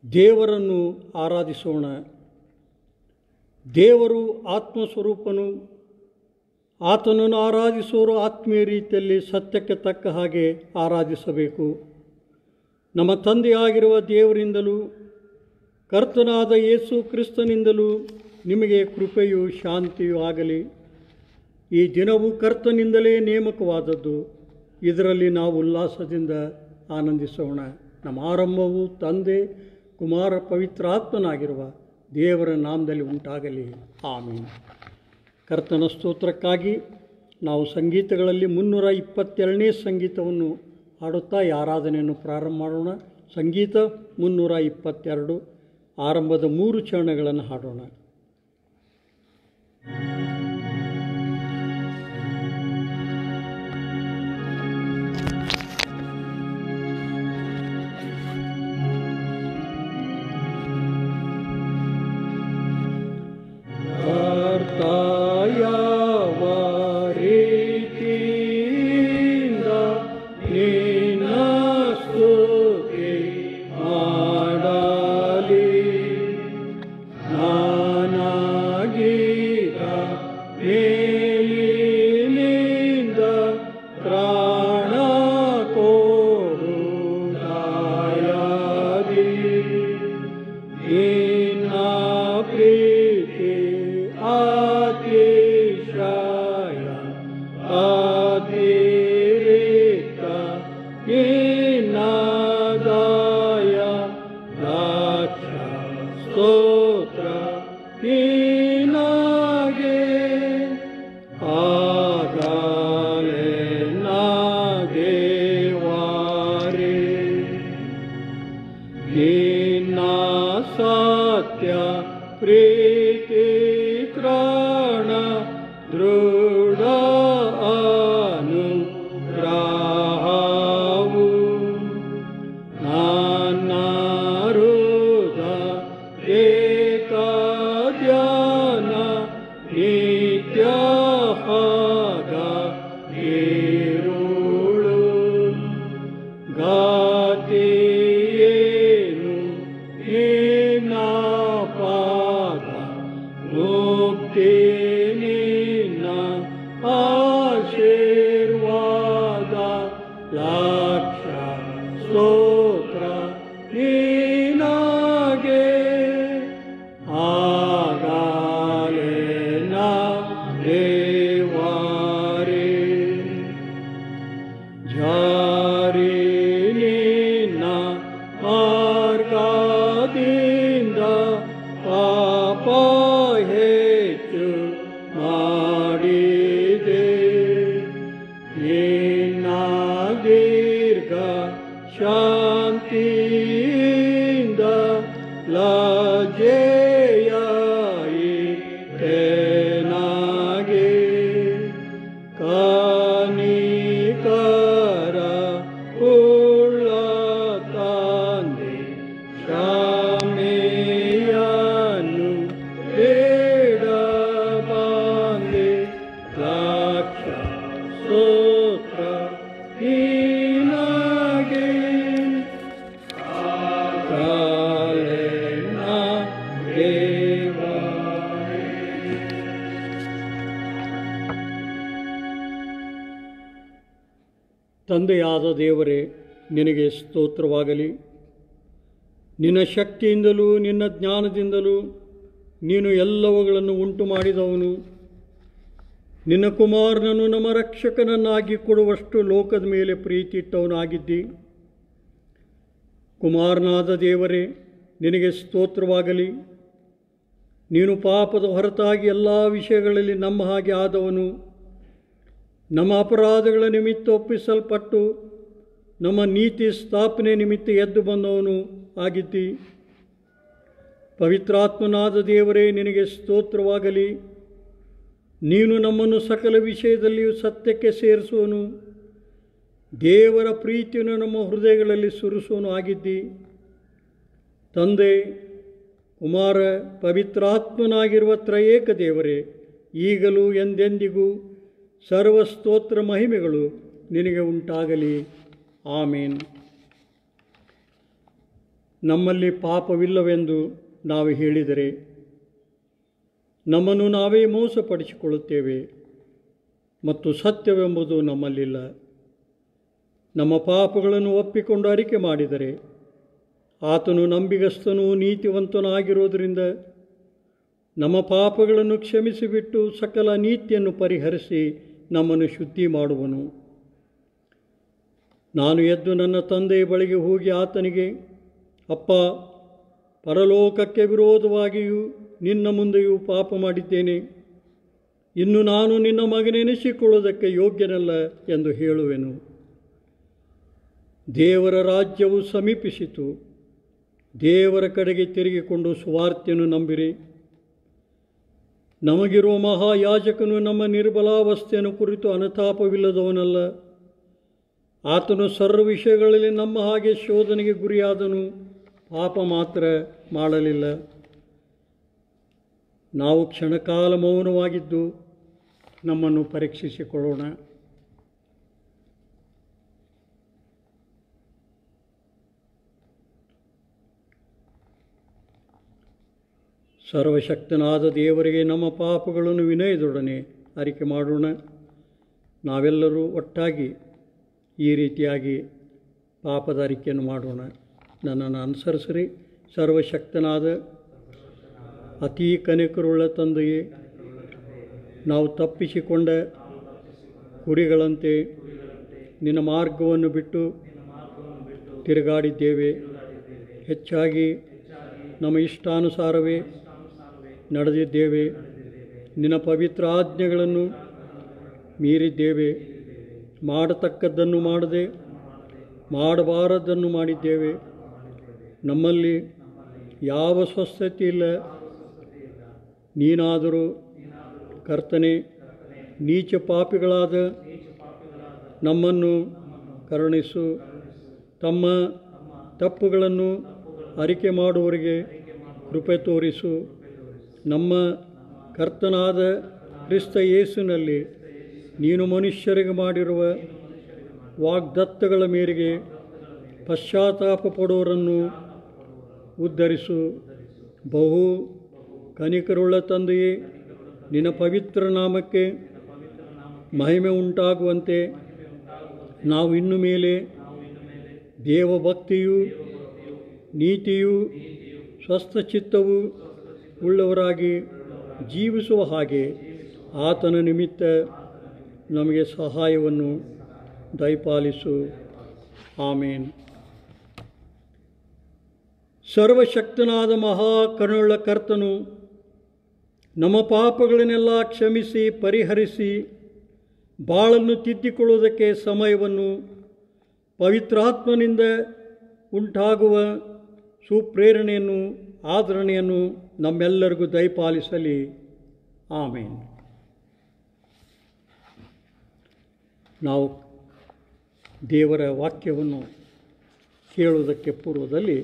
ದೇವರನ್ನು ಆರಾಧಿಸೋಣ ದೇವರು ಆತ್ಮಸ್ವರೂಪನು ಆತನನ್ನು ಆರಾಧಿಸುವವರು ಆತ್ಮೀಯ ರೀತಿಯಲ್ಲಿ ಸತ್ಯಕ್ಕೆ ತಕ್ಕ ಹಾಗೆ ಆರಾಧಿಸಬೇಕು ನಮ್ಮ ತಂದೆಯಾಗಿರುವ ದೇವರಿಂದಲೂ ಕರ್ತನಾದ ಯೇಸು ಕ್ರಿಸ್ತನಿಂದಲೂ ನಿಮಗೆ ಕೃಪೆಯು ಶಾಂತಿಯೂ ಆಗಲಿ ಈ ದಿನವು ಕರ್ತನಿಂದಲೇ ನೇಮಕವಾದದ್ದು ಇದರಲ್ಲಿ ನಾವು ಉಲ್ಲಾಸದಿಂದ ಆನಂದಿಸೋಣ ನಮ್ಮ ಆರಂಭವು ತಂದೆ ಕುಮಾರ ಪವಿತ್ರಾತ್ಮನಾಗಿರುವ ದೇವರ ನಾಮದಲ್ಲಿ ಉಂಟಾಗಲಿ ಆಮೀನ್ ಕರ್ತನ ಸ್ತೋತ್ರಕ್ಕಾಗಿ ನಾವು ಸಂಗೀತಗಳಲ್ಲಿ ಮುನ್ನೂರ ಇಪ್ಪತ್ತೆರಡನೇ ಸಂಗೀತವನ್ನು ಹಾಡುತ್ತಾ ಈ ಆರಾಧನೆಯನ್ನು ಪ್ರಾರಂಭ ಮಾಡೋಣ ಸಂಗೀತ ಮುನ್ನೂರ ಇಪ್ಪತ್ತೆರಡು ಆರಂಭದ ಮೂರು ಚರಣಗಳನ್ನು ಹಾಡೋಣ ಕರ್ತಾಯವ ರೀತಿಯಿಂದ ನಿನ್ನ ಸ್ತುತಿ ಮಾಡಲಿ ನಾನಾಗೀತ ಮೇಲಿನಿಂದ ಪ್ರಾಣ ಕೊಡುದಾಯದಿ ನಿನ್ನ ಪ್ರೀತಿ ಅತಿಶಯ ಅತಿರಿಕ್ತ ನಿನ್ನ ದಯ ಲಕ್ಷ ಸ್ತೋತ್ರ ನಿನಗೆ ಆಗಲೇ ನಾಗೇವಾರೇ ನಿನ್ನ ಸತ್ಯ ಪ್ರೀತಿ ತ್ರಾಣ ದೃಢ ಅನುಗ್ರಹವು ನನ್ನ ಏಕ ಧ್ಯಾನ ನಿತ್ಯ ಹದ ಇರುಳು ಗಾತಿಯೇನು ನಿನ್ನ ಪಾದ ಮುಕ್ತಿ ನಿನ್ನ ಆಶೀರ್ವಾದ ಲಕ್ಷ ಸ್ತೋತ್ರ ನಿನಗೆ ಆಗಲೇ ನಾ ದೇವರೇ ಜಾರಿನ ಮಾರ್ಗದಿಂದ ಪಾಪ ಹೆಚ್ಚು ಮಾಡಿದೆ ನಿನ್ನ ದೀರ್ಘ ಶಾಂತಿಯಿಂದ ಲಜೆಯಾಯಿತೆನಾಗೆ ಕಾನಿಕರ ಉಳ್ಳ ತಂದೆ ಶಾಮೆಯನ್ನು ಬೇಡಬಂದೆ ಲಕ್ಷ ಸ್ತೋತ್ರ ನಿನಗೆ ಕಾಲೆನ ದೇವರೇ ತಂದೆಯಾದ ದೇವರೇ ನಿನಗೆ ಸ್ತೋತ್ರವಾಗಲಿ ನಿನ್ನ ಶಕ್ತಿಯಿಂದಲೂ ನಿನ್ನ ಜ್ಞಾನದಿಂದಲೂ ನೀನು ಎಲ್ಲವುಗಳನ್ನು ಉಂಟು ಮಾಡಿದವನು ನಿನ್ನ ಕುಮಾರನನ್ನು ನಮ್ಮ ರಕ್ಷಕನನ್ನಾಗಿ ಕೊಡುವಷ್ಟು ಲೋಕದ ಮೇಲೆ ಪ್ರೀತಿ ಇಟ್ಟವನಾಗಿದ್ದಿ ಕುಮಾರನಾದ ದೇವರೇ ನಿನಗೆ ಸ್ತೋತ್ರವಾಗಲಿ ನೀನು ಪಾಪದ ಹೊರತಾಗಿ ಎಲ್ಲ ವಿಷಯಗಳಲ್ಲಿ ನಮ್ಮ ಹಾಗೆ ಆದವನು ನಮ್ಮ ಅಪರಾಧಗಳ ನಿಮಿತ್ತ ಒಪ್ಪಿಸಲ್ಪಟ್ಟು ನಮ್ಮ ನೀತಿ ಸ್ಥಾಪನೆ ನಿಮಿತ್ತ ಎದ್ದು ಬಂದವನು ಆಗಿದ್ದಿ ಪವಿತ್ರಾತ್ಮನಾದ ದೇವರೇ ನಿನಗೆ ಸ್ತೋತ್ರವಾಗಲಿ ನೀನು ನಮ್ಮನ್ನು ಸಕಲ ವಿಷಯದಲ್ಲಿಯೂ ಸತ್ಯಕ್ಕೆ ಸೇರಿಸುವನು ದೇವರ ಪ್ರೀತಿಯನ್ನು ನಮ್ಮ ಹೃದಯಗಳಲ್ಲಿ ಸುರಿಸುವನು ಆಗಿದ್ದಿ ತಂದೆ ಕುಮಾರ ಪವಿತ್ರಾತ್ಮನಾಗಿರುವ ತ್ರಯೇಕ ದೇವರೇ ಈಗಲೂ ಎಂದೆಂದಿಗೂ ಸರ್ವಸ್ತೋತ್ರ ಮಹಿಮೆಗಳು ನಿನಗೆ ಉಂಟಾಗಲಿ ಆಮೇನ್ ನಮ್ಮಲ್ಲಿ ಪಾಪವಿಲ್ಲವೆಂದು ನಾವು ಹೇಳಿದರೆ ನಮ್ಮನ್ನು ನಾವೇ ಮೋಸಪಡಿಸಿಕೊಳ್ಳುತ್ತೇವೆ ಮತ್ತು ಸತ್ಯವೆಂಬುದು ನಮ್ಮಲ್ಲಿಲ್ಲ ನಮ್ಮ ಪಾಪಗಳನ್ನು ಒಪ್ಪಿಕೊಂಡು ಅರಿಕೆ ಮಾಡಿದರೆ ಆತನು ನಂಬಿಗಸ್ತನೂ ನೀತಿವಂತನೂ ಆಗಿರೋದರಿಂದ ನಮ್ಮ ಪಾಪಗಳನ್ನು ಕ್ಷಮಿಸಿಬಿಟ್ಟು ಸಕಲ ನೀತಿಯನ್ನು ಪರಿಹರಿಸಿ ನಮ್ಮನ್ನು ಶುದ್ಧಿ ಮಾಡುವನು ನಾನು ಎದ್ದು ನನ್ನ ತಂದೆಯ ಬಳಿಗೆ ಹೋಗಿ ಆತನಿಗೆ ಅಪ್ಪ ಪರಲೋಕಕ್ಕೆ ವಿರೋಧವಾಗಿಯೂ ನಿನ್ನ ಮುಂದೆಯೂ ಪಾಪ ಮಾಡಿದ್ದೇನೆ ಇನ್ನು ನಾನು ನಿನ್ನ ಮಗನೆನಿಸಿಕೊಳ್ಳುವುದಕ್ಕೆ ಯೋಗ್ಯನಲ್ಲ ಎಂದು ಹೇಳುವೆನು ದೇವರ ರಾಜ್ಯವು ಸಮೀಪಿಸಿತು ದೇವರ ಕಡೆಗೆ ತಿರುಗಿಕೊಂಡು ಸುವಾರ್ತೆಯನ್ನು ನಂಬಿರಿ ನಮಗಿರುವ ಮಹಾಯಾಜಕನು ನಮ್ಮ ನಿರ್ಬಲಾವಸ್ಥೆಯನ್ನು ಕುರಿತು ಅನುತಾಪವಿಲ್ಲದವನಲ್ಲ ಆತನು ಸರ್ವ ವಿಷಯಗಳಲ್ಲಿ ನಮ್ಮ ಹಾಗೆ ಶೋಧನೆಗೆ ಗುರಿಯಾದನು ಪಾಪ ಮಾತ್ರ ಮಾಡಲಿಲ್ಲ ನಾವು ಕ್ಷಣಕಾಲ ಮೌನವಾಗಿದ್ದು ನಮ್ಮನ್ನು ಪರೀಕ್ಷಿಸಿಕೊಳ್ಳೋಣ ಸರ್ವಶಕ್ತನಾದ ದೇವರಿಗೆ ನಮ್ಮ ಪಾಪಗಳನ್ನು ವಿನಯದೊಡನೆ ಅರಿಕೆ ಮಾಡೋಣ ನಾವೆಲ್ಲರೂ ಒಟ್ಟಾಗಿ ಈ ರೀತಿಯಾಗಿ ಪಾಪದ ಅರಿಕೆಯನ್ನು ಮಾಡೋಣ ನನ್ನನ್ನು ಅನುಸರಿಸಿರಿ ಸರ್ವಶಕ್ತನಾದ ಅತೀ ಕನಿಕರುಳ್ಳ ತಂದೆಯೇ ನಾವು ತಪ್ಪಿಸಿಕೊಂಡ ಕುರಿಗಳಂತೆ ನಿನ್ನ ಮಾರ್ಗವನ್ನು ಬಿಟ್ಟು ತಿರುಗಾಡಿದ್ದೇವೆ ಹೆಚ್ಚಾಗಿ ನಮ್ಮ ಇಷ್ಟಾನುಸಾರವೇ ನಡೆದಿದ್ದೇವೆ ನಿನ್ನ ಪವಿತ್ರ ಆಜ್ಞೆಗಳನ್ನು ಮೀರಿದ್ದೇವೆ ಮಾಡತಕ್ಕದ್ದನ್ನು ಮಾಡದೆ ಮಾಡಬಾರದನ್ನು ಮಾಡಿದ್ದೇವೆ ನಮ್ಮಲ್ಲಿ ಯಾವ ಸ್ವಸ್ಥತೆ ಇಲ್ಲ ನೀನಾದರೂ ಕರ್ತನೆ ನೀಚ ಪಾಪಿಗಳಾದ ನಮ್ಮನ್ನು ಕರುಣಿಸು ತಮ್ಮ ತಪ್ಪುಗಳನ್ನು ಅರಿಕೆ ಮಾಡುವವರಿಗೆ ಕೃಪೆ ತೋರಿಸು ನಮ್ಮ ಕರ್ತನಾದ ಕ್ರಿಸ್ತ ಯೇಸುನಲ್ಲಿ ನೀನು ಮನುಷ್ಯರಿಗೆ ಮಾಡಿರುವ ವಾಗ್ದತ್ತಗಳ ಮೇರೆಗೆ ಪಶ್ಚಾತ್ತಾಪ ಪಡುವವರನ್ನು ಉದ್ಧರಿಸು ಬಹು ಕನಿಕರುಳ್ಳ ತಂದೆಯೇ ನಿನ್ನ ಪವಿತ್ರ ನಾಮಕ್ಕೆ ಮಹಿಮೆ ಉಂಟಾಗುವಂತೆ ನಾವು ಇನ್ನು ಮೇಲೆ ದೇವಭಕ್ತಿಯು ನೀತಿಯು ಸ್ವಸ್ಥಚಿತ್ತವು ಉಳ್ಳವರಾಗಿ ಜೀವಿಸುವ ಹಾಗೆ ಆತನ ನಿಮಿತ್ತ ನಮಗೆ ಸಹಾಯವನ್ನು ದಯಪಾಲಿಸು ಆಮೇನ್ ಸರ್ವಶಕ್ತನಾದ ಮಹಾಕರುಣುಳ್ಳ ಕರ್ತನು ನಮ್ಮ ಪಾಪಗಳನ್ನೆಲ್ಲ ಕ್ಷಮಿಸಿ ಪರಿಹರಿಸಿ ಬಾಳನ್ನು ತಿದ್ದಿಕೊಳ್ಳುವುದಕ್ಕೆ ಸಮಯವನ್ನು ಪವಿತ್ರಾತ್ಮನಿಂದ ಉಂಟಾಗುವ ಸುಪ್ರೇರಣೆಯನ್ನು ಆದರಣೆಯನ್ನು ನಮ್ಮೆಲ್ಲರಿಗೂ ದಯಪಾಲಿಸಲಿ ಆಮೇನ್ ನಾವು ದೇವರ ವಾಕ್ಯವನ್ನು ಕೇಳುವುದಕ್ಕೆ ಪೂರ್ವದಲ್ಲಿ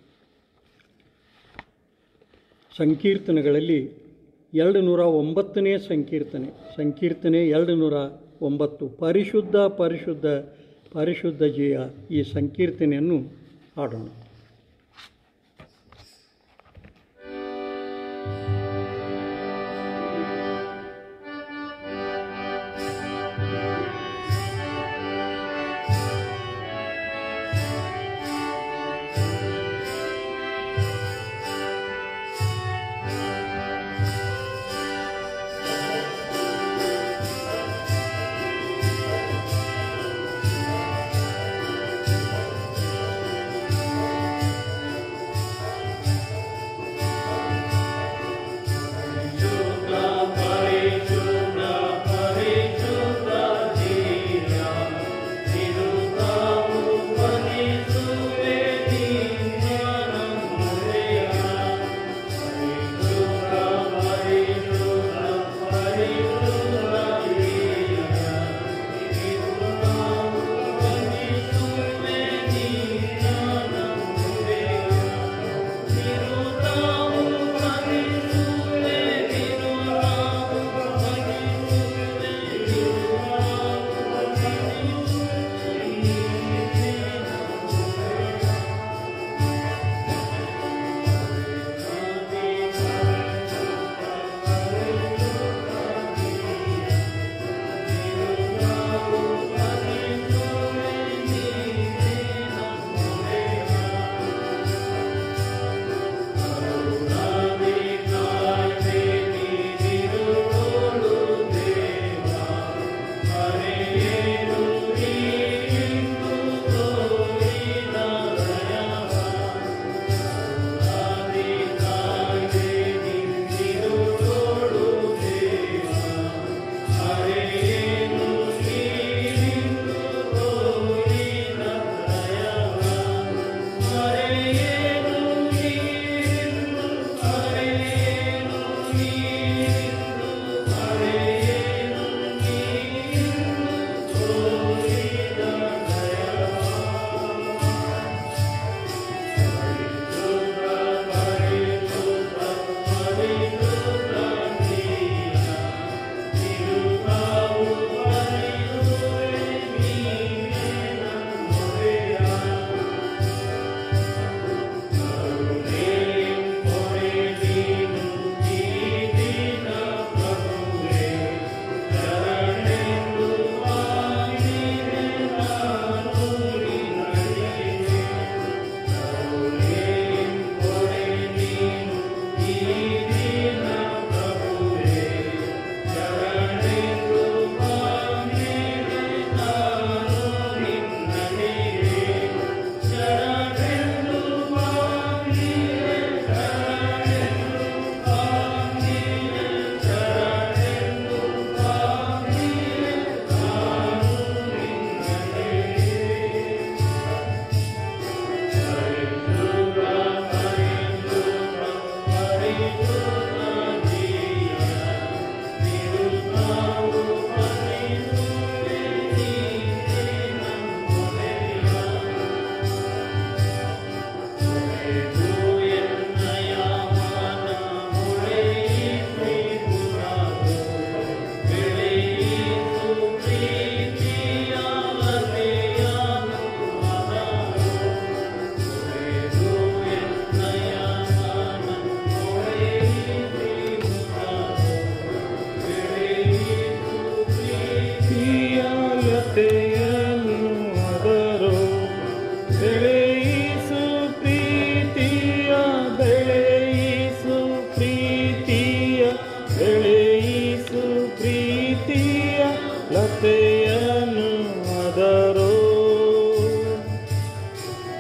ಸಂಕೀರ್ತನೆಗಳಲ್ಲಿ ಎರಡು ನೂರ ಒಂಬತ್ತನೇ ಸಂಕೀರ್ತನೆ ಸಂಕೀರ್ತನೆ ಎರಡು ನೂರ ಒಂಬತ್ತು ಪರಿಶುದ್ಧ ಪರಿಶುದ್ಧ ಪರಿಶುದ್ಧ ಜೀಯ ಈ ಸಂಕೀರ್ತನೆಯನ್ನು ಹಾಡೋಣ ಿ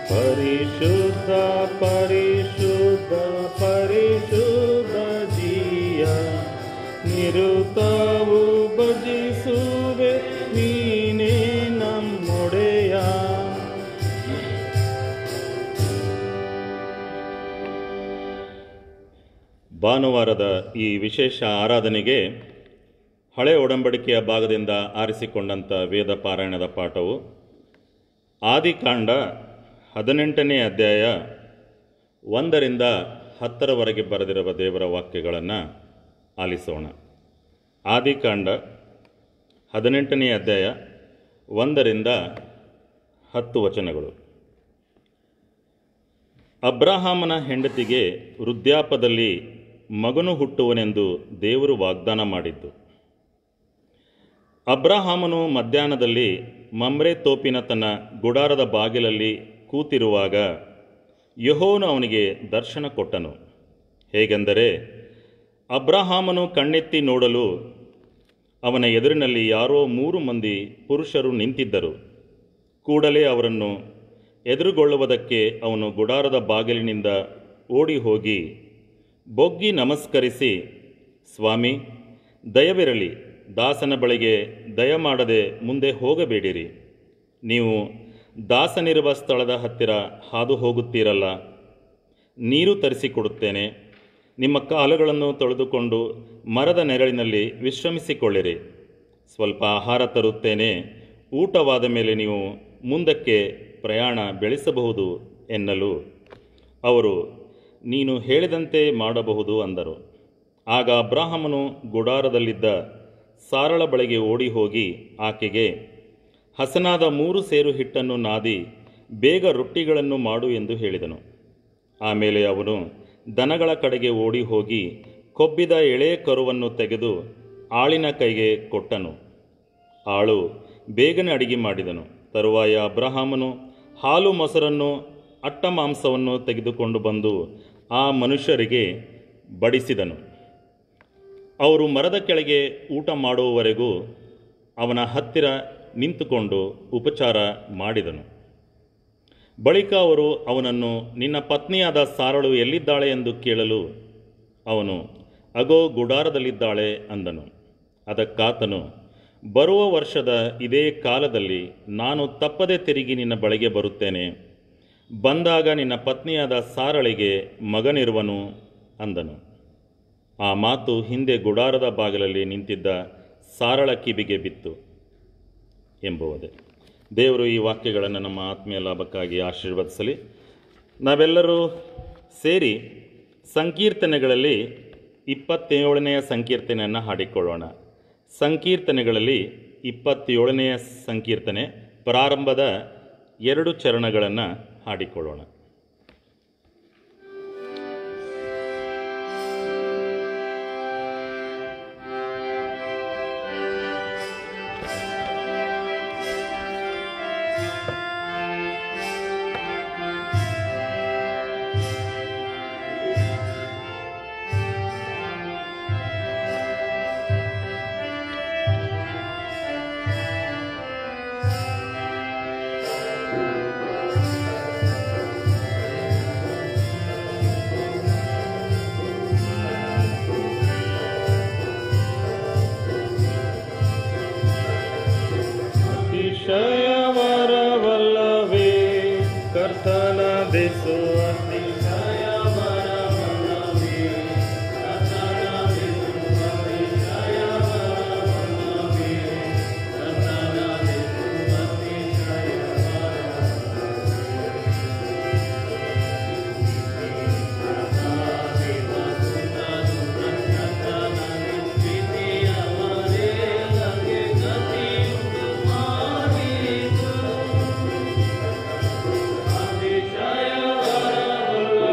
ಪರಿಶುದ್ಧ ಪರಿಶುದ್ಧ ಪರಿಶುದ್ಧ ಜೀಯ ನಿರುತವು ಭಜಿಸುವೆ ನೀನೇ ನಮ್ಮೊಡೆಯ ಭಾನುವಾರದ ಈ ವಿಶೇಷ ಆರಾಧನೆಗೆ ಹಳೆ ಒಡಂಬಡಿಕೆಯ ಭಾಗದಿಂದ ಆರಿಸಿಕೊಂಡಂಥ ವೇದ ಪಾರಾಯಣದ ಪಾಠವು ಆದಿಕಾಂಡ ಹದಿನೆಂಟನೇ ಅಧ್ಯಾಯ ಒಂದರಿಂದ ಹತ್ತರವರೆಗೆ ಬರೆದಿರುವ ದೇವರ ವಾಕ್ಯಗಳನ್ನು ಆಲಿಸೋಣ ಆದಿಕಾಂಡ ಹದಿನೆಂಟನೇ ಅಧ್ಯಾಯ ಒಂದರಿಂದ ಹತ್ತು ವಚನಗಳು ಅಬ್ರಹಾಮನ ಹೆಂಡತಿಗೆ ವೃದ್ಧಾಪದಲ್ಲಿ ಮಗನು ಹುಟ್ಟುವನೆಂದು ದೇವರು ವಾಗ್ದಾನ ಮಾಡಿದ್ದು ಅಬ್ರಹಾಮನು ಮಧ್ಯಾಹ್ನದಲ್ಲಿ ಮಮ್ರೆ ತೋಪಿನ ತನ್ನ ಗುಡಾರದ ಬಾಗಿಲಲ್ಲಿ ಕೂತಿರುವಾಗ ಯಹೋನು ಅವನಿಗೆ ದರ್ಶನ ಕೊಟ್ಟನು ಹೇಗೆಂದರೆ ಅಬ್ರಹಾಮನು ಕಣ್ಣೆತ್ತಿ ನೋಡಲು ಅವನ ಎದುರಿನಲ್ಲಿ ಯಾರೋ ಮೂರು ಮಂದಿ ಪುರುಷರು ನಿಂತಿದ್ದರು ಕೂಡಲೇ ಅವರನ್ನು ಎದುರುಗೊಳ್ಳುವುದಕ್ಕೆ ಅವನು ಗುಡಾರದ ಬಾಗಿಲಿನಿಂದ ಓಡಿ ಹೋಗಿ ಬೊಗ್ಗಿ ನಮಸ್ಕರಿಸಿ ಸ್ವಾಮಿ ದಯವಿರಲಿ ದಾಸನ ಬಳಿಗೆ ದಯಮಾಡದೆ ಮುಂದೆ ಹೋಗಬೇಡಿರಿ ನೀವು ದಾಸನಿರುವ ಸ್ಥಳದ ಹತ್ತಿರ ಹಾದು ಹೋಗುತ್ತೀರಲ್ಲ ನೀರು ತರಿಸಿಕೊಡುತ್ತೇನೆ ನಿಮ್ಮ ಕಾಲುಗಳನ್ನು ತೊಳೆದುಕೊಂಡು ಮರದ ನೆರಳಿನಲ್ಲಿ ವಿಶ್ರಮಿಸಿಕೊಳ್ಳಿರಿ ಸ್ವಲ್ಪ ಆಹಾರ ತರುತ್ತೇನೆ ಊಟವಾದ ಮೇಲೆ ನೀವು ಮುಂದಕ್ಕೆ ಪ್ರಯಾಣ ಬೆಳೆಸಬಹುದು ಎನ್ನಲು ಅವರು ನೀನು ಹೇಳಿದಂತೆ ಮಾಡಬಹುದು ಅಂದರು ಆಗ ಅಬ್ರಾಹಮನು ಗುಡಾರದಲ್ಲಿದ್ದ ಸಾರಳ ಬಳಿಗೆ ಓಡಿ ಹೋಗಿ ಆಕೆಗೆ ಹಸನಾದ ಮೂರು ಸೇರು ಹಿಟ್ಟನ್ನು ನಾದಿ ಬೇಗ ರೊಟ್ಟಿಗಳನ್ನು ಮಾಡು ಎಂದು ಹೇಳಿದನು ಆಮೇಲೆ ಅವನು ದನಗಳ ಕಡೆಗೆ ಓಡಿ ಹೋಗಿ ಕೊಬ್ಬಿದ ಎಳೆ ಕರುವನ್ನು ತೆಗೆದು ಆಳಿನ ಕೈಗೆ ಕೊಟ್ಟನು ಆಳು ಬೇಗನೆ ಅಡಿಗೆ ಮಾಡಿದನು ತರುವಾಯ ಅಬ್ರಹಾಮನು ಹಾಲು ಮೊಸರನ್ನು ಅಟ್ಟ ಮಾಂಸವನ್ನು ತೆಗೆದುಕೊಂಡು ಬಂದು ಆ ಮನುಷ್ಯರಿಗೆ ಬಡಿಸಿದನು ಅವರು ಮರದ ಕೆಳಗೆ ಊಟ ಮಾಡುವವರೆಗೂ ಅವನ ಹತ್ತಿರ ನಿಂತುಕೊಂಡು ಉಪಚಾರ ಮಾಡಿದನು ಬಳಿಕ ಅವರು ಅವನನ್ನು ನಿನ್ನ ಪತ್ನಿಯಾದ ಸಾರಳು ಎಲ್ಲಿದ್ದಾಳೆ ಎಂದು ಕೇಳಲು ಅವನು ಅಗೋ ಗುಡಾರದಲ್ಲಿದ್ದಾಳೆ ಅಂದನು ಅದಕ್ಕಾತನು ಬರುವ ವರ್ಷದ ಇದೇ ಕಾಲದಲ್ಲಿ ನಾನು ತಪ್ಪದೆ ತಿರುಗಿ ನಿನ್ನ ಬಳಿಗೆ ಬರುತ್ತೇನೆ ಬಂದಾಗ ನಿನ್ನ ಪತ್ನಿಯಾದ ಸಾರಳಿಗೆ ಮಗನಿರುವನು ಅಂದನು ಆ ಮಾತು ಹಿಂದೆ ಗುಡಾರದ ಬಾಗಿಲಲ್ಲಿ ನಿಂತಿದ್ದ ಸಾರಳ ಕಿವಿಗೆ ಬಿತ್ತು ಎಂಬುವುದೇ ದೇವರು ಈ ವಾಕ್ಯಗಳನ್ನು ನಮ್ಮ ಆತ್ಮೀಯ ಲಾಭಕ್ಕಾಗಿ ಆಶೀರ್ವದಿಸಲಿ ನಾವೆಲ್ಲರೂ ಸೇರಿ ಸಂಕೀರ್ತನೆಗಳಲ್ಲಿ ಇಪ್ಪತ್ತೇಳನೆಯ ಸಂಕೀರ್ತನೆಯನ್ನು ಹಾಡಿಕೊಳ್ಳೋಣ ಸಂಕೀರ್ತನೆಗಳಲ್ಲಿ ಇಪ್ಪತ್ತೇಳನೆಯ ಸಂಕೀರ್ತನೆ ಪ್ರಾರಂಭದ ಎರಡು ಚರಣಗಳನ್ನು ಹಾಡಿಕೊಳ್ಳೋಣ ಅತಿಶಯವರವಲ್ಲವೇ ಕರ್ತನ ದೆಸು ಅತಿಶಯವರವಲ್ಲವೇ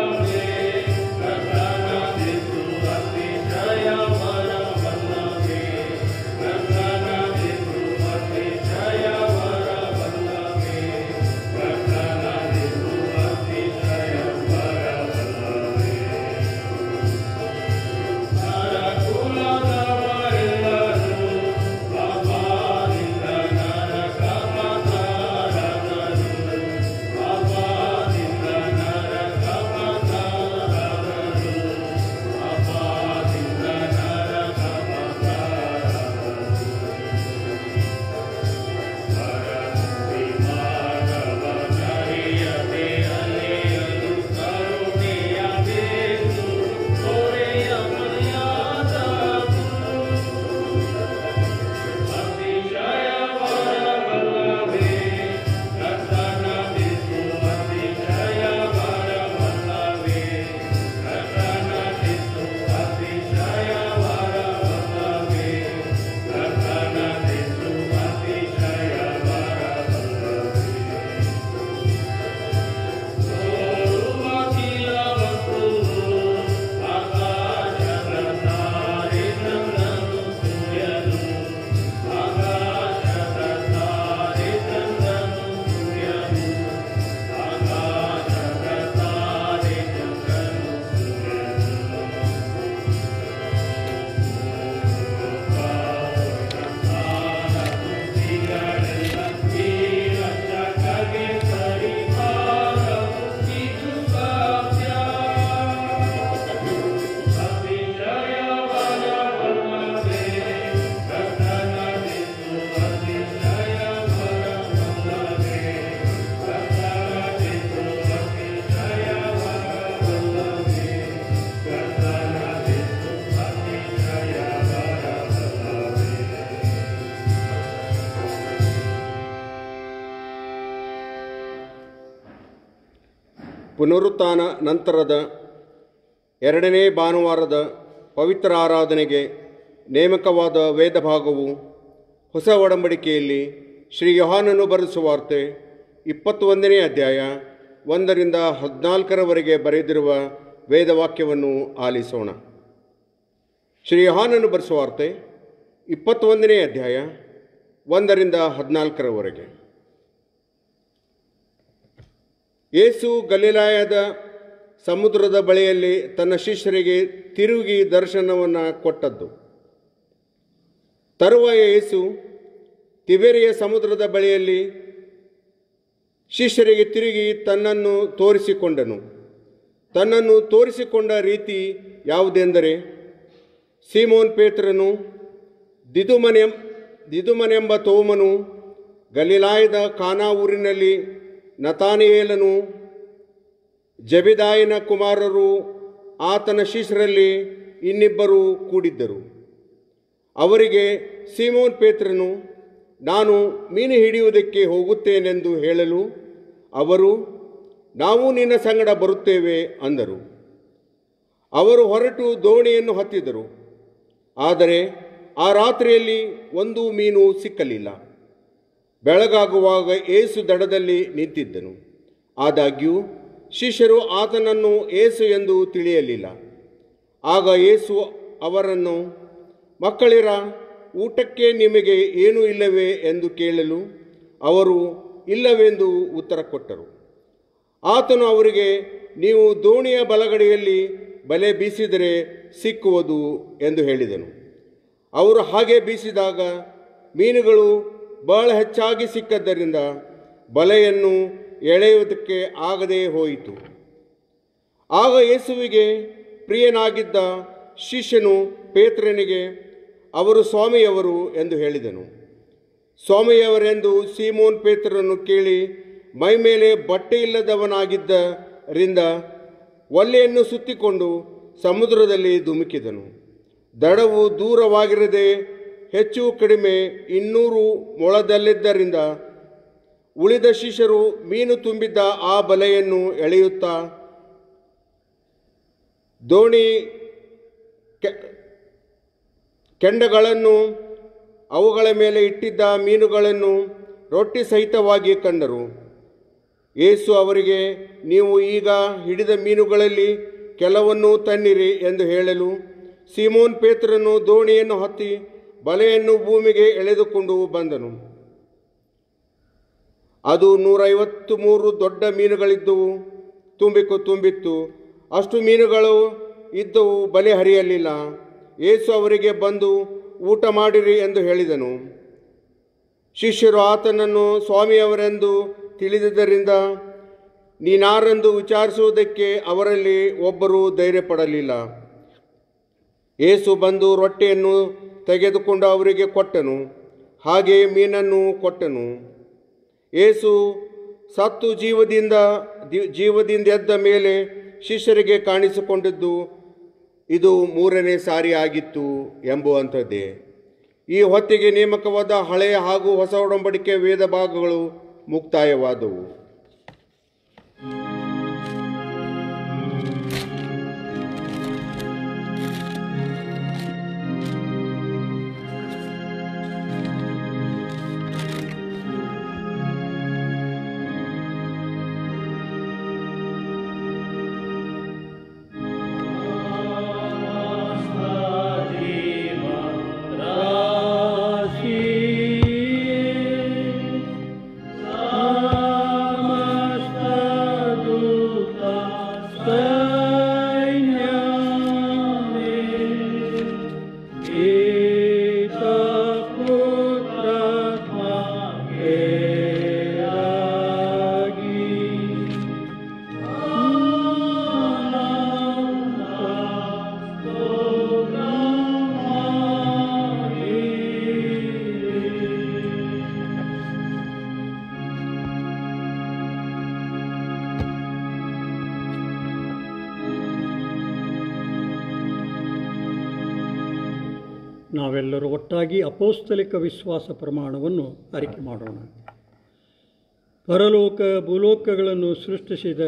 ಪುನರುತ್ಥಾನ ನಂತರದ ಎರಡನೇ ಭಾನುವಾರದ ಪವಿತ್ರ ಆರಾಧನೆಗೆ ನೇಮಕವಾದ ವೇದ ಭಾಗವು ಹೊಸ ಒಡಂಬಡಿಕೆಯಲ್ಲಿ ಶ್ರೀ ಯೋಹಾನನು ಬರೆಸುವಾರ್ತೆ ಇಪ್ಪತ್ತೊಂದನೇ ಅಧ್ಯಾಯ ಒಂದರಿಂದ ಹದಿನಾಲ್ಕರವರೆಗೆ ಬರೆದಿರುವ ವೇದವಾಕ್ಯವನ್ನು ಆಲಿಸೋಣ ಶ್ರೀ ಯೋಹಾನನು ಬರೆಸುವಾರ್ತೆ ಇಪ್ಪತ್ತೊಂದನೇ ಅಧ್ಯಾಯ ಒಂದರಿಂದ ಹದಿನಾಲ್ಕರವರೆಗೆ ಯೇಸು ಗಲಿಲಾಯದ ಸಮುದ್ರದ ಬಳಿಯಲ್ಲಿ ತನ್ನ ಶಿಷ್ಯರಿಗೆ ತಿರುಗಿ ದರ್ಶನವನ್ನು ಕೊಟ್ಟದ್ದು ತರುವಾಯ ಯೇಸು ತಿಬೇರಿಯ ಸಮುದ್ರದ ಬಳಿಯಲ್ಲಿ ಶಿಷ್ಯರಿಗೆ ತಿರುಗಿ ತನ್ನನ್ನು ತೋರಿಸಿಕೊಂಡನು ತನ್ನನ್ನು ತೋರಿಸಿಕೊಂಡ ರೀತಿ ಯಾವುದೆಂದರೆ ಸೀಮೋನ್ ಪೇತ್ರನು ದಿದುಮನೆಂ ದಿದುಮನೆಂಬ ತೋಮನು ಗಲಿಲಾಯದ ಕಾನಾ ಊರಿನಲ್ಲಿ ನತಾನಿಯೇಲನು ಜಬೆದಾಯನ ಕುಮಾರರು ಆತನ ಶಿಷ್ಯರಲ್ಲಿ ಇನ್ನಿಬ್ಬರು ಕೂಡಿದ್ದರು ಅವರಿಗೆ ಸೀಮೋನ್ ಪೇತ್ರನು ನಾನು ಮೀನು ಹಿಡಿಯುವುದಕ್ಕೆ ಹೋಗುತ್ತೇನೆಂದು ಹೇಳಲು ಅವರು ನಾವು ನಿನ್ನ ಸಂಗಡ ಬರುತ್ತೇವೆ ಅಂದರು ಅವರು ಹೊರಟು ದೋಣಿಯನ್ನು ಹತ್ತಿದರು ಆದರೆ ಆ ರಾತ್ರಿಯಲ್ಲಿ ಒಂದು ಮೀನು ಸಿಕ್ಕಲಿಲ್ಲ ಬೆಳಗಾಗುವಾಗ ಏಸು ದಡದಲ್ಲಿ ನಿಂತಿದ್ದನು ಆದಾಗ್ಯೂ ಶಿಷ್ಯರು ಆತನನ್ನು ಏಸು ಎಂದು ತಿಳಿಯಲಿಲ್ಲ ಆಗ ಏಸು ಅವರನ್ನು ಮಕ್ಕಳಿರ ಊಟಕ್ಕೆ ನಿಮಗೆ ಏನೂ ಇಲ್ಲವೇ ಎಂದು ಕೇಳಲು ಅವರು ಇಲ್ಲವೆಂದು ಉತ್ತರ ಕೊಟ್ಟರು ಆತನು ಅವರಿಗೆ ನೀವು ದೋಣಿಯ ಬಲಗಡೆಯಲ್ಲಿ ಬಲೆ ಬೀಸಿದರೆ ಸಿಕ್ಕುವುದು ಎಂದು ಹೇಳಿದನು ಅವರು ಹಾಗೆ ಬೀಸಿದಾಗ ಮೀನುಗಳು ಬಹಳ ಹೆಚ್ಚಾಗಿ ಸಿಕ್ಕದ್ದರಿಂದ ಬಲೆಯನ್ನು ಎಳೆಯುವುದಕ್ಕೆ ಆಗದೇ ಹೋಯಿತು ಆಗ ಯೇಸುವಿಗೆ ಪ್ರಿಯನಾಗಿದ್ದ ಶಿಷ್ಯನು ಪೇತ್ರನಿಗೆ ಅವರು ಸ್ವಾಮಿಯವರು ಎಂದು ಹೇಳಿದನು ಸ್ವಾಮಿಯವರೆಂದು ಸೀಮೋನ್ ಪೇತ್ರನು ಕೇಳಿ ಮೈಮೇಲೆ ಬಟ್ಟೆ ಇಲ್ಲದವನಾಗಿದ್ದರಿಂದ ಒಲ್ಲೆಯನ್ನು ಸುತ್ತಿಕೊಂಡು ಸಮುದ್ರದಲ್ಲಿ ಧುಮುಕಿದನು ದಡವು ದೂರವಾಗಿರದೆ ಹೆಚ್ಚು ಕಡಿಮೆ ಇನ್ನೂರು ಮೊಳದಲ್ಲಿದ್ದರಿಂದ ಉಳಿದ ಶಿಷ್ಯರು ಮೀನು ತುಂಬಿದ್ದ ಆ ಬಲೆಯನ್ನು ಎಳೆಯುತ್ತಾ ದೋಣಿ ಕೆ- ಕೆಂಡಗಳನ್ನು ಅವುಗಳ ಮೇಲೆ ಇಟ್ಟಿದ್ದ ಮೀನುಗಳನ್ನು ರೊಟ್ಟಿ ಸಹಿತವಾಗಿ ಕಂಡರು ಯೇಸು ಅವರಿಗೆ ನೀವು ಈಗ ಹಿಡಿದ ಮೀನುಗಳಲ್ಲಿ ಕೆಲವನ್ನು ತನ್ನಿರಿ ಎಂದು ಹೇಳಲು ಸೀಮೋನ್ ಪೇತ್ರನು ದೋಣಿಯನ್ನು ಹತ್ತಿ ಬಲೆಯನ್ನು ಭೂಮಿಗೆ ಎಳೆದುಕೊಂಡು ಬಂದನು ಅದು ನೂರೈವತ್ತು ಮೂರು ದೊಡ್ಡ ಮೀನುಗಳಿದ್ದವು ತುಂಬಿಕು ತುಂಬಿತ್ತು ಅಷ್ಟು ಮೀನುಗಳು ಇದ್ದವು ಬಲೆ ಹರಿಯಲಿಲ್ಲ ಏಸು ಅವರಿಗೆ ಬಂದು ಊಟ ಮಾಡಿರಿ ಎಂದು ಹೇಳಿದನು ಶಿಷ್ಯರು ಆತನನ್ನು ಸ್ವಾಮಿಯವರೆಂದು ತಿಳಿದಿದ್ದರಿಂದ ನೀನಾರೆಂದು ವಿಚಾರಿಸುವುದಕ್ಕೆ ಅವರಲ್ಲಿ ಒಬ್ಬರು ಧೈರ್ಯಪಡಲಿಲ್ಲ ಏಸು ಬಂದು ರೊಟ್ಟಿಯನ್ನು ತೆಗೆದುಕೊಂಡು ಅವರಿಗೆ ಕೊಟ್ಟನು ಹಾಗೆ ಮೀನನ್ನು ಕೊಟ್ಟನು ಏಸು ಸತ್ತು ಜೀವದಿಂದ ದಿ- ಜೀವದಿಂದ ಎದ್ದ ಮೇಲೆ ಶಿಷ್ಯರಿಗೆ ಕಾಣಿಸಿಕೊಂಡಿದ್ದು ಇದು ಮೂರನೇ ಸಾರಿ ಆಗಿತ್ತು ಎಂಬುವಂಥದ್ದೇ ಈ ಹೊತ್ತಿಗೆ ನೇಮಕವಾದ ಹಳೆಯ ಹಾಗೂ ಹೊಸ ಒಡಂಬಡಿಕೆ ವೇದ ಭಾಗಗಳು ಮುಕ್ತಾಯವಾದವು ನಾವೆಲ್ಲರೂ ಒಟ್ಟಾಗಿ ಅಪೋಸ್ತಲಿಕ ವಿಶ್ವಾಸ ಪ್ರಮಾಣವನ್ನು ಅರಿಕೆ ಮಾಡೋಣ ಪರಲೋಕ ಭೂಲೋಕಗಳನ್ನು ಸೃಷ್ಟಿಸಿದ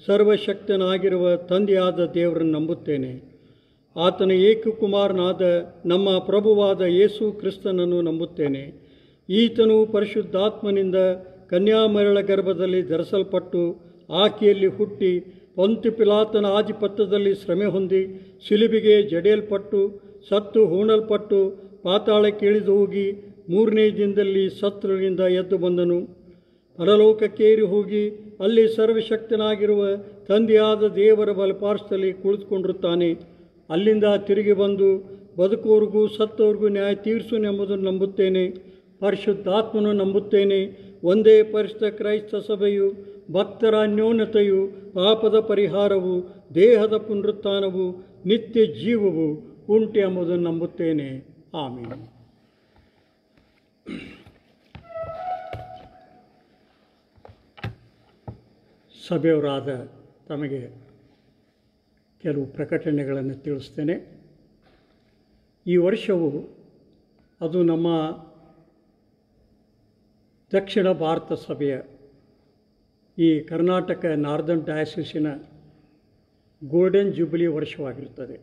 ಸರ್ವಶಕ್ತನಾಗಿರುವ ತಂದೆಯಾದ ದೇವರನ್ನು ನಂಬುತ್ತೇನೆ ಆತನ ಏಕಕುಮಾರನಾದ ನಮ್ಮ ಪ್ರಭುವಾದ ಯೇಸು ಕ್ರಿಸ್ತನನ್ನು ನಂಬುತ್ತೇನೆ ಈತನು ಪರಿಶುದ್ಧಾತ್ಮನಿಂದ ಕನ್ಯಾಮರಳ ಗರ್ಭದಲ್ಲಿ ಧರಿಸಲ್ಪಟ್ಟು ಆಕೆಯಲ್ಲಿ ಹುಟ್ಟಿ ಪಂತಿ ಪಿಲಾತನ ಆಧಿಪತ್ಯದಲ್ಲಿ ಶ್ರಮೆ ಹೊಂದಿ ಸಿಲುಬಿಗೆ ಜಡಿಯಲ್ಪಟ್ಟು ಸತ್ತು ಹೂಣಲ್ಪಟ್ಟು ಪಾತಾಳಕ್ಕೆ ಇಳಿದು ಹೋಗಿ ಮೂರನೇ ದಿನದಲ್ಲಿ ಸತ್ತರಿಂದ ಎದ್ದು ಬಂದನು ಪರಲೋಕಕ್ಕೇರಿ ಹೋಗಿ ಅಲ್ಲಿ ಸರ್ವಶಕ್ತನಾಗಿರುವ ತಂದೆಯಾದ ದೇವರ ಬಲಪಾರ್ಶ್ವದಲ್ಲಿ ಕುಳಿತುಕೊಂಡಿರುತ್ತಾನೆ ಅಲ್ಲಿಂದ ತಿರುಗಿ ಬಂದು ಬದುಕುವವರಿಗೂ ಸತ್ತವರಿಗೂ ನ್ಯಾಯ ತೀರಿಸುನೆಂಬುದನ್ನು ನಂಬುತ್ತೇನೆ ಪರಿಶುದ್ಧಾತ್ಮನು ನಂಬುತ್ತೇನೆ ಒಂದೇ ಪರಿಶುದ್ಧ ಕ್ರೈಸ್ತ ಸಭೆಯು ಭಕ್ತರ ಅನ್ಯೋನ್ಯತೆಯು ಪಾಪದ ಪರಿಹಾರವು ದೇಹದ ಪುನರುತ್ಥಾನವು ನಿತ್ಯ ಜೀವವು ಉಂಟು ಎಂಬುದನ್ನು ನಂಬುತ್ತೇನೆ ಆಮೇಲೆ ಸಭೆಯವರಾದ ತಮಗೆ ಕೆಲವು ಪ್ರಕಟಣೆಗಳನ್ನು ತಿಳಿಸ್ತೇನೆ ಈ ವರ್ಷವು ಅದು ನಮ್ಮ ದಕ್ಷಿಣ ಭಾರತ ಸಭೆಯ ಈ ಕರ್ನಾಟಕ ನಾರ್ದನ್ ಡಯಾಸಿಸಿನ ಗೋಲ್ಡನ್ ಜೂಬಿಲಿ ವರ್ಷವಾಗಿರುತ್ತದೆ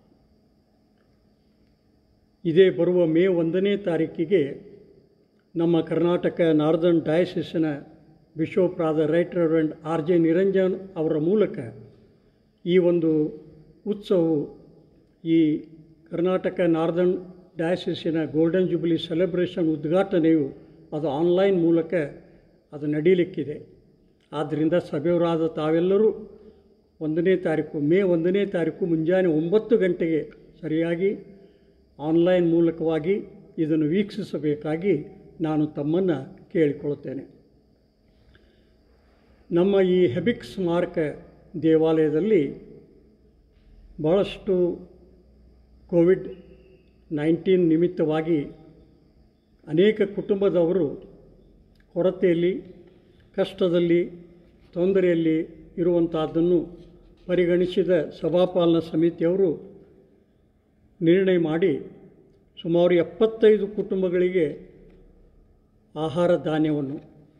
ಇದೇ ಬರುವ ಮೇ ಒಂದನೇ ತಾರೀಕಿಗೆ ನಮ್ಮ ಕರ್ನಾಟಕ ನಾರ್ದನ್ ಡಯಾಸಿಸಿನ ಬಿಷೋಪ್ರಾದ right reverend R J Niranjan ಅವರ ಮೂಲಕ ಈ ಒಂದು ಉತ್ಸವವು ಈ ಕರ್ನಾಟಕ ನಾರ್ದನ್ ಡಯಾಸಿಸಿನ ಗೋಲ್ಡನ್ ಜೂಬಿಲಿ ಸೆಲೆಬ್ರೇಷನ್ ಉದ್ಘಾಟನೆಯು ಅದು ಆನ್ಲೈನ್ ಮೂಲಕ ಅದು ನಡೀಲಿಕ್ಕಿದೆ ಆದ್ದರಿಂದ ಸಭೆಯವರಾದ ತಾವೆಲ್ಲರೂ ಒಂದನೇ ತಾರೀಕು ಮೇ ಒಂದನೇ ತಾರೀಕು ಮುಂಜಾನೆ ಒಂಬತ್ತು ಗಂಟೆಗೆ ಸರಿಯಾಗಿ ಆನ್ಲೈನ್ ಮೂಲಕವಾಗಿ ಇದನ್ನು ವೀಕ್ಷಿಸಬೇಕಾಗಿ ನಾನು ತಮ್ಮನ್ನು ಕೇಳಿಕೊಳ್ಳುತ್ತೇನೆ ನಮ್ಮ ಈ ಹೆಬಿಕ್ ಸ್ಮಾರಕ ದೇವಾಲಯದಲ್ಲಿ ಭಾಳಷ್ಟು ಕೋವಿಡ್ ನೈನ್ಟೀನ್ ನಿಮಿತ್ತವಾಗಿ ಅನೇಕ ಕುಟುಂಬದವರು ಕೊರತೆಯಲ್ಲಿ ಕಷ್ಟದಲ್ಲಿ ತೊಂದರೆಯಲ್ಲಿ ಇರುವಂಥದ್ದನ್ನು ಪರಿಗಣಿಸಿದ ಸಭಾಪಾಲನಾ ಸಮಿತಿಯವರು ನಿರ್ಣಯ ಮಾಡಿ ಸುಮಾರು ಎಪ್ಪತ್ತೈದು ಕುಟುಂಬಗಳಿಗೆ ಆಹಾರ ಧಾನ್ಯವನ್ನು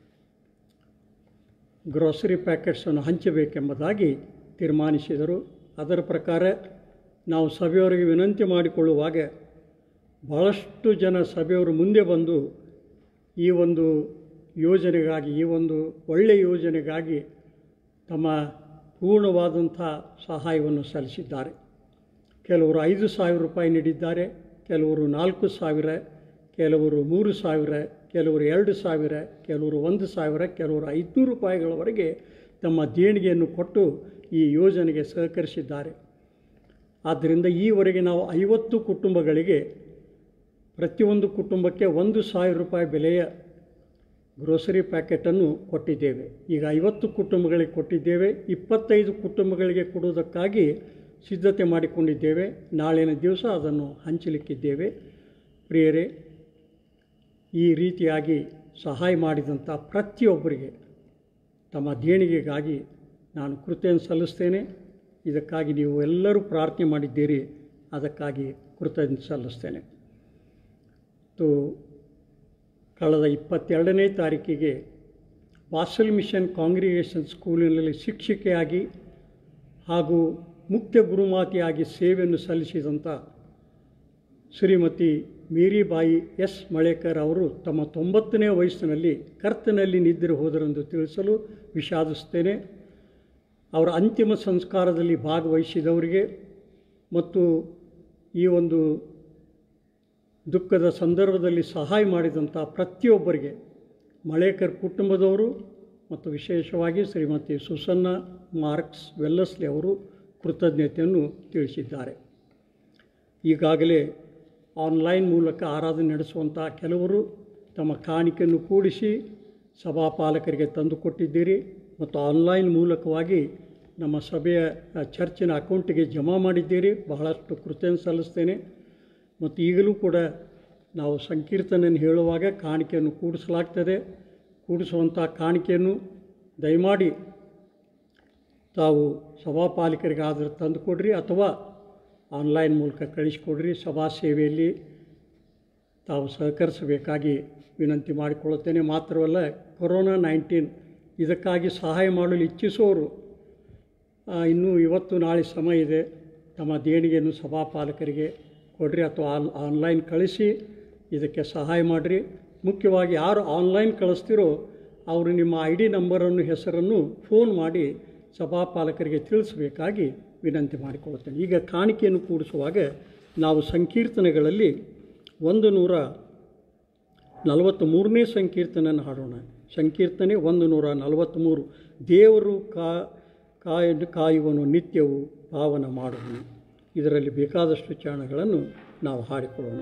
ಗ್ರೋಸರಿ ಪ್ಯಾಕೆಟ್ಸನ್ನು ಹಂಚಬೇಕೆಂಬುದಾಗಿ ತೀರ್ಮಾನಿಸಿದರು ಅದರ ಪ್ರಕಾರ ನಾವು ಸಭೆಯವರಿಗೆ ವಿನಂತಿ ಮಾಡಿಕೊಳ್ಳುವಾಗ ಭಾಳಷ್ಟು ಜನ ಸಭೆಯವರು ಮುಂದೆ ಬಂದು ಈ ಒಂದು ಯೋಜನೆಗಾಗಿ ಈ ಒಂದು ಒಳ್ಳೆಯ ಯೋಜನೆಗಾಗಿ ತಮ್ಮ ಪೂರ್ಣವಾದಂಥ ಸಹಾಯವನ್ನು ಸಲ್ಲಿಸಿದ್ದಾರೆ ಕೆಲವರು ಐದು ಸಾವಿರ ರೂಪಾಯಿ ನೀಡಿದ್ದಾರೆ ಕೆಲವರು ನಾಲ್ಕು ಸಾವಿರ ಕೆಲವರು ಮೂರು ಸಾವಿರ ಕೆಲವರು ಎರಡು ಸಾವಿರ ಕೆಲವರು ಒಂದು ಸಾವಿರ ಕೆಲವರು ಐದುನೂರು ರೂಪಾಯಿಗಳವರೆಗೆ ತಮ್ಮ ದೇಣಿಗೆಯನ್ನು ಕೊಟ್ಟು ಈ ಯೋಜನೆಗೆ ಸಹಕರಿಸಿದ್ದಾರೆ ಆದ್ದರಿಂದ ಈವರೆಗೆ ನಾವು ಐವತ್ತು ಕುಟುಂಬಗಳಿಗೆ ಪ್ರತಿಯೊಂದು ಕುಟುಂಬಕ್ಕೆ ಒಂದು ಸಾವಿರ ರೂಪಾಯಿ ಬೆಲೆಯ ಗ್ರೋಸರಿ ಪ್ಯಾಕೆಟನ್ನು ಕೊಟ್ಟಿದ್ದೇವೆ ಈಗ ಐವತ್ತು ಕುಟುಂಬಗಳಿಗೆ ಕೊಟ್ಟಿದ್ದೇವೆ ಇಪ್ಪತ್ತೈದು ಕುಟುಂಬಗಳಿಗೆ ಕೊಡುವುದಕ್ಕಾಗಿ ಸಿದ್ಧತೆ ಮಾಡಿಕೊಂಡಿದ್ದೇವೆ ನಾಳಿನ ದಿವಸ ಅದನ್ನು ಹಂಚಲಿಕ್ಕಿದ್ದೇವೆ ಪ್ರಿಯರೇ ಈ ರೀತಿಯಾಗಿ ಸಹಾಯ ಮಾಡಿದಂಥ ಪ್ರತಿಯೊಬ್ಬರಿಗೆ ತಮ್ಮ ದೇಣಿಗೆಗಾಗಿ ನಾನು ಕೃತೆಯನ್ನು ಸಲ್ಲಿಸ್ತೇನೆ ಇದಕ್ಕಾಗಿ ನೀವು ಎಲ್ಲರೂ ಪ್ರಾರ್ಥನೆ ಮಾಡಿದ್ದೀರಿ ಅದಕ್ಕಾಗಿ ಕೃತಜ್ಞತೆ ಸಲ್ಲಿಸ್ತೇನೆ ಮತ್ತು ಕಳೆದ ಇಪ್ಪತ್ತೆರಡನೇ ತಾರೀಕಿಗೆ ವಾಸಲ್ ಮಿಷನ್ ಕಾಂಗ್ರಿಗೇಷನ್ ಸ್ಕೂಲಿನಲ್ಲಿ ಶಿಕ್ಷಕಿಯಾಗಿ ಹಾಗೂ ಮುಖ್ಯ ಗುರುಮಾತೆಯಾಗಿ ಸೇವೆಯನ್ನು ಸಲ್ಲಿಸಿದಂಥ ಶ್ರೀಮತಿ ಮೀರಿಬಾಯಿ ಎಸ್ ಮಳೇಕರ್ ಅವರು ತಮ್ಮ ತೊಂಬತ್ತನೇ ವಯಸ್ಸಿನಲ್ಲಿ ಕರ್ತನಲ್ಲಿ ನಿದ್ರೆ ಹೋದರೆಂದು ತಿಳಿಸಲು ವಿಷಾದಿಸ್ತೇನೆ ಅವರ ಅಂತಿಮ ಸಂಸ್ಕಾರದಲ್ಲಿ ಭಾಗವಹಿಸಿದವರಿಗೆ ಮತ್ತು ಈ ಒಂದು ದುಃಖದ ಸಂದರ್ಭದಲ್ಲಿ ಸಹಾಯ ಮಾಡಿದಂಥ ಪ್ರತಿಯೊಬ್ಬರಿಗೆ ಮಳೇಕರ್ ಕುಟುಂಬದವರು ಮತ್ತು ವಿಶೇಷವಾಗಿ ಶ್ರೀಮತಿ ಸುಸನ್ನ ಮಾರ್ಕ್ಸ್ ವೆಲ್ಲಸ್ಲಿ ಅವರು ಕೃತಜ್ಞತೆಯನ್ನು ತಿಳಿಸಿದ್ದಾರೆ ಈಗಾಗಲೇ ಆನ್ಲೈನ್ ಮೂಲಕ ಆರಾಧನೆ ನಡೆಸುವಂಥ ಕೆಲವರು ತಮ್ಮ ಕಾಣಿಕೆಯನ್ನು ಕೂಡಿಸಿ ಸಭಾಪಾಲಕರಿಗೆ ತಂದುಕೊಟ್ಟಿದ್ದೀರಿ ಮತ್ತು ಆನ್ಲೈನ್ ಮೂಲಕವಾಗಿ ನಮ್ಮ ಸಭೆಯ ಆ, ಚರ್ಚಿನ ಅಕೌಂಟಿಗೆ ಜಮಾ ಮಾಡಿದ್ದೀರಿ ಬಹಳಷ್ಟು ಕೃತಜ್ಞತೆ ಸಲ್ಲಿಸ್ತೇನೆ ಮತ್ತು ಈಗಲೂ ಕೂಡ ನಾವು ಸಂಕೀರ್ತನೆಯನ್ನು ಹೇಳುವಾಗ ಕಾಣಿಕೆಯನ್ನು ಕೂಡಿಸಲಾಗ್ತದೆ ಕೂಡಿಸುವಂಥ ಕಾಣಿಕೆಯನ್ನು ದಯಮಾಡಿ ತಾವು ಸಭಾಪಾಲಕರಿಗಾದರೂ ತಂದುಕೊಡ್ರಿ ಅಥವಾ ಆನ್ಲೈನ್ ಮೂಲಕ ಕಳಿಸಿಕೊಡ್ರಿ ಸಭಾ ಸೇವೆಯಲ್ಲಿ ತಾವು ಸಹಕರಿಸಬೇಕಾಗಿ ವಿನಂತಿ ಮಾಡಿಕೊಳ್ಳುತ್ತೇನೆ ಮಾತ್ರವಲ್ಲ ಕೊರೋನಾ ನೈನ್ಟೀನ್ ಇದಕ್ಕಾಗಿ ಸಹಾಯ ಮಾಡಲು ಇಚ್ಛಿಸುವವರು ಆ, ಇನ್ನೂ ಇವತ್ತು ನಾಳೆ ಸಮಯ ಇದೆ ತಮ್ಮ ದೇಣಿಗೆಯನ್ನು ಸಭಾಪಾಲಕರಿಗೆ ಕೊಡ್ರಿ ಅಥವಾ ಆನ್ ಆನ್ಲೈನ್ ಕಳಿಸಿ ಇದಕ್ಕೆ ಸಹಾಯ ಮಾಡಿರಿ ಮುಖ್ಯವಾಗಿ ಯಾರು ಆನ್ಲೈನ್ ಕಳಿಸ್ತಿರೋ ಅವರು ನಿಮ್ಮ ಐ ಡಿ ನಂಬರನ್ನು ಹೆಸರನ್ನು ಫೋನ್ ಮಾಡಿ ಸಭಾಪಾಲಕರಿಗೆ ತಿಳಿಸಬೇಕಾಗಿ ವಿನಂತಿ ಮಾಡಿಕೊಳ್ಳುತ್ತೇನೆ ಈಗ ಕಾಣಿಕೆಯನ್ನು ಕೂಡಿಸುವಾಗ ನಾವು ಸಂಕೀರ್ತನೆಗಳಲ್ಲಿ ಒಂದು ನೂರ ನಲವತ್ತ್ಮೂರನೇ ಸಂಕೀರ್ತನೆಯನ್ನು ಹಾಡೋಣ ಸಂಕೀರ್ತನೆ ಒಂದು ನೂರ ನಲವತ್ತ್ಮೂರು ದೇವರು ಕಾ ಕಾಯ ಕಾಯುವನು ನಿತ್ಯವು ಪಾವನ ಮಾಡುವನು ಇದರಲ್ಲಿ ಬೇಕಾದಷ್ಟು ಚರಣಗಳನ್ನು ನಾವು ಹಾಡಿಕೊಳ್ಳೋಣ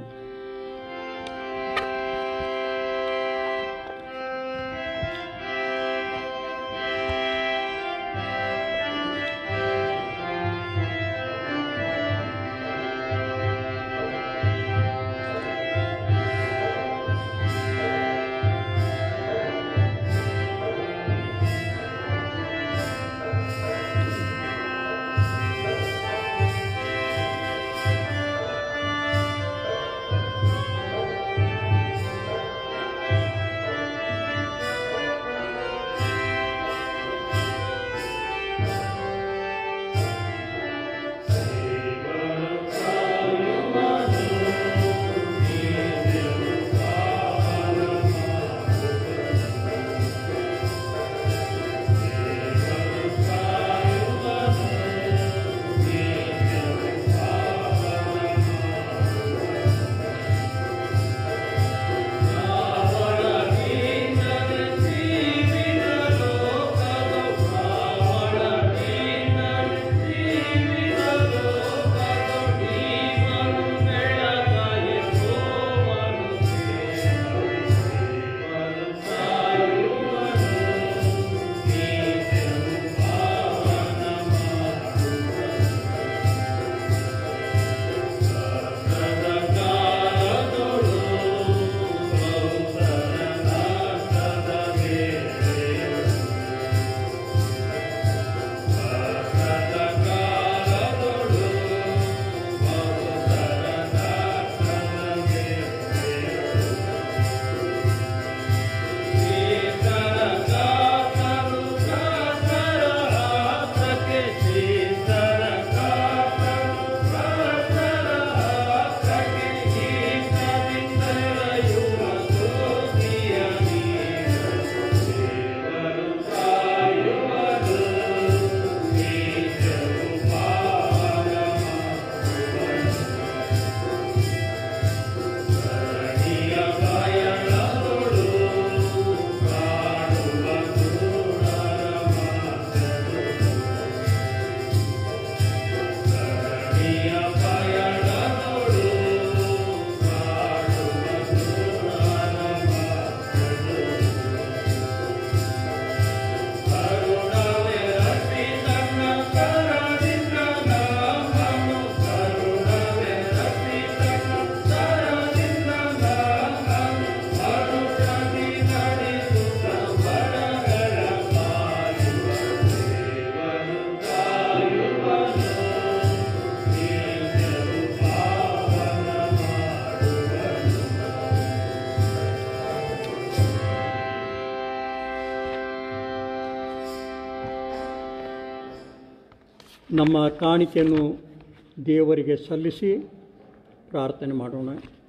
ನಮ್ಮ ಕಾಣಿಕೆಯನ್ನು ದೇವರಿಗೆ ಸಲ್ಲಿಸಿ ಪ್ರಾರ್ಥನೆ ಮಾಡೋಣ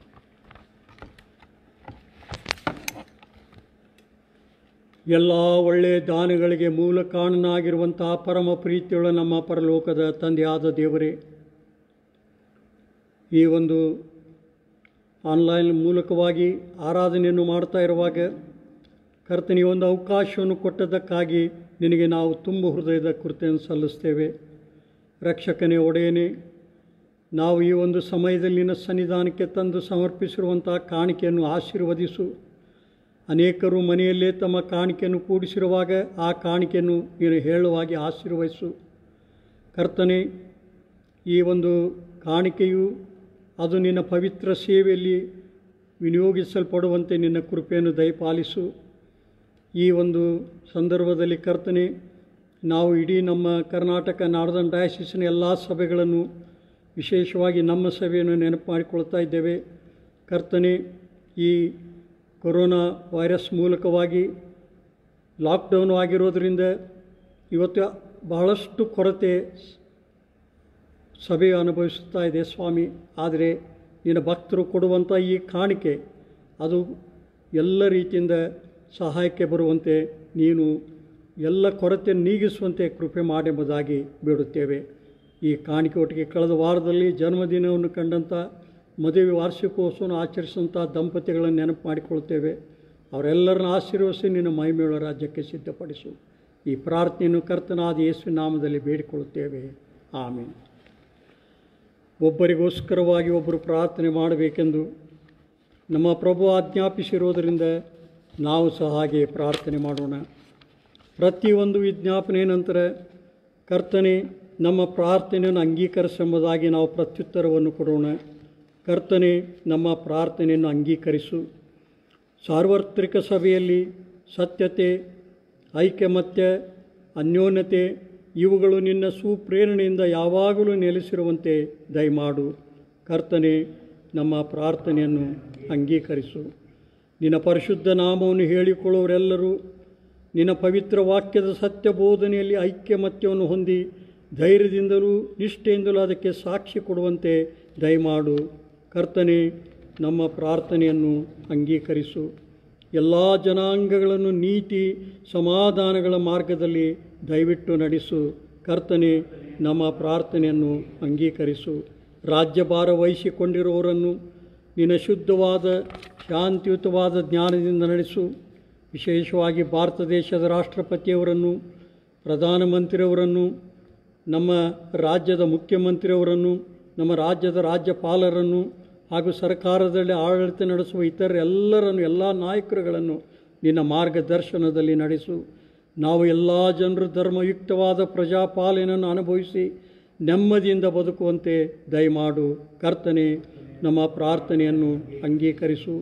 ಎಲ್ಲ ಒಳ್ಳೆಯ ದಾನಗಳಿಗೆ ಮೂಲ ಕಾರಣನಾಗಿರುವಂತಹ ಪರಮ ಪ್ರೀತಿಯುಳ್ಳ ನಮ್ಮ ಪರಲೋಕದ ತಂದೆಯಾದ ದೇವರೇ ಈ ಒಂದು ಆನ್ಲೈನ್ ಮೂಲಕವಾಗಿ ಆರಾಧನೆಯನ್ನು ಮಾಡ್ತಾ ಇರುವಾಗ ಕರ್ತನಿ ಒಂದು ಅವಕಾಶವನ್ನು ಕೊಟ್ಟದ್ದಕ್ಕಾಗಿ ನಿನಗೆ ನಾವು ತುಂಬ ಹೃದಯದ ಕೃತೆಯನ್ನು ಸಲ್ಲಿಸ್ತೇವೆ ರಕ್ಷಕನೇ ಒಡೆಯನೇ ನಾವು ಈ ಒಂದು ಸಮಯದಲ್ಲಿ ನಿನ್ನ ಸನ್ನಿಧಾನಕ್ಕೆ ತಂದು ಸಮರ್ಪಿಸಿರುವಂಥ ಕಾಣಿಕೆಯನ್ನು ಆಶೀರ್ವದಿಸು ಅನೇಕರು ಮನೆಯಲ್ಲೇ ತಮ್ಮ ಕಾಣಿಕೆಯನ್ನು ಕೂಡಿಸಿರುವಾಗ ಆ ಕಾಣಿಕೆಯನ್ನು ನೀನು ಹೇಳುವಾಗಿ ಆಶೀರ್ವದಿಸು ಕರ್ತನೆ ಈ ಒಂದು ಕಾಣಿಕೆಯು ಅದು ನಿನ್ನ ಪವಿತ್ರ ಸೇವೆಯಲ್ಲಿ ವಿನಿಯೋಗಿಸಲ್ಪಡುವಂತೆ ನಿನ್ನ ಕೃಪೆಯನ್ನು ದಯಪಾಲಿಸು ಈ ಒಂದು ಸಂದರ್ಭದಲ್ಲಿ ಕರ್ತನೆ ನಾವು ಇಡೀ ನಮ್ಮ ಕರ್ನಾಟಕ ನಾರ್ದನ್ ಡಯಾಸಿಸ್ನ ಎಲ್ಲ ಸಭೆಗಳನ್ನು ವಿಶೇಷವಾಗಿ ನಮ್ಮ ಸಭೆಯನ್ನು ನೆನಪು ಮಾಡಿಕೊಳ್ತಾ ಇದ್ದೇವೆ ಕರ್ತನೆ ಈ ಕೊರೋನಾ ವೈರಸ್ ಮೂಲಕವಾಗಿ ಲಾಕ್ಡೌನ್ ಆಗಿರೋದರಿಂದ ಇವತ್ತು ಬಹಳಷ್ಟು ಕೊರತೆ ಸಭೆಯು ಅನುಭವಿಸುತ್ತಾ ಇದೆ ಸ್ವಾಮಿ ಆದರೆ ನಿನ್ನ ಭಕ್ತರು ಕೊಡುವಂಥ ಈ ಕಾಣಿಕೆ ಅದು ಎಲ್ಲ ರೀತಿಯಿಂದ ಸಹಾಯಕ್ಕೆ ಬರುವಂತೆ ನೀನು ಎಲ್ಲ ಕೊರತೆ ನೀಗಿಸುವಂತೆ ಕೃಪೆ ಮಾಡೆಂಬುದಾಗಿ ಬೇಡುತ್ತೇವೆ ಈ ಕಾಣಿಕೆ ಒಟ್ಟಿಗೆ ಕಳೆದ ವಾರದಲ್ಲಿ ಜನ್ಮದಿನವನ್ನು ಕಂಡಂಥ ಮದುವೆ ವಾರ್ಷಿಕೋತ್ಸವವನ್ನು ಆಚರಿಸಿದಂಥ ದಂಪತಿಗಳನ್ನು ನೆನಪು ಮಾಡಿಕೊಳ್ತೇವೆ ಅವರೆಲ್ಲರನ್ನ ಆಶೀರ್ವದಿಸಿ ನಿನ್ನ ಮಹಿಮೆಯುಳ್ಳ ರಾಜ್ಯಕ್ಕೆ ಸಿದ್ಧಪಡಿಸು ಈ ಪ್ರಾರ್ಥನೆಯನ್ನು ಕರ್ತನಾದ ಯೇಸುವಿನ ನಾಮದಲ್ಲಿ ಬೇಡಿಕೊಳ್ಳುತ್ತೇವೆ ಆಮೇಲೆ ಒಬ್ಬರಿಗೋಸ್ಕರವಾಗಿ ಒಬ್ಬರು ಪ್ರಾರ್ಥನೆ ಮಾಡಬೇಕೆಂದು ನಮ್ಮ ಪ್ರಭು ಆಜ್ಞಾಪಿಸಿರುವುದರಿಂದ ನಾವು ಸಹ ಹಾಗೆ ಪ್ರಾರ್ಥನೆ ಮಾಡೋಣ ಪ್ರತಿಯೊಂದು ವಿಜ್ಞಾಪನೆ ನಂತರ ಕರ್ತನೆ ನಮ್ಮ ಪ್ರಾರ್ಥನೆಯನ್ನು ಅಂಗೀಕರಿಸೆಂಬುದಾಗಿ ನಾವು ಪ್ರತ್ಯುತ್ತರವನ್ನು ಕೊಡೋಣ ಕರ್ತನೆ ನಮ್ಮ ಪ್ರಾರ್ಥನೆಯನ್ನು ಅಂಗೀಕರಿಸು ಸಾರ್ವತ್ರಿಕ ಸಭೆಯಲ್ಲಿ ಸತ್ಯತೆ ಐಕ್ಯಮತ್ಯ ಅನ್ಯೋನ್ಯತೆ ಇವುಗಳು ನಿನ್ನ ಸುಪ್ರೇರಣೆಯಿಂದ ಯಾವಾಗಲೂ ನೆಲೆಸಿರುವಂತೆ ದಯಮಾಡು ಕರ್ತನೆ ನಮ್ಮ ಪ್ರಾರ್ಥನೆಯನ್ನು ಅಂಗೀಕರಿಸು ನಿನ್ನ ಪರಿಶುದ್ಧ ನಾಮವನ್ನು ಹೇಳಿಕೊಳ್ಳುವರೆಲ್ಲರೂ ನಿನ್ನ ಪವಿತ್ರ ವಾಕ್ಯದ ಸತ್ಯ ಬೋಧನೆಯಲ್ಲಿ ಐಕ್ಯಮತ್ಯವನ್ನು ಹೊಂದಿ ಧೈರ್ಯದಿಂದಲೂ ನಿಷ್ಠೆಯಿಂದಲೂ ಅದಕ್ಕೆ ಸಾಕ್ಷಿ ಕೊಡುವಂತೆ ದಯಮಾಡು ಕರ್ತನೆ ನಮ್ಮ ಪ್ರಾರ್ಥನೆಯನ್ನು ಅಂಗೀಕರಿಸು ಎಲ್ಲ ಜನಾಂಗಗಳನ್ನು ನೀತಿ ಸಮಾಧಾನಗಳ ಮಾರ್ಗದಲ್ಲಿ ದಯವಿಟ್ಟು ನಡೆಸು ಕರ್ತನೆ ನಮ್ಮ ಪ್ರಾರ್ಥನೆಯನ್ನು ಅಂಗೀಕರಿಸು ರಾಜ್ಯಭಾರ ವಹಿಸಿಕೊಂಡಿರುವವರನ್ನು ನಿನ್ನ ಶುದ್ಧವಾದ ಶಾಂತಿಯುತವಾದ ಜ್ಞಾನದಿಂದ ನಡೆಸು ವಿಶೇಷವಾಗಿ ಭಾರತ ದೇಶದ ರಾಷ್ಟ್ರಪತಿಯವರನ್ನು ಪ್ರಧಾನಮಂತ್ರಿಯವರನ್ನು ನಮ್ಮ ರಾಜ್ಯದ ಮುಖ್ಯಮಂತ್ರಿಯವರನ್ನು ನಮ್ಮ ರಾಜ್ಯದ ರಾಜ್ಯಪಾಲರನ್ನು ಹಾಗೂ ಸರ್ಕಾರದಲ್ಲಿ ಆಡಳಿತ ನಡೆಸುವ ಇತರ ಎಲ್ಲರನ್ನು ಎಲ್ಲ ನಾಯಕರುಗಳನ್ನು ನಿನ್ನ ಮಾರ್ಗದರ್ಶನದಲ್ಲಿ ನಡೆಸು ನಾವು ಎಲ್ಲ ಜನರು ಧರ್ಮಯುಕ್ತವಾದ ಪ್ರಜಾಪಾಲನೆಯನ್ನು ಅನುಭವಿಸಿ ನೆಮ್ಮದಿಯಿಂದ ಬದುಕುವಂತೆ ದಯಮಾಡು ಕರ್ತನೆ ನಮ್ಮ ಪ್ರಾರ್ಥನೆಯನ್ನು ಅಂಗೀಕರಿಸು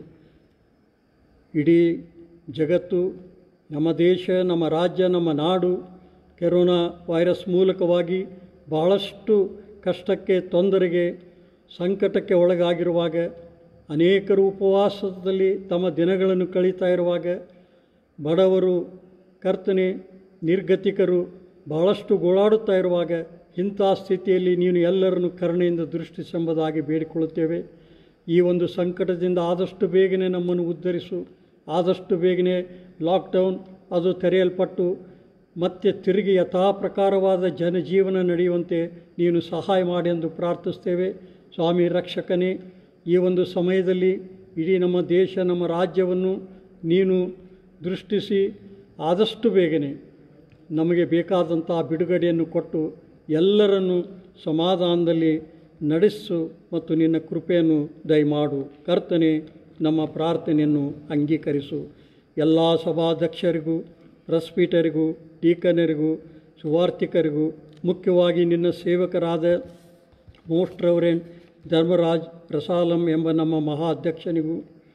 ಇಡೀ ಜಗತ್ತು ನಮ್ಮ ದೇಶ ನಮ್ಮ ರಾಜ್ಯ ನಮ್ಮ ನಾಡು ಕೆರೋನಾ ವೈರಸ್ ಮೂಲಕವಾಗಿ ಬಹಳಷ್ಟು ಕಷ್ಟಕ್ಕೆ ತೊಂದರೆಗೆ ಸಂಕಟಕ್ಕೆ ಒಳಗಾಗಿರುವಾಗ ಅನೇಕರು ಉಪವಾಸದಲ್ಲಿ ತಮ್ಮ ದಿನಗಳನ್ನು ಕಳೀತಾ ಇರುವಾಗ ಬಡವರು ಕರ್ತನೆ ನಿರ್ಗತಿಕರು ಬಹಳಷ್ಟು ಗೋಳಾಡುತ್ತಾ ಇರುವಾಗ ಇಂಥ ಸ್ಥಿತಿಯಲ್ಲಿ ನೀನು ಎಲ್ಲರನ್ನು ಕರುಣೆಯಿಂದ ದೃಷ್ಟಿಸೆಂಬುದಾಗಿ ಬೇಡಿಕೊಳ್ಳುತ್ತೇವೆ ಈ ಒಂದು ಸಂಕಟದಿಂದ ಆದಷ್ಟು ಬೇಗನೆ ನಮ್ಮನ್ನು ಉದ್ಧರಿಸು ಆದಷ್ಟು ಬೇಗನೆ ಲಾಕ್ಡೌನ್ ಅದು ತೆರೆಯಲ್ಪಟ್ಟು ಮತ್ತೆ ತಿರುಗಿ ಯಥಾ ಪ್ರಕಾರವಾದ ಜನಜೀವನ ನಡೆಯುವಂತೆ ನೀನು ಸಹಾಯ ಮಾಡಿ ಎಂದು ಪ್ರಾರ್ಥಿಸ್ತೇವೆ ಸ್ವಾಮಿ ರಕ್ಷಕನೇ ಈ ಒಂದು ಸಮಯದಲ್ಲಿ ಇಡೀ ನಮ್ಮ ದೇಶ ನಮ್ಮ ರಾಜ್ಯವನ್ನು ನೀನು ದೃಷ್ಟಿಸಿ ಆದಷ್ಟು ಬೇಗನೆ ನಮಗೆ ಬೇಕಾದಂಥ ಬಿಡುಗಡೆಯನ್ನು ಕೊಟ್ಟು ಎಲ್ಲರನ್ನು ಸಮಾಧಾನದಲ್ಲಿ ನಡೆಸು ಮತ್ತು ನಿನ್ನ ಕೃಪೆಯನ್ನು ದಯಮಾಡು ಕರ್ತನೆ ನಮ್ಮ ಪ್ರಾರ್ಥನೆಯನ್ನು ಅಂಗೀಕರಿಸು ಎಲ್ಲ ಸಭಾಧ್ಯಕ್ಷರಿಗೂ ಪ್ರೆಸ್ಪೀಟರಿಗೂ ಟೀಕನರಿಗೂ ಸುವಾರ್ಥಿಕರಿಗೂ ಮುಖ್ಯವಾಗಿ ನಿನ್ನ ಸೇವಕರಾದ ಮೋಸ್ಟ್ ರೆವರೆಂಟ್ ಧರ್ಮರಾಜ್ ರಸಾಲಂ ಎಂಬ ನಮ್ಮ ಮಹಾ ಅಧ್ಯಕ್ಷನಿಗೂ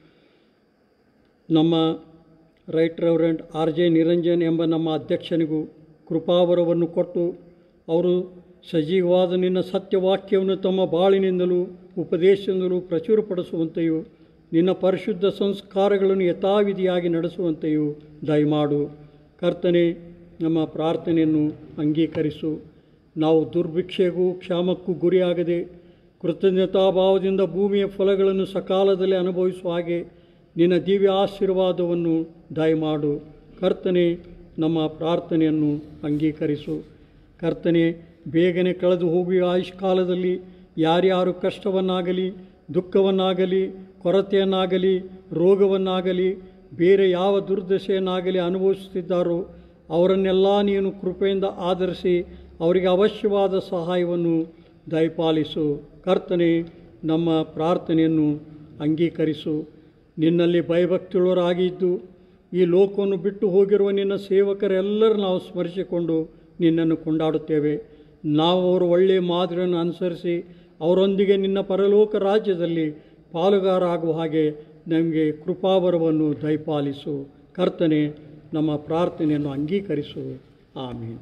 ನಮ್ಮ right reverend R J Niranjan ಎಂಬ ನಮ್ಮ ಅಧ್ಯಕ್ಷನಿಗೂ ಕೃಪಾವರವನ್ನು ಕೊಟ್ಟು ಅವರು ಸಜೀವವಾದ ನಿನ್ನ ಸತ್ಯವಾಕ್ಯವನ್ನು ತಮ್ಮ ಬಾಳಿನಿಂದಲೂ ಉಪದೇಶದಿಂದಲೂ ಪ್ರಚುರಪಡಿಸುವಂತೆಯೂ ನಿನ್ನ ಪರಿಶುದ್ಧ ಸಂಸ್ಕಾರಗಳನ್ನು ಯಥಾವಿಧಿಯಾಗಿ ನಡೆಸುವಂತೆಯೂ ದಯಮಾಡು ಕರ್ತನೆ ನಮ್ಮ ಪ್ರಾರ್ಥನೆಯನ್ನು ಅಂಗೀಕರಿಸು ನಾವು ದುರ್ಭಿಕ್ಷೆಗೂ ಕ್ಷಾಮಕ್ಕೂ ಗುರಿಯಾಗದೆ ಕೃತಜ್ಞತಾಭಾವದಿಂದ ಭೂಮಿಯ ಫಲಗಳನ್ನು ಸಕಾಲದಲ್ಲಿ ಅನುಭವಿಸುವ ಹಾಗೆ ನಿನ್ನ ದಿವ್ಯ ಆಶೀರ್ವಾದವನ್ನು ದಯಮಾಡು ಕರ್ತನೆ ನಮ್ಮ ಪ್ರಾರ್ಥನೆಯನ್ನು ಅಂಗೀಕರಿಸು ಕರ್ತನೆ ಬೇಗನೆ ಕಳೆದು ಹೋಗುವ ಆಯುಷ್ಕಾಲದಲ್ಲಿ ಯಾರ್ಯಾರು ಕಷ್ಟವನ್ನಾಗಲಿ ದುಃಖವನ್ನಾಗಲಿ ಕೊರತೆಯನ್ನಾಗಲಿ ರೋಗವನ್ನಾಗಲಿ ಬೇರೆ ಯಾವ ದುರ್ದಶೆಯನ್ನಾಗಲಿ ಅನುಭವಿಸುತ್ತಿದ್ದಾರೋ ಅವರನ್ನೆಲ್ಲ ನೀನು ಕೃಪೆಯಿಂದ ಆಧರಿಸಿ ಅವರಿಗೆ ಅವಶ್ಯವಾದ ಸಹಾಯವನ್ನು ದಯಪಾಲಿಸು ಕರ್ತನೆ ನಮ್ಮ ಪ್ರಾರ್ಥನೆಯನ್ನು ಅಂಗೀಕರಿಸು ನಿನ್ನಲ್ಲಿ ಭಯಭಕ್ತಿಯುಳ್ಳವರಾಗಿದ್ದು ಈ ಲೋಕವನ್ನು ಬಿಟ್ಟು ಹೋಗಿರುವ ನಿನ್ನ ಸೇವಕರೆಲ್ಲರೂ ನಾವು ಸ್ಮರಿಸಿಕೊಂಡು ನಿನ್ನನ್ನು ಕೊಂಡಾಡುತ್ತೇವೆ ನಾವು ಅವರ ಒಳ್ಳೆಯ ಮಾದರಿಯನ್ನು ಅನುಸರಿಸಿ ಅವರೊಂದಿಗೆ ನಿನ್ನ ಪರಲೋಕ ರಾಜ್ಯದಲ್ಲಿ ಪಾಲುಗಾರ ಆಗುವ ಹಾಗೆ ನಮಗೆ ಕೃಪಾವರವನ್ನು ದಯಪಾಲಿಸು ಕರ್ತನೆ ನಮ್ಮ ಪ್ರಾರ್ಥನೆಯನ್ನು ಅಂಗೀಕರಿಸು ಆಮೀನ್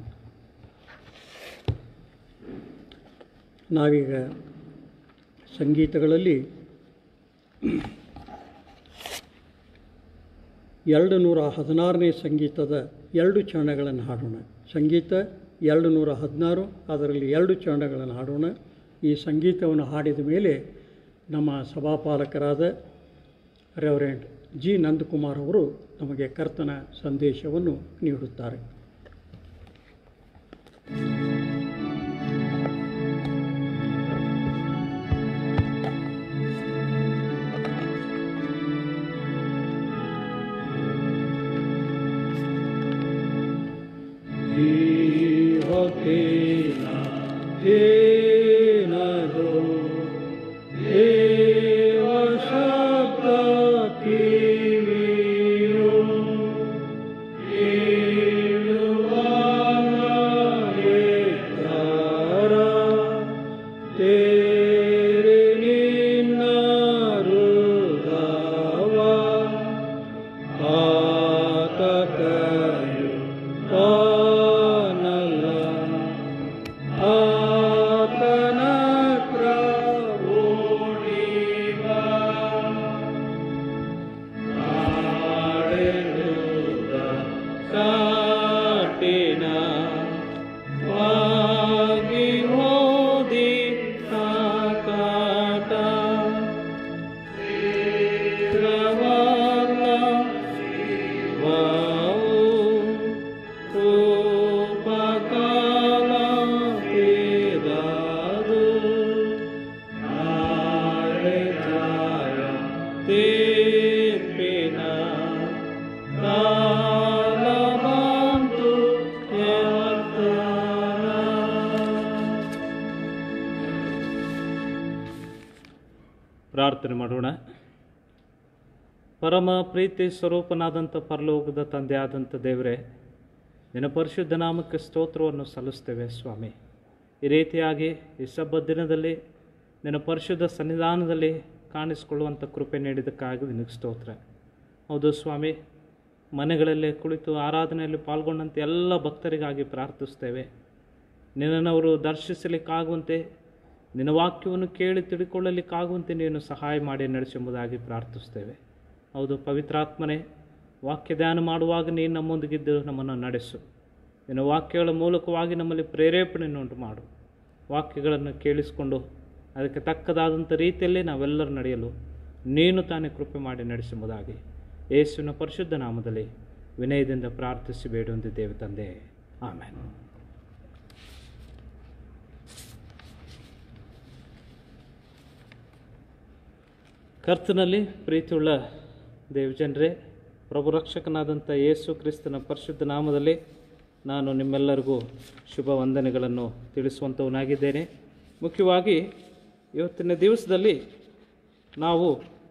ನಾವೀಗ ಸಂಗೀತಗಳಲ್ಲಿ ಎರಡು ನೂರ ಹದಿನಾರನೇ ಸಂಗೀತದ ಎರಡು ಚರಣಗಳನ್ನು ಹಾಡೋಣ ಸಂಗೀತ ಎರಡು ನೂರ ಹದಿನಾರು ಅದರಲ್ಲಿ ಎರಡು ಚರಣಗಳನ್ನು ಹಾಡೋಣ ಈ ಸಂಗೀತವನ್ನು ಹಾಡಿದ ಮೇಲೆ ನಮ್ಮ ಸಭಾಪಾಲಕರಾದ ರೆವರೆಂಡ್ ಜಿ ನಂದಕುಮಾರ್ ಅವರು ನಮಗೆ ಕರ್ತನ ಸಂದೇಶವನ್ನು ನೀಡುತ್ತಾರೆ तेरे निन्नारुदावा ಆತಕಯು ಕಾನಲ್ಲ ಆತನ ಕ್ರವೋಣಿವ ಆಡೆನುದ ಕಾಟಿನ ವಾಗಿ ಹೋದಿ ಕಾಟ ಶ್ರವಣ ವಾವು ರೂಪಕಾಲ ತೇರಾದು ನಾಳೆಗಾಯ ತೀರ್ಪಿನ ಕಾಲ ಬಂತು ಯತ್ತರ. ಪ್ರಾರ್ಥನೆ ಮಾಡೋಣ ಪರಮ ಪ್ರೀತಿ ಸ್ವರೂಪನಾದಂಥ ಪರಲೋಕದ ತಂದೆ ಆದಂಥ ದೇವರೇ ನಿನ್ನ ಪರಿಶುದ್ಧ ನಾಮಕ್ಕೆ ಸ್ತೋತ್ರವನ್ನು ಸಲ್ಲಿಸ್ತೇವೆ ಸ್ವಾಮಿ ಈ ರೀತಿಯಾಗಿ ಈ ಸಬ್ಬ ದಿನದಲ್ಲಿ ನಿನ್ನ ಪರಿಶುದ್ಧ ಸನ್ನಿಧಾನದಲ್ಲಿ ಕಾಣಿಸಿಕೊಳ್ಳುವಂಥ ಕೃಪೆ ನೀಡಿದ್ದಕ್ಕಾಗಿ ನಿನಗೆ ಸ್ತೋತ್ರ ಹೌದು ಸ್ವಾಮಿ ಮನೆಗಳಲ್ಲಿ ಕುಳಿತು ಆರಾಧನೆಯಲ್ಲಿ ಪಾಲ್ಗೊಂಡಂಥ ಎಲ್ಲ ಭಕ್ತರಿಗಾಗಿ ಪ್ರಾರ್ಥಿಸ್ತೇವೆ ನಿನ್ನನ್ನು ಅವರು ದರ್ಶಿಸಲಿಕ್ಕಾಗುವಂತೆ ನಿನ್ನ ವಾಕ್ಯವನ್ನು ಕೇಳಿ ತಿಳ್ಕೊಳ್ಳಲಿಕ್ಕಾಗುವಂತೆ ನೀನು ಸಹಾಯ ಮಾಡಿ ನಡೆಸೆಂಬುದಾಗಿ ಪ್ರಾರ್ಥಿಸ್ತೇವೆ ಹೌದು ಪವಿತ್ರಾತ್ಮನೇ ವಾಕ್ಯ ಧ್ಯಾನ ಮಾಡುವಾಗ ನೀನು ನಮ್ಮೊಂದಿಗಿದ್ದು ನಮ್ಮನ್ನು ನಡೆಸು ನಿನ್ನ ವಾಕ್ಯಗಳ ಮೂಲಕವಾಗಿ ನಮ್ಮಲ್ಲಿ ಪ್ರೇರೇಪಣೆಯನ್ನುಂಟು ಮಾಡು ವಾಕ್ಯಗಳನ್ನು ಕೇಳಿಸಿಕೊಂಡು ಅದಕ್ಕೆ ತಕ್ಕದಾದಂಥ ರೀತಿಯಲ್ಲಿ ನಾವೆಲ್ಲರೂ ನಡೆಯಲು ನೀನು ತಾನೇ ಕೃಪೆ ಮಾಡಿ ನಡೆಸುವುದಾಗಿ ಯೇಸುವಿನ ಪರಿಶುದ್ಧ ನಾಮದಲ್ಲಿ ವಿನಯದಿಂದ ಪ್ರಾರ್ಥಿಸಿ ಬೇಡೊಂದಿದ್ದೇವೆ ತಂದೆ ಆಮೇಲೆ ಕರ್ತನಲ್ಲಿ ಪ್ರೀತಿಯುಳ್ಳ ದೇವಜನರೇ ಪ್ರಭು ರಕ್ಷಕನಾದಂಥ ಯೇಸು ಕ್ರಿಸ್ತನ ಪರಿಶುದ್ಧ ನಾಮದಲ್ಲಿ ನಾನು ನಿಮ್ಮೆಲ್ಲರಿಗೂ ಶುಭ ವಂದನೆಗಳನ್ನು ತಿಳಿಸುವಂಥವನಾಗಿದ್ದೇನೆ ಮುಖ್ಯವಾಗಿ ಇವತ್ತಿನ ದಿವಸದಲ್ಲಿ ನಾವು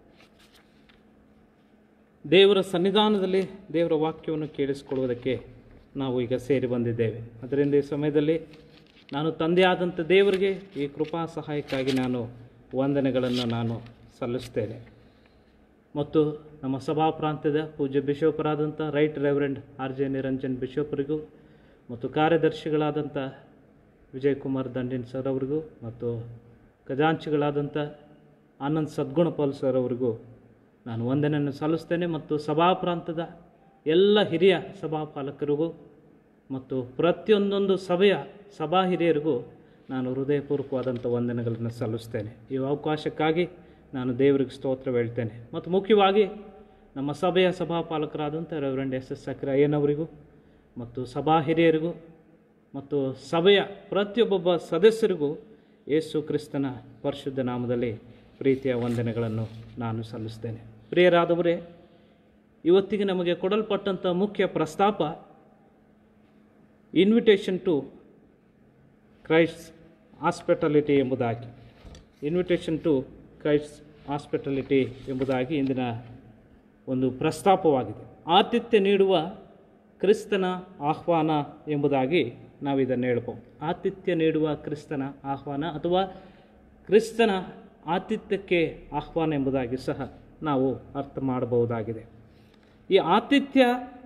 ದೇವರ ಸನ್ನಿಧಾನದಲ್ಲಿ ದೇವರ ವಾಕ್ಯವನ್ನು ಕೇಳಿಸಿಕೊಳ್ಳುವುದಕ್ಕೆ ನಾವು ಈಗ ಸೇರಿ ಬಂದಿದ್ದೇವೆ ಅದರಿಂದ ಈ ಸಮಯದಲ್ಲಿ ನಾನು ತಂದೆಯಾದಂಥ ದೇವರಿಗೆ ಈ ಕೃಪಾ ಸಹಾಯಕ್ಕಾಗಿ ನಾನು ವಂದನೆಗಳನ್ನು ನಾನು ಸಲ್ಲಿಸ್ತೇನೆ ಮತ್ತು ನಮ್ಮ ಸಭಾ ಪ್ರಾಂತ್ಯದ ಪೂಜ್ಯ ಬಿಷೋಪರಾದಂಥ right reverend R J Niranjan ಬಿಷೋಪರಿಗೂ ಮತ್ತು ಕಾರ್ಯದರ್ಶಿಗಳಾದಂಥ ವಿಜಯ್ ಕುಮಾರ್ ದಂಡಿನ್ ಸರ್ ಅವರಿಗೂ ಮತ್ತು ಖಜಾಂಚಿಗಳಾದಂಥ ಆನಂದ್ ಸದ್ಗುಣಪಾಲ್ ಸರ್ ಅವರಿಗೂ ನಾನು ವಂದನೆಯನ್ನು ಸಲ್ಲಿಸ್ತೇನೆ ಮತ್ತು ಸಭಾ ಪ್ರಾಂತದ ಎಲ್ಲ ಹಿರಿಯ ಸಭಾಪಾಲಕರಿಗೂ ಮತ್ತು ಪ್ರತಿಯೊಂದೊಂದು ಸಭೆಯ ಸಭಾ ಹಿರಿಯರಿಗೂ ನಾನು ಹೃದಯಪೂರ್ವಕವಾದಂಥ ವಂದನೆಗಳನ್ನು ಸಲ್ಲಿಸ್ತೇನೆ ಈ ಅವಕಾಶಕ್ಕಾಗಿ ನಾನು ದೇವರಿಗೆ ಸ್ತೋತ್ರ ಹೇಳ್ತೇನೆ ಮತ್ತು ಮುಖ್ಯವಾಗಿ ನಮ್ಮ ಸಭೆಯ ಸಭಾಪಾಲಕರಾದಂಥ ರೆವರೆಂಡ್ ಎಸ್ ಎಸ್ ಅಯ್ಯನವರಿಗೂ ಮತ್ತು ಸಭಾ ಹಿರಿಯರಿಗೂ ಮತ್ತು ಸಭೆಯ ಪ್ರತಿಯೊಬ್ಬೊಬ್ಬ ಸದಸ್ಯರಿಗೂ ಯೇಸು ಕ್ರಿಸ್ತನ ಪರಿಶುದ್ಧ ನಾಮದಲ್ಲಿ ಪ್ರೀತಿಯ ವಂದನೆಗಳನ್ನು ನಾನು ಸಲ್ಲಿಸ್ತೇನೆ ಪ್ರಿಯರಾದವರೇ ಇವತ್ತಿಗೆ ನಮಗೆ ಕೊಡಲ್ಪಟ್ಟಂಥ ಮುಖ್ಯ ಪ್ರಸ್ತಾಪ ಇನ್ವಿಟೇಷನ್ ಟು ಕ್ರೈಸ್ಟ್ ಹಾಸ್ಪಿಟಾಲಿಟಿ ಎಂಬುದಾಗಿ ಇನ್ವಿಟೇಷನ್ ಟು ಕ್ರೈಸ್ಟ್ ಹಾಸ್ಪಿಟಾಲಿಟಿ ಎಂಬುದಾಗಿ ಇಂದಿನ ಒಂದು ಪ್ರಸ್ತಾಪವಾಗಿದೆ ಆತಿಥ್ಯ ನೀಡುವ ಕ್ರಿಸ್ತನ ಆಹ್ವಾನ ಎಂಬುದಾಗಿ ನಾವು ಇದನ್ನು ಹೇಳ್ಬೋದು ಆತಿಥ್ಯ ನೀಡುವ ಕ್ರಿಸ್ತನ ಆಹ್ವಾನ ಅಥವಾ ಕ್ರಿಸ್ತನ ಆತಿಥ್ಯಕ್ಕೆ ಆಹ್ವಾನ ಎಂಬುದಾಗಿ ಸಹ ನಾವು ಅರ್ಥ ಮಾಡಬಹುದಾಗಿದೆ ಈ ಆತಿಥ್ಯ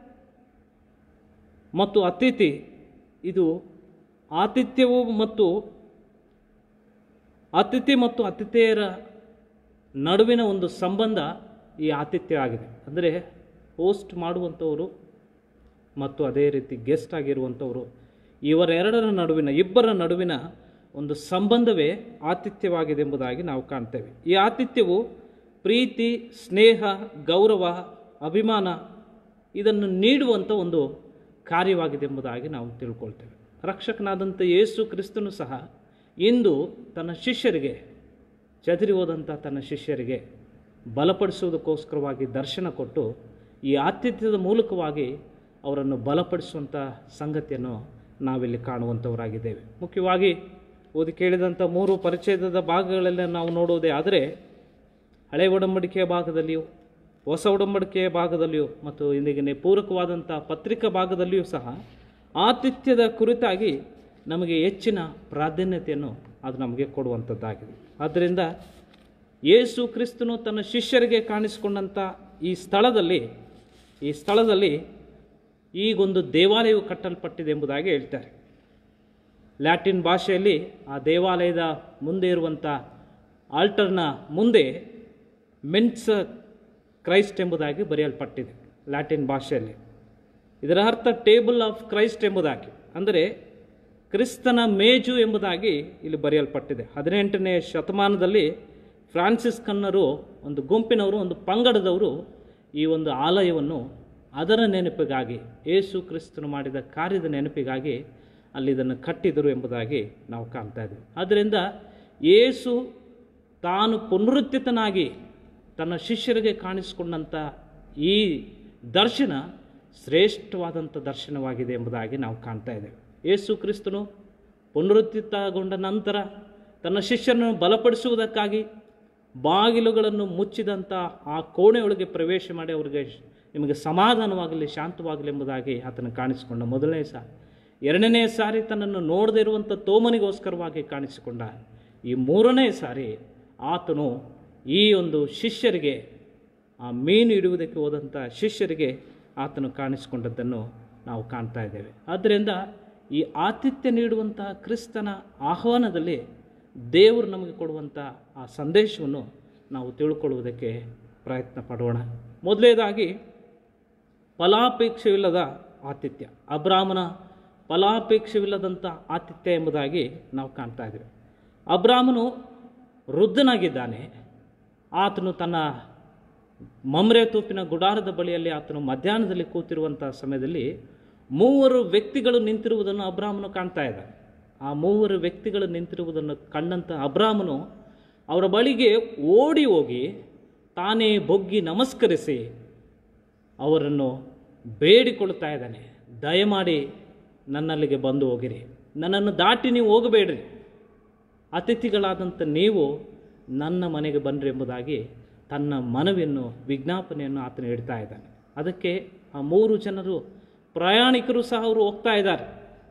ಮತ್ತು ಅತಿಥಿ ಇದು ಆತಿಥ್ಯವು ಮತ್ತು ಅತಿಥಿ ಮತ್ತು ಅತಿಥಿಯರ ನಡುವಿನ ಒಂದು ಸಂಬಂಧ ಈ ಆತಿಥ್ಯ ಆಗಿದೆ ಅಂದರೆ ಹೋಸ್ಟ್ ಮಾಡುವಂಥವರು ಮತ್ತು ಅದೇ ರೀತಿ ಗೆಸ್ಟ್ ಆಗಿರುವಂಥವರು ಇವರೆರಡರ ನಡುವಿನ ಇಬ್ಬರ ನಡುವಿನ ಒಂದು ಸಂಬಂಧವೇ ಆತಿಥ್ಯವಾಗಿದೆ ಎಂಬುದಾಗಿ ನಾವು ಕಾಣ್ತೇವೆ ಈ ಆತಿಥ್ಯವು ಪ್ರೀತಿ ಸ್ನೇಹ ಗೌರವ ಅಭಿಮಾನ ಇದನ್ನು ನೀಡುವಂಥ ಒಂದು ಕಾರ್ಯವಾಗಿದೆ ಎಂಬುದಾಗಿ ನಾವು ತಿಳ್ಕೊಳ್ತೇವೆ ರಕ್ಷಕನಾದಂಥ ಯೇಸು ಕ್ರಿಸ್ತನು ಸಹ ಇಂದು ತನ್ನ ಶಿಷ್ಯರಿಗೆ ಚದುರಿ ಹೋದಂಥ ತನ್ನ ಶಿಷ್ಯರಿಗೆ ಬಲಪಡಿಸುವುದಕ್ಕೋಸ್ಕರವಾಗಿ ದರ್ಶನ ಕೊಟ್ಟು ಈ ಆತಿಥ್ಯದ ಮೂಲಕವಾಗಿ ಅವರನ್ನು ಬಲಪಡಿಸುವಂಥ ಸಂಗತಿಯನ್ನು ನಾವಿಲ್ಲಿ ಕಾಣುವಂಥವರಾಗಿದ್ದೇವೆ ಮುಖ್ಯವಾಗಿ ಓದಿ ಕೇಳಿದಂಥ ಮೂರು ಪರಿಚಯದ ಭಾಗಗಳೆಲ್ಲ ನಾವು ನೋಡುವುದೇ ಆದರೆ ಹಳೆ ಒಡಂಬಡಿಕೆಯ ಭಾಗದಲ್ಲಿಯೂ ಹೊಸ ಒಡಂಬಡಿಕೆಯ ಭಾಗದಲ್ಲಿಯೂ ಮತ್ತು ಇಂದಿಗೆ ಪೂರಕವಾದಂಥ ಪತ್ರಿಕಾ ಭಾಗದಲ್ಲಿಯೂ ಸಹ ಆತಿಥ್ಯದ ಕುರಿತಾಗಿ ನಮಗೆ ಹೆಚ್ಚಿನ ಪ್ರಾಧಾನ್ಯತೆಯನ್ನು ಅದು ನಮಗೆ ಕೊಡುವಂಥದ್ದಾಗಿದೆ ಆದ್ದರಿಂದ ಯೇಸು ಕ್ರಿಸ್ತನು ತನ್ನ ಶಿಷ್ಯರಿಗೆ ಕಾಣಿಸಿಕೊಂಡಂಥ ಈ ಸ್ಥಳದಲ್ಲಿ ಈ ಸ್ಥಳದಲ್ಲಿ ಈಗೊಂದು ದೇವಾಲಯವು ಕಟ್ಟಲ್ಪಟ್ಟಿದೆ ಎಂಬುದಾಗಿ ಹೇಳ್ತಾರೆ ಲ್ಯಾಟಿನ್ ಭಾಷೆಯಲ್ಲಿ ಆ ದೇವಾಲಯದ ಮುಂದೆ ಇರುವಂಥ ಆಲ್ಟರ್ನ ಮುಂದೆ ಮೆನ್ಸ್ ಕ್ರೈಸ್ಟ್ ಎಂಬುದಾಗಿ ಬರೆಯಲ್ಪಟ್ಟಿದೆ ಲ್ಯಾಟಿನ್ ಭಾಷೆಯಲ್ಲಿ ಇದರ ಅರ್ಥ ಟೇಬಲ್ ಆಫ್ ಕ್ರೈಸ್ಟ್ ಎಂಬುದಾಗಿ ಅಂದರೆ ಕ್ರಿಸ್ತನ ಮೇಜು ಎಂಬುದಾಗಿ ಇಲ್ಲಿ ಬರೆಯಲ್ಪಟ್ಟಿದೆ ಹದಿನೆಂಟನೇ ಶತಮಾನದಲ್ಲಿ ಫ್ರಾನ್ಸಿಸ್ಕನ್ನರು ಒಂದು ಗುಂಪಿನವರು ಒಂದು ಪಂಗಡದವರು ಈ ಒಂದು ಆಲಯವನ್ನು ಅದರ ನೆನಪಿಗಾಗಿ ಏಸು ಕ್ರಿಸ್ತನು ಮಾಡಿದ ಕಾರ್ಯದ ನೆನಪಿಗಾಗಿ ಅಲ್ಲಿ ಇದನ್ನು ಕಟ್ಟಿದರು ಎಂಬುದಾಗಿ ನಾವು ಕಾಣ್ತಾ ಇದ್ದೀವಿ ಆದ್ದರಿಂದ ಏಸು ತಾನು ಪುನರುತ್ಥಿತನಾಗಿ ತನ್ನ ಶಿಷ್ಯರಿಗೆ ಕಾಣಿಸಿಕೊಂಡಂಥ ಈ ದರ್ಶನ ಶ್ರೇಷ್ಠವಾದಂಥ ದರ್ಶನವಾಗಿದೆ ಎಂಬುದಾಗಿ ನಾವು ಕಾಣ್ತಾ ಇದ್ದೇವೆ ಯೇಸು ಕ್ರಿಸ್ತನು ಪುನರುತ್ಥಿತಗೊಂಡ ನಂತರ ತನ್ನ ಶಿಷ್ಯರನ್ನು ಬಲಪಡಿಸುವುದಕ್ಕಾಗಿ ಬಾಗಿಲುಗಳನ್ನು ಮುಚ್ಚಿದಂಥ ಆ ಕೋಣೆಯೊಳಗೆ ಪ್ರವೇಶ ಮಾಡಿ ಅವರಿಗೆ ನಿಮಗೆ ಸಮಾಧಾನವಾಗಲಿ ಶಾಂತವಾಗಲಿ ಎಂಬುದಾಗಿ ಆತನು ಕಾಣಿಸಿಕೊಂಡ ಮೊದಲನೇ ಸಾರಿ ಎರಡನೇ ಸಾರಿ ತನ್ನನ್ನು ನೋಡದೇ ಇರುವಂಥ ತೋಮನಿಗೋಸ್ಕರವಾಗಿ ಕಾಣಿಸಿಕೊಂಡ ಈ ಮೂರನೇ ಸಾರಿ ಆತನು ಈ ಒಂದು ಶಿಷ್ಯರಿಗೆ ಆ ಮೀನು ಹಿಡಿಯುವುದಕ್ಕೆ ಹೋದಂಥ ಶಿಷ್ಯರಿಗೆ ಆತನು ಕಾಣಿಸಿಕೊಂಡದ್ದನ್ನು ನಾವು ಕಾಣ್ತಾ ಇದ್ದೇವೆ ಆದ್ದರಿಂದ ಈ ಆತಿಥ್ಯ ನೀಡುವಂಥ ಕ್ರಿಸ್ತನ ಆಹ್ವಾನದಲ್ಲಿ ದೇವರು ನಮಗೆ ಕೊಡುವಂಥ ಆ ಸಂದೇಶವನ್ನು ನಾವು ತಿಳ್ಕೊಳ್ಳುವುದಕ್ಕೆ ಪ್ರಯತ್ನ ಪಡೋಣ ಮೊದಲನೇದಾಗಿ ಫಲಾಪೇಕ್ಷವಿಲ್ಲದ ಆತಿಥ್ಯ ಅಬ್ರಾಮನ ಫಲಾಪೇಕ್ಷವಿಲ್ಲದಂಥ ಆತಿಥ್ಯ ಎಂಬುದಾಗಿ ನಾವು ಕಾಣ್ತಾ ಇದ್ದೇವೆ ಅಬ್ರಾಮನು ವೃದ್ಧನಾಗಿದ್ದಾನೆ ಆತನು ತನ್ನ ಮಮ್ರೆ ತೂಪಿನ ಗುಡಾರದ ಬಳಿಯಲ್ಲಿ ಆತನು ಮಧ್ಯಾಹ್ನದಲ್ಲಿ ಕೂತಿರುವಂಥ ಸಮಯದಲ್ಲಿ ಮೂವರು ವ್ಯಕ್ತಿಗಳು ನಿಂತಿರುವುದನ್ನು ಅಬ್ರಾಮನು ಕಾಣ್ತಾ ಇದ್ದಾನೆ ಆ ಮೂವರು ವ್ಯಕ್ತಿಗಳು ನಿಂತಿರುವುದನ್ನು ಕಂಡಂಥ ಅಬ್ರಾಮನು ಅವರ ಬಳಿಗೆ ಓಡಿ ಹೋಗಿ ತಾನೇ ಬೊಗ್ಗಿ ನಮಸ್ಕರಿಸಿ ಅವರನ್ನು ಬೇಡಿಕೊಳ್ತಾ ಇದ್ದಾನೆ ದಯಮಾಡಿ ನನ್ನಲ್ಲಿಗೆ ಬಂದು ಹೋಗಿರಿ ನನ್ನನ್ನು ದಾಟಿ ನೀವು ಹೋಗಬೇಡ್ರಿ ಅತಿಥಿಗಳಾದಂಥ ನೀವು ನನ್ನ ಮನೆಗೆ ಬನ್ನಿರಿ ಎಂಬುದಾಗಿ ತನ್ನ ಮನವಿಯನ್ನು ವಿಜ್ಞಾಪನೆಯನ್ನು ಆತನು ಇಡ್ತಾ ಇದ್ದಾನೆ ಅದಕ್ಕೆ ಆ ಮೂರು ಜನರು ಪ್ರಯಾಣಿಕರು ಸಹ ಅವರು ಹೋಗ್ತಾ ಇದ್ದಾರೆ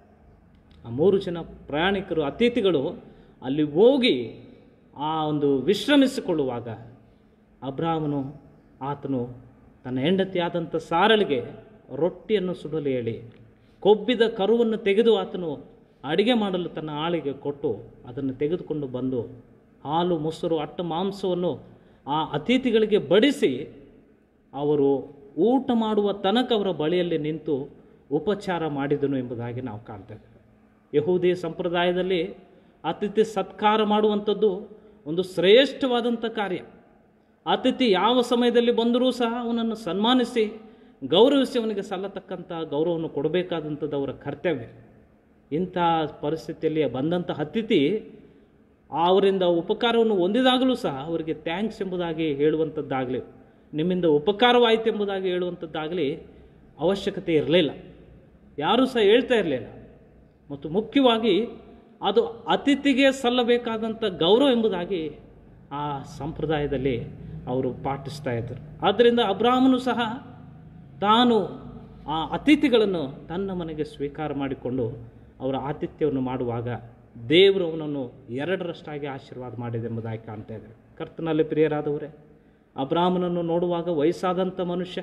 ಆ ಮೂರು ಜನ ಪ್ರಯಾಣಿಕರು ಅತಿಥಿಗಳು ಅಲ್ಲಿ ಹೋಗಿ ಆ ಒಂದು ವಿಶ್ರಮಿಸಿಕೊಳ್ಳುವಾಗ ಅಬ್ರಾಹ್ಮನು ಆತನು ತನ್ನ ಹೆಂಡತಿಯಾದಂಥ ಸಾರಳಿಗೆ ರೊಟ್ಟಿಯನ್ನು ಸುಡಲು ಹೇಳಿ ಕೊಬ್ಬಿದ ಕರುವನ್ನು ತೆಗೆದು ಆತನು ಅಡಿಗೆ ಮಾಡಲು ತನ್ನ ಆಳಿಗೆ ಕೊಟ್ಟು ಅದನ್ನು ತೆಗೆದುಕೊಂಡು ಬಂದು ಹಾಲು ಮೊಸರು ಅಟ್ಟ ಮಾಂಸವನ್ನು ಆ ಅತಿಥಿಗಳಿಗೆ ಬಡಿಸಿ ಅವರು ಊಟ ಮಾಡುವ ತನಕ ಅವರ ಬಳಿಯಲ್ಲಿ ನಿಂತು ಉಪಚಾರ ಮಾಡಿದನು ಎಂಬುದಾಗಿ ನಾವು ಕಾಣ್ತೇವೆ ಯಹೂದಿ ಸಂಪ್ರದಾಯದಲ್ಲಿ ಅತಿಥಿ ಸತ್ಕಾರ ಮಾಡುವಂಥದ್ದು ಒಂದು ಶ್ರೇಷ್ಠವಾದಂಥ ಕಾರ್ಯ ಅತಿಥಿ ಯಾವ ಸಮಯದಲ್ಲಿ ಬಂದರೂ ಸಹ ಅವನನ್ನು ಸನ್ಮಾನಿಸಿ ಗೌರವಿಸಿ ಅವನಿಗೆ ಸಲ್ಲತಕ್ಕಂಥ ಗೌರವವನ್ನು ಕೊಡಬೇಕಾದಂಥದ್ದು ಅವರ ಕರ್ತವ್ಯ ಇಂಥ ಪರಿಸ್ಥಿತಿಯಲ್ಲಿ ಬಂದಂಥ ಅತಿಥಿ ಅವರಿಂದ ಉಪಕಾರವನ್ನು ಹೊಂದಿದಾಗಲೂ ಸಹ ಅವರಿಗೆ ಥ್ಯಾಂಕ್ಸ್ ಎಂಬುದಾಗಿ ಹೇಳುವಂಥದ್ದಾಗಲಿ ನಿಮ್ಮಿಂದ ಉಪಕಾರವಾಯಿತು ಎಂಬುದಾಗಿ ಹೇಳುವಂಥದ್ದಾಗಲಿ ಅವಶ್ಯಕತೆ ಇರಲಿಲ್ಲ ಯಾರೂ ಸಹ ಹೇಳ್ತಾ ಇರಲಿಲ್ಲ ಮತ್ತು ಮುಖ್ಯವಾಗಿ ಅದು ಅತಿಥಿಗೆ ಸಲ್ಲಬೇಕಾದಂಥ ಗೌರವ ಎಂಬುದಾಗಿ ಆ ಸಂಪ್ರದಾಯದಲ್ಲಿ ಅವರು ಪಾಟಿಸ್ತಾ ಇದ್ದರು ಆದ್ದರಿಂದ ಅಬ್ರಾಹ್ಮನು ಸಹ ತಾನು ಆ ಅತಿಥಿಗಳನ್ನು ತನ್ನ ಮನೆಗೆ ಸ್ವೀಕಾರ ಮಾಡಿಕೊಂಡು ಅವರ ಆತಿಥ್ಯವನ್ನು ಮಾಡುವಾಗ ದೇವರು ಅವನನ್ನು ಎರಡರಷ್ಟಾಗಿ ಆಶೀರ್ವಾದ ಮಾಡಿದೆ ಎಂಬುದಾಗಿ ಕಾಣ್ತಾ ಇದ್ದೇವೆ ಕರ್ತನಲ್ಲಿ ಪ್ರಿಯರಾದವರೇ ಅಬ್ರಾಹ್ಮನನ್ನು ನೋಡುವಾಗ ವಯಸ್ಸಾದಂಥ ಮನುಷ್ಯ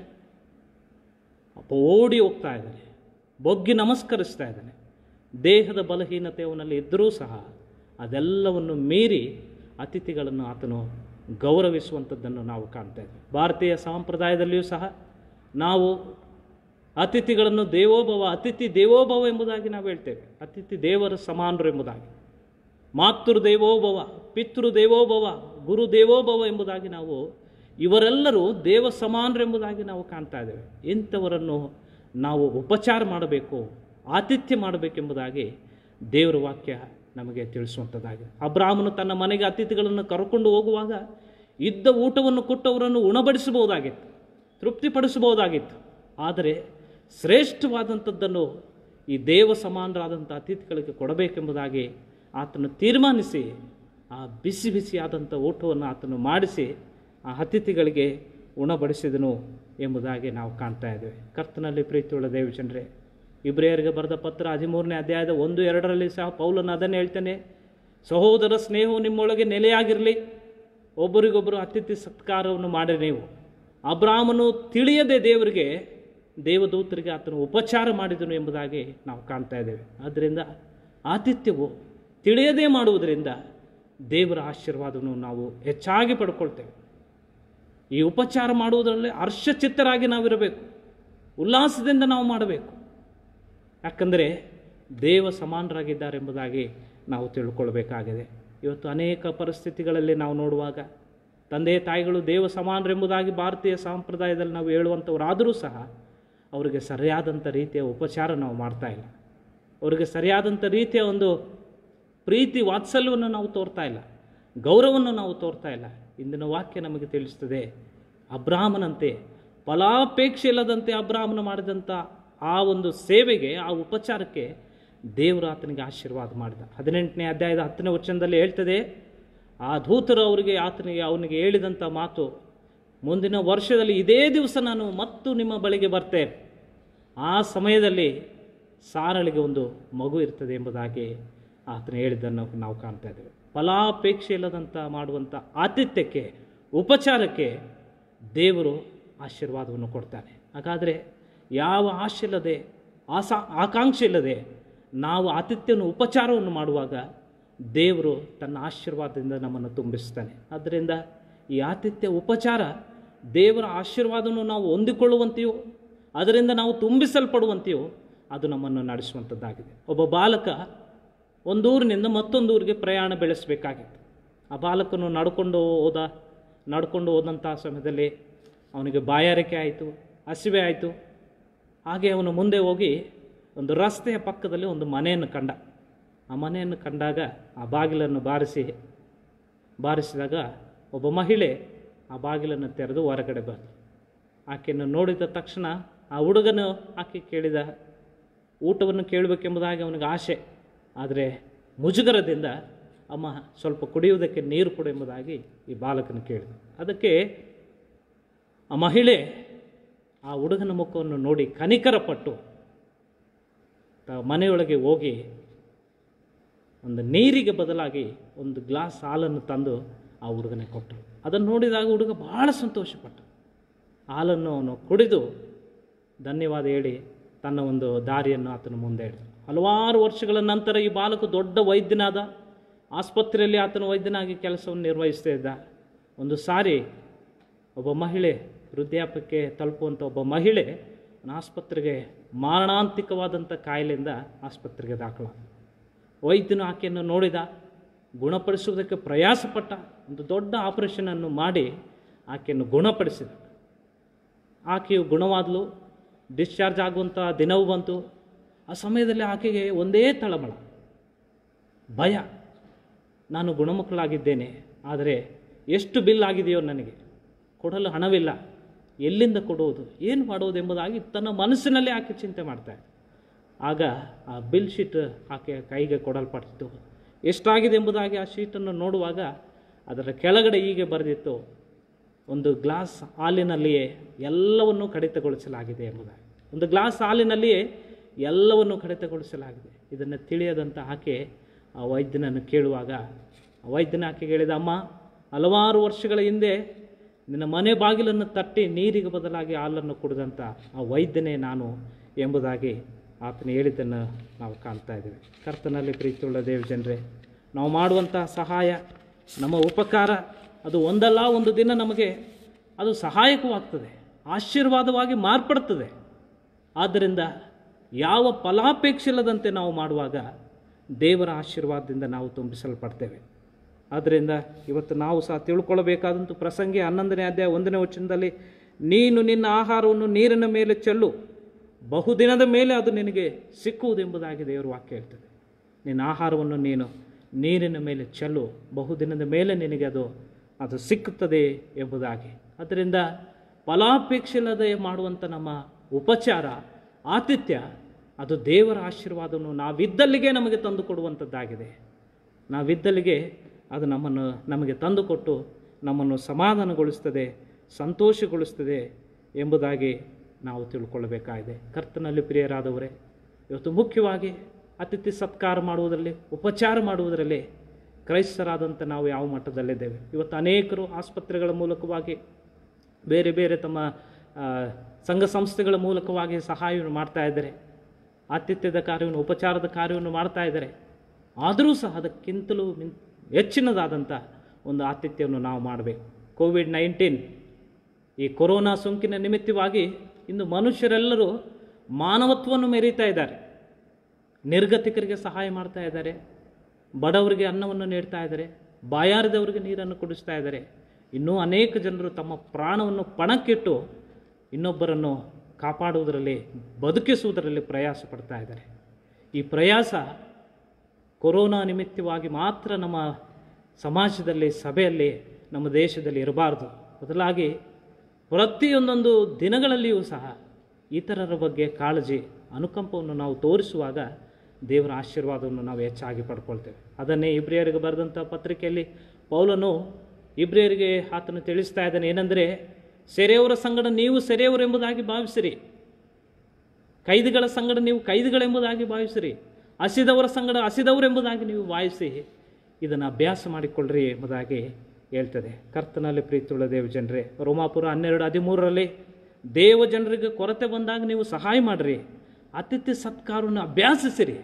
ಅಪ್ಪ ಓಡಿ ಹೋಗ್ತಾ ಇದ್ದಾನೆ ಬೊಗ್ಗಿ ನಮಸ್ಕರಿಸ್ತಾ ಇದ್ದಾನೆ ದೇಹದ ಬಲಹೀನತೆ ಅವನಲ್ಲಿ ಇದ್ದರೂ ಸಹ ಅದೆಲ್ಲವನ್ನು ಮೀರಿ ಅತಿಥಿಗಳನ್ನು ಆತನು ಗೌರವಿಸುವಂಥದ್ದನ್ನು ನಾವು ಕಾಣ್ತಾ ಇದ್ದೇವೆ ಭಾರತೀಯ ಸಂಪ್ರದಾಯದಲ್ಲಿಯೂ ಸಹ ನಾವು ಅತಿಥಿಗಳನ್ನು ದೇವೋಭವ ಅತಿಥಿ ದೇವೋಭವ ಎಂಬುದಾಗಿ ನಾವು ಹೇಳ್ತೇವೆ ಅತಿಥಿ ದೇವರ ಸಮಾನರು ಎಂಬುದಾಗಿ ಮಾತೃ ದೇವೋಭವ ಪಿತೃ ದೇವೋಭವ ಗುರು ದೇವೋಭವ ಎಂಬುದಾಗಿ ನಾವು ಇವರೆಲ್ಲರೂ ದೇವ ಸಮಾನರು ಎಂಬುದಾಗಿ ನಾವು ಕಾಣ್ತಾ ಇದ್ದೇವೆ ಇಂಥವರನ್ನು ನಾವು ಉಪಚಾರ ಮಾಡಬೇಕು ಆತಿಥ್ಯ ಮಾಡಬೇಕೆಂಬುದಾಗಿ ದೇವರ ವಾಕ್ಯ ನಮಗೆ ತಿಳಿಸುವಂಥದ್ದಾಗಿದೆ ಅಬ್ರಾಹ್ಮನು ತನ್ನ ಮನೆಗೆ ಅತಿಥಿಗಳನ್ನು ಕರ್ಕೊಂಡು ಹೋಗುವಾಗ ಇದ್ದ ಊಟವನ್ನು ಕೊಟ್ಟವರನ್ನು ಉಣಬಡಿಸಬಹುದಾಗಿತ್ತು ತೃಪ್ತಿಪಡಿಸಬಹುದಾಗಿತ್ತು ಆದರೆ ಶ್ರೇಷ್ಠವಾದಂಥದ್ದನ್ನು ಈ ದೇವ ಸಮಾನರಾದಂಥ ಅತಿಥಿಗಳಿಗೆ ಕೊಡಬೇಕೆಂಬುದಾಗಿ ಆತನು ತೀರ್ಮಾನಿಸಿ ಆ ಬಿಸಿ ಬಿಸಿಯಾದಂಥ ಊಟವನ್ನು ಆತನು ಮಾಡಿಸಿ ಆ ಅತಿಥಿಗಳಿಗೆ ಉಣಬಡಿಸಿದನು ಎಂಬುದಾಗಿ ನಾವು ಕಾಣ್ತಾ ಇದ್ದೇವೆ ಕರ್ತನಲ್ಲಿ ಪ್ರೀತಿಯುಳ್ಳ ದೇವಚಂದ್ರೆ ಇಬ್ರಿಯರಿಗೆ ಬರೆದ ಪತ್ರ ಹದಿಮೂರನೇ ಅಧ್ಯಾಯದ ಒಂದು ಎರಡರಲ್ಲಿ ಸಹ ಪೌಲನು ಅದನ್ನೇ ಹೇಳ್ತಾನೆ ಸಹೋದರ ಸ್ನೇಹವು ನಿಮ್ಮೊಳಗೆ ನೆಲೆಯಾಗಿರಲಿ ಒಬ್ಬರಿಗೊಬ್ಬರು ಅತಿಥಿ ಸತ್ಕಾರವನ್ನು ಮಾಡಿ ನೀವು ಅಬ್ರಾಹ್ಮನು ತಿಳಿಯದೆ ದೇವರಿಗೆ ದೇವದೂತರಿಗೆ ಆತನು ಉಪಚಾರ ಮಾಡಿದನು ಎಂಬುದಾಗಿ ನಾವು ಕಾಣ್ತಾ ಇದ್ದೇವೆ ಆದ್ದರಿಂದ ಆತಿಥ್ಯವು ತಿಳಿಯದೇ ಮಾಡುವುದರಿಂದ ದೇವರ ಆಶೀರ್ವಾದವನ್ನು ನಾವು ಹೆಚ್ಚಾಗಿ ಪಡ್ಕೊಳ್ತೇವೆ ಈ ಉಪಚಾರ ಮಾಡುವುದರಲ್ಲಿ ಹರ್ಷಚಿತ್ತರಾಗಿ ನಾವಿರಬೇಕು ಉಲ್ಲಾಸದಿಂದ ನಾವು ಮಾಡಬೇಕು ಯಾಕಂದರೆ ದೇವ ಸಮಾನರಾಗಿದ್ದಾರೆ ಎಂಬುದಾಗಿ ನಾವು ತಿಳ್ಕೊಳ್ಬೇಕಾಗಿದೆ ಇವತ್ತು ಅನೇಕ ಪರಿಸ್ಥಿತಿಗಳಲ್ಲಿ ನಾವು ನೋಡುವಾಗ ತಂದೆ ತಾಯಿಗಳು ದೇವ ಸಮಾನರೆಂಬುದಾಗಿ ಭಾರತೀಯ ಸಂಪ್ರದಾಯದಲ್ಲಿ ನಾವು ಹೇಳುವಂಥವರಾದರೂ ಸಹ ಅವರಿಗೆ ಸರಿಯಾದಂಥ ರೀತಿಯ ಉಪಚಾರ ನಾವು ಮಾಡ್ತಾ ಇಲ್ಲ ಅವರಿಗೆ ಸರಿಯಾದಂಥ ರೀತಿಯ ಒಂದು ಪ್ರೀತಿ ವಾತ್ಸಲ್ಯವನ್ನು ನಾವು ತೋರ್ತಾ ಇಲ್ಲ ಗೌರವವನ್ನು ನಾವು ತೋರ್ತಾ ಇಲ್ಲ ಇಂದಿನ ವಾಕ್ಯ ನಮಗೆ ತಿಳಿಸ್ತದೆ ಅಬ್ರಾಹ್ಮನಂತೆ ಫಲಾಪೇಕ್ಷೆ ಇಲ್ಲದಂತೆ ಅಬ್ರಾಹ್ಮನ ಮಾಡಿದಂಥ ಆ ಒಂದು ಸೇವೆಗೆ ಆ ಉಪಚಾರಕ್ಕೆ ದೇವರು ಆತನಿಗೆ ಆಶೀರ್ವಾದ ಮಾಡಿದ ಹದಿನೆಂಟನೇ ಅಧ್ಯಾಯದ ಹತ್ತನೇ ವಚನದಲ್ಲಿ ಹೇಳ್ತದೆ ಆ ದೂತರು ಅವರಿಗೆ ಆತನಿಗೆ ಅವನಿಗೆ ಹೇಳಿದಂಥ ಮಾತು ಮುಂದಿನ ವರ್ಷದಲ್ಲಿ ಇದೇ ದಿವಸ ನಾನು ಮತ್ತು ನಿಮ್ಮ ಬಳಿಗೆ ಬರ್ತೇನೆ ಆ ಸಮಯದಲ್ಲಿ ಸಾರಳಿಗೆ ಒಂದು ಮಗು ಇರ್ತದೆ ಎಂಬುದಾಗಿ ಆತನು ಹೇಳಿದ್ದನ್ನು ನಾವು ಕಾಣ್ತಾ ಇದ್ದೇವೆ ಫಲಾಪೇಕ್ಷೆ ಇಲ್ಲದಂಥ ಮಾಡುವಂಥ ಆತಿಥ್ಯಕ್ಕೆ ಉಪಚಾರಕ್ಕೆ ದೇವರು ಆಶೀರ್ವಾದವನ್ನು ಕೊಡ್ತಾನೆ ಹಾಗಾದರೆ ಯಾವ ಆಶೆ ಇಲ್ಲದೆ ಆಸಾ ಆಕಾಂಕ್ಷೆ ಇಲ್ಲದೆ ನಾವು ಆತಿಥ್ಯವನ್ನು ಉಪಚಾರವನ್ನು ಮಾಡುವಾಗ ದೇವರು ತನ್ನ ಆಶೀರ್ವಾದದಿಂದ ನಮ್ಮನ್ನು ತುಂಬಿಸ್ತಾನೆ ಆದ್ದರಿಂದ ಈ ಆತಿಥ್ಯ ಉಪಚಾರ ದೇವರ ಆಶೀರ್ವಾದವನ್ನು ನಾವು ಹೊಂದಿಕೊಳ್ಳುವಂತೆಯೋ ಅದರಿಂದ ನಾವು ತುಂಬಿಸಲ್ಪಡುವಂತೆಯೋ ಅದು ನಮ್ಮನ್ನು ನಡೆಸುವಂಥದ್ದಾಗಿದೆ ಒಬ್ಬ ಬಾಲಕ ಒಂದೂರಿನಿಂದ ಮತ್ತೊಂದು ಊರಿಗೆ ಪ್ರಯಾಣ ಬೆಳೆಸಬೇಕಾಗಿತ್ತು ಆ ಬಾಲಕನು ನಡ್ಕೊಂಡು ಹೋದ ನಡ್ಕೊಂಡು ಹೋದಂಥ ಸಮಯದಲ್ಲಿ ಅವನಿಗೆ ಬಾಯಾರಿಕೆ ಆಯಿತು ಹಸಿವೆ ಆಯಿತು ಹಾಗೆ ಅವನು ಮುಂದೆ ಹೋಗಿ ಒಂದು ರಸ್ತೆಯ ಪಕ್ಕದಲ್ಲಿ ಒಂದು ಮನೆಯನ್ನು ಕಂಡ ಆ ಮನೆಯನ್ನು ಕಂಡಾಗ ಆ ಬಾಗಿಲನ್ನು ಬಾರಿಸಿ ಬಾರಿಸಿದಾಗ ಒಬ್ಬ ಮಹಿಳೆ ಆ ಬಾಗಿಲನ್ನು ತೆರೆದು ಹೊರಗಡೆ ಬಂದು ಆಕೆಯನ್ನು ನೋಡಿದ ತಕ್ಷಣ ಆ ಹುಡುಗನು ಆಕೆ ಕೇಳಿದ ಊಟವನ್ನು ಕೇಳಬೇಕೆಂಬುದಾಗಿ ಅವನಿಗೆ ಆಸೆ ಆದರೆ ಮುಜುಗರದಿಂದ ಅಮ್ಮ ಸ್ವಲ್ಪ ಕುಡಿಯುವುದಕ್ಕೆ ನೀರು ಕೊಡು ಎಂಬುದಾಗಿ ಈ ಬಾಲಕನು ಕೇಳಿದ ಅದಕ್ಕೆ ಆ ಮಹಿಳೆ ಆ ಹುಡುಗನ ಮುಖವನ್ನು ನೋಡಿ ಕನಿಕರಪಟ್ಟು ತ ಮನೆಯೊಳಗೆ ಹೋಗಿ ಒಂದು ನೀರಿಗೆ ಬದಲಾಗಿ ಒಂದು ಗ್ಲಾಸ್ ಹಾಲನ್ನು ತಂದು ಆ ಹುಡುಗನಿಗೆ ಕೊಟ್ಟರು ಅದನ್ನು ನೋಡಿದಾಗ ಹುಡುಗ ಬಹಳ ಸಂತೋಷಪಟ್ಟ ಹಾಲನ್ನು ಅವನು ಕುಡಿದು ಧನ್ಯವಾದ ಹೇಳಿ ತನ್ನ ಒಂದು ದಾರಿಯನ್ನು ಆತನ ಮುಂದೆ ಹಿಡಿದ ಹಲವಾರು ವರ್ಷಗಳ ನಂತರ ಈ ಬಾಲಕ ದೊಡ್ಡ ವೈದ್ಯನಾದ ಆಸ್ಪತ್ರೆಯಲ್ಲಿ ಆತನ ವೈದ್ಯನಾಗಿ ಕೆಲಸವನ್ನು ನಿರ್ವಹಿಸ್ತಾ ಇದ್ದ ಒಂದು ಸಾರಿ ಒಬ್ಬ ಮಹಿಳೆ ವೃದ್ಧಾಪ್ಯಕ್ಕೆ ತಲುಪುವಂಥ ಒಬ್ಬ ಮಹಿಳೆ ಆಸ್ಪತ್ರೆಗೆ ಮಾರಣಾಂತಿಕವಾದಂಥ ಕಾಯಿಲೆಯಿಂದ ಆಸ್ಪತ್ರೆಗೆ ದಾಖಲಾದ ವೈದ್ಯನು ಆಕೆಯನ್ನು ನೋಡಿದ ಗುಣಪಡಿಸುವುದಕ್ಕೆ ಪ್ರಯಾಸಪಟ್ಟ ಒಂದು ದೊಡ್ಡ ಆಪರೇಷನನ್ನು ಮಾಡಿ ಆಕೆಯನ್ನು ಗುಣಪಡಿಸಿದ ಆಕೆಯು ಗುಣವಾದಲು ಡಿಸ್ಚಾರ್ಜ್ ಆಗುವಂಥ ದಿನವೂ ಬಂತು ಆ ಸಮಯದಲ್ಲಿ ಆಕೆಗೆ ಒಂದೇ ತಳಮಳ ಭಯ ನಾನು ಗುಣಮುಖಲಾಗಿದ್ದೇನೆ ಆದರೆ ಎಷ್ಟು ಬಿಲ್ ಆಗಿದೆಯೋ ನನಗೆ ಕೊಡಲು ಹಣವಿಲ್ಲ ಎಲ್ಲಿಂದ ಕೊಡುವುದು ಏನು ಮಾಡುವುದು ಎಂಬುದಾಗಿ ತನ್ನ ಮನಸ್ಸಿನಲ್ಲೇ ಆಕೆ ಚಿಂತೆ ಮಾಡ್ತಾಳೆ ಆಗ ಆ ಬಿಲ್ ಶೀಟ್ ಆಕೆಯ ಕೈಗೆ ಕೊಡಲ್ಪಟ್ಟಿತ್ತು ಎಷ್ಟಾಗಿದೆ ಎಂಬುದಾಗಿ ಆ ಶೀಟನ್ನು ನೋಡುವಾಗ ಅದರ ಕೆಳಗಡೆ ಹೀಗೆ ಬರೆದಿತ್ತು ಒಂದು ಗ್ಲಾಸ್ ಹಾಲಿನಲ್ಲಿಯೇ ಎಲ್ಲವನ್ನೂ ಕಡಿತಗೊಳಿಸಲಾಗಿದೆ ಎಂಬುದಾಗಿ ಒಂದು ಗ್ಲಾಸ್ ಹಾಲಿನಲ್ಲಿಯೇ ಎಲ್ಲವನ್ನು ಕಡಿತಗೊಳಿಸಲಾಗಿದೆ ಇದನ್ನು ತಿಳಿಯದಂಥ ಆಕೆ ಆ ವೈದ್ಯನನ್ನು ಕೇಳುವಾಗ ಆ ವೈದ್ಯನ ಆಕೆಗೆ ಹೇಳಿದ ಅಮ್ಮ ಹಲವಾರು ವರ್ಷಗಳ ಹಿಂದೆ ನಿನ್ನ ಮನೆ ಬಾಗಿಲನ್ನು ತಟ್ಟಿ ನೀರಿಗೆ ಬದಲಾಗಿ ಹಾಲನ್ನು ಕುಡಿದಂಥ ಆ ವೈದ್ಯನೇ ನಾನು ಎಂಬುದಾಗಿ ಆತನು ಹೇಳಿದ್ದನ್ನು ನಾವು ಕಾಣ್ತಾ ಇದ್ದೇವೆ ಕರ್ತನಲ್ಲಿ ಪ್ರೀತಿಯುಳ್ಳ ದೇವ ಜನರೇ ನಾವು ಮಾಡುವಂಥ ಸಹಾಯ ನಮ್ಮ ಉಪಕಾರ ಅದು ಒಂದಲ್ಲ ಒಂದು ದಿನ ನಮಗೆ ಅದು ಸಹಾಯಕವಾಗ್ತದೆ ಆಶೀರ್ವಾದವಾಗಿ ಮಾರ್ಪಡ್ತದೆ ಆದ್ದರಿಂದ ಯಾವ ಫಲಾಪೇಕ್ಷೆ ಇಲ್ಲದಂತೆ ನಾವು ಮಾಡುವಾಗ ದೇವರ ಆಶೀರ್ವಾದದಿಂದ ನಾವು ತುಂಬಿಸಲ್ಪಡ್ತೇವೆ ಆದ್ದರಿಂದ ಇವತ್ತು ನಾವು ಸಹ ತಿಳ್ಕೊಳ್ಬೇಕಾದಂಥ ಪ್ರಸಂಗಿ ಹನ್ನೊಂದನೇ ಅಧ್ಯಾಯ ಒಂದನೇ ವಚನದಲ್ಲಿ ನೀನು ನಿನ್ನ ಆಹಾರವನ್ನು ನೀರಿನ ಮೇಲೆ ಚೆಲ್ಲು ಬಹುದಿನದ ಮೇಲೆ ಅದು ನಿನಗೆ ಸಿಕ್ಕುವುದೆಂಬುದಾಗಿ ದೇವರ ವಾಕ್ಯ ಹೇಳ್ತದೆ ನಿನ್ನ ಆಹಾರವನ್ನು ನೀನು ನೀರಿನ ಮೇಲೆ ಚೆಲ್ಲು ಬಹುದಿನದ ಮೇಲೆ ನಿನಗೆ ಅದು ಅದು ಸಿಕ್ಕುತ್ತದೆ ಎಂಬುದಾಗಿ ಅದರಿಂದ ಫಲಾಪೇಕ್ಷೆ ಇಲ್ಲದೆ ಮಾಡುವಂಥ ನಮ್ಮ ಉಪಚಾರ ಆತಿಥ್ಯ ಅದು ದೇವರ ಆಶೀರ್ವಾದವನ್ನು ನಾವಿದ್ದಲ್ಲಿಗೆ ನಮಗೆ ತಂದು ಕೊಡುವಂಥದ್ದಾಗಿದೆ ನಾವಿದ್ದಲ್ಲಿಗೆ ಅದು ನಮ್ಮನ್ನು ನಮಗೆ ತಂದುಕೊಟ್ಟು ನಮ್ಮನ್ನು ಸಮಾಧಾನಗೊಳಿಸ್ತದೆ ಸಂತೋಷಗೊಳಿಸ್ತದೆ ಎಂಬುದಾಗಿ ನಾವು ತಿಳ್ಕೊಳ್ಳಬೇಕಾಗಿದೆ ಕರ್ತನಲ್ಲಿ ಪ್ರಿಯರಾದವರೇ ಇವತ್ತು ಮುಖ್ಯವಾಗಿ ಅತಿಥಿ ಸತ್ಕಾರ ಮಾಡುವುದರಲ್ಲಿ ಉಪಚಾರ ಮಾಡುವುದರಲ್ಲಿ ಕ್ರೈಸ್ತರಾದಂಥ ನಾವು ಯಾವ ಮಟ್ಟದಲ್ಲಿದ್ದೇವೆ ಇವತ್ತು ಅನೇಕರು ಆಸ್ಪತ್ರೆಗಳ ಮೂಲಕವಾಗಿ ಬೇರೆ ಬೇರೆ ತಮ್ಮ ಆ, ಸಂಘ ಸಂಸ್ಥೆಗಳ ಮೂಲಕವಾಗಿ ಸಹಾಯವನ್ನು ಮಾಡ್ತಾ ಇದ್ದಾರೆ ಆತಿಥ್ಯದ ಕಾರ್ಯವನ್ನು ಉಪಚಾರದ ಕಾರ್ಯವನ್ನು ಮಾಡ್ತಾ ಇದ್ದಾರೆ ಆದರೂ ಸಹ ಅದಕ್ಕಿಂತಲೂ ಮಿನ್ ಹೆಚ್ಚಿನದಾದಂಥ ಒಂದು ಆತಿಥ್ಯವನ್ನು ನಾವು ಮಾಡಬೇಕು ಕೋವಿಡ್ ನೈನ್ಟೀನ್ ಈ ಕೊರೋನಾ ಸೋಂಕಿನ ನಿಮಿತ್ತವಾಗಿ ಇಂದು ಮನುಷ್ಯರೆಲ್ಲರೂ ಮಾನವತ್ವವನ್ನು ಮೆರೀತಾ ಇದ್ದಾರೆ ನಿರ್ಗತಿಕರಿಗೆ ಸಹಾಯ ಮಾಡ್ತಾ ಇದ್ದಾರೆ ಬಡವರಿಗೆ ಅನ್ನವನ್ನು ನೀಡ್ತಾ ಇದ್ದಾರೆ ಬಾಯಾರದವರಿಗೆ ನೀರನ್ನು ಕುಡಿಸ್ತಾ ಇದ್ದಾರೆ ಇನ್ನೂ ಅನೇಕ ಜನರು ತಮ್ಮ ಪ್ರಾಣವನ್ನು ಪಣಕ್ಕಿಟ್ಟು ಇನ್ನೊಬ್ಬರನ್ನು ಕಾಪಾಡುವುದರಲ್ಲಿ ಬದುಕಿಸುವುದರಲ್ಲಿ ಪ್ರಯಾಸ ಪಡ್ತಾ ಇದ್ದಾರೆ ಈ ಪ್ರಯಾಸ ಕೊರೋನಾ ನಿಮಿತ್ತವಾಗಿ ಮಾತ್ರ ನಮ್ಮ ಸಮಾಜದಲ್ಲಿ ಸಭೆಯಲ್ಲಿ ನಮ್ಮ ದೇಶದಲ್ಲಿ ಇರಬಾರ್ದು ಬದಲಾಗಿ ಪ್ರತಿಯೊಂದೊಂದು ದಿನಗಳಲ್ಲಿಯೂ ಸಹ ಇತರರ ಬಗ್ಗೆ ಕಾಳಜಿ ಅನುಕಂಪವನ್ನು ನಾವು ತೋರಿಸುವಾಗ ದೇವರ ಆಶೀರ್ವಾದವನ್ನು ನಾವು ಹೆಚ್ಚಾಗಿ ಪಡ್ಕೊಳ್ತೇವೆ ಅದನ್ನೇ ಇಬ್ರಿಯರಿಗೆ ಬರೆದಂಥ ಪತ್ರಿಕೆಯಲ್ಲಿ ಪೌಲನು ಇಬ್ರಿಯರಿಗೆ ಆತನು ತಿಳಿಸ್ತಾ ಇದ್ದಾನೆ ಏನೆಂದರೆ ಸೆರೆಯವರ ಸಂಗಡ ನೀವು ಸೆರೆಯವರೆಂಬುದಾಗಿ ಭಾವಿಸಿರಿ ಕೈದಿಗಳ ಸಂಗಡ ನೀವು ಕೈದಿಗಳೆಂಬುದಾಗಿ ಭಾವಿಸಿರಿ ಹಸಿದವರ ಸಂಗಡ ಹಸಿದವರೆಂಬುದಾಗಿ ನೀವು ಭಾವಿಸಿ ಇದನ್ನು ಅಭ್ಯಾಸ ಮಾಡಿಕೊಳ್ಳ್ರಿ ಎಂಬುದಾಗಿ ಹೇಳ್ತದೆ ಕರ್ತನಲ್ಲಿ ಪ್ರೀತಿಯುಳ್ಳ ದೇವ ಜನರೇ ರೋಮಾಪುರ ಹನ್ನೆರಡು ಹದಿಮೂರರಲ್ಲಿ ದೇವ ಜನರಿಗೆ ಕೊರತೆ ಬಂದಾಗ ನೀವು ಸಹಾಯ ಮಾಡಿರಿ ಅತಿಥಿ ಸತ್ಕಾರವನ್ನು ಅಭ್ಯಾಸಿಸಿರಿ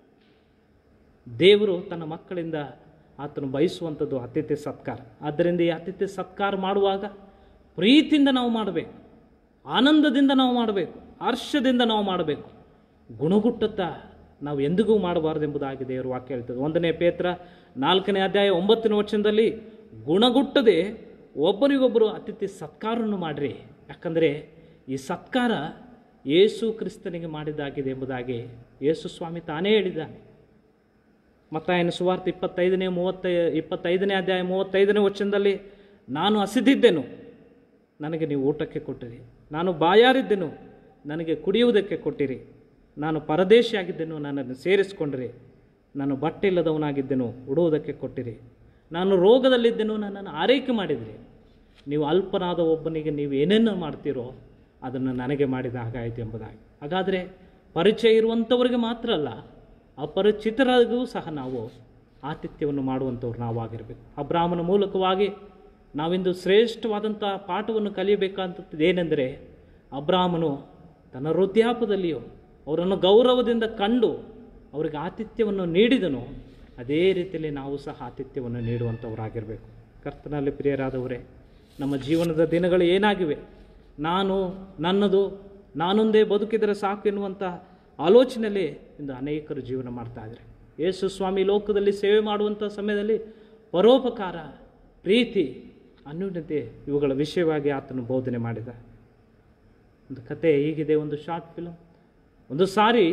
ದೇವರು ತನ್ನ ಮಕ್ಕಳಿಂದ ಆತನು ಬಯಸುವಂಥದ್ದು ಅತಿಥಿ ಸತ್ಕಾರ ಆದ್ದರಿಂದ ಈ ಅತಿಥಿ ಸತ್ಕಾರ ಮಾಡುವಾಗ ಪ್ರೀತಿಯಿಂದ ನಾವು ಮಾಡಬೇಕು ಆನಂದದಿಂದ ನಾವು ಮಾಡಬೇಕು ಹರ್ಷದಿಂದ ನಾವು ಮಾಡಬೇಕು ಗುಣಗುಟ್ಟುತ್ತಾ ನಾವು ಎಂದಿಗೂ ಮಾಡಬಾರದು ಎಂಬುದಾಗಿ ದೇವರು ವಾಕ್ಯ ಹೇಳ್ತದೆ ಒಂದನೇ ಪೇತ್ರ ನಾಲ್ಕನೇ ಅಧ್ಯಾಯ ಒಂಬತ್ತನೇ ವಚನದಲ್ಲಿ ಗುಣಗುಟ್ಟದೆ ಒಬ್ಬರಿಗೊಬ್ಬರು ಅತಿಥಿ ಸತ್ಕಾರವನ್ನು ಮಾಡಿರಿ ಯಾಕಂದರೆ ಈ ಸತ್ಕಾರ ಯೇಸು ಕ್ರಿಸ್ತನಿಗೆ ಮಾಡಿದ್ದಾಗಿದೆ ಎಂಬುದಾಗಿ ಯೇಸು ಸ್ವಾಮಿ ತಾನೇ ಹೇಳಿದ್ದಾನೆ ಮತ್ತಾಯನ ಸುವಾರ್ತೆ ಇಪ್ಪತ್ತೈದನೇ ಮೂವತ್ತೈ ಇಪ್ಪತ್ತೈದನೇ ಅಧ್ಯಾಯ ಮೂವತ್ತೈದನೇ ವಚನದಲ್ಲಿ ನಾನು ಹಸಿದಿದ್ದೆನು ನನಗೆ ನೀವು ಊಟಕ್ಕೆ ಕೊಟ್ಟಿರಿ ನಾನು ಬಾಯಾರಿದ್ದೆನು ನನಗೆ ಕುಡಿಯುವುದಕ್ಕೆ ಕೊಟ್ಟಿರಿ ನಾನು ಪರದೇಶಿಯಾಗಿದ್ದೆನು ನನ್ನನ್ನು ಸೇರಿಸಿಕೊಂಡ್ರಿ ನಾನು ಬಟ್ಟೆ ಇಲ್ಲದವನಾಗಿದ್ದೆನು ಉಡುವುದಕ್ಕೆ ಕೊಟ್ಟಿರಿ ನಾನು ರೋಗದಲ್ಲಿದ್ದೆನು ನನ್ನನ್ನು ಆರೈಕೆ ಮಾಡಿದಿರಿ ನೀವು ಅಲ್ಪನಾದ ಒಬ್ಬನಿಗೆ ನೀವು ಏನೇನು ಮಾಡ್ತೀರೋ ಅದನ್ನು ನನಗೆ ಮಾಡಿದ ಹಾಗಾಯಿತು ಎಂಬುದಾಗಿ ಹಾಗಾದರೆ ಪರಿಚಯ ಇರುವಂಥವರಿಗೆ ಮಾತ್ರ ಅಲ್ಲ ಅಪರಿಚಿತರಿಗೂ ಸಹ ನಾವು ಆತಿಥ್ಯವನ್ನು ಮಾಡುವಂಥವ್ರು ನಾವಾಗಿರಬೇಕು ಅಬ್ರಾಹ್ಮನ ಮೂಲಕವಾಗಿ ನಾವಿಂದು ಶ್ರೇಷ್ಠವಾದಂಥ ಪಾಠವನ್ನು ಕಲಿಯಬೇಕಾದಂಥದ್ದು ಏನೆಂದರೆ ಅಬ್ರಾಹ್ಮನು ತನ್ನ ವೃದ್ಧಾಪದಲ್ಲಿಯೂ ಅವರನ್ನು ಗೌರವದಿಂದ ಕಂಡು ಅವರಿಗೆ ಆತಿಥ್ಯವನ್ನು ನೀಡಿದನು ಅದೇ ರೀತಿಯಲ್ಲಿ ನಾವು ಸಹ ಆತಿಥ್ಯವನ್ನು ನೀಡುವಂಥವರಾಗಿರಬೇಕು ಕರ್ತನಲ್ಲಿ ಪ್ರಿಯರಾದವರೇ ನಮ್ಮ ಜೀವನದ ದಿನಗಳು ಏನಾಗಿವೆ ನಾನು ನನ್ನದು ನಾನೊಂದೇ ಬದುಕಿದರೆ ಸಾಕು ಎನ್ನುವಂಥ ಆಲೋಚನೆಯಲ್ಲಿ ಇಂದು ಅನೇಕರು ಜೀವನ ಮಾಡ್ತಾ ಇದ್ದಾರೆ ಯೇಸು ಸ್ವಾಮಿ ಲೋಕದಲ್ಲಿ ಸೇವೆ ಮಾಡುವಂಥ ಸಮಯದಲ್ಲಿ ಪರೋಪಕಾರ ಪ್ರೀತಿ ಅನ್ಯೂನ್ಯತೆ ಇವುಗಳ ವಿಷಯವಾಗಿ ಆತನು ಬೋಧನೆ ಮಾಡಿದ ಒಂದು ಕತೆ ಹೀಗಿದೆ ಒಂದು ಶಾರ್ಟ್ ಫಿಲಮ್ ಒಂದು ಸಾರಿ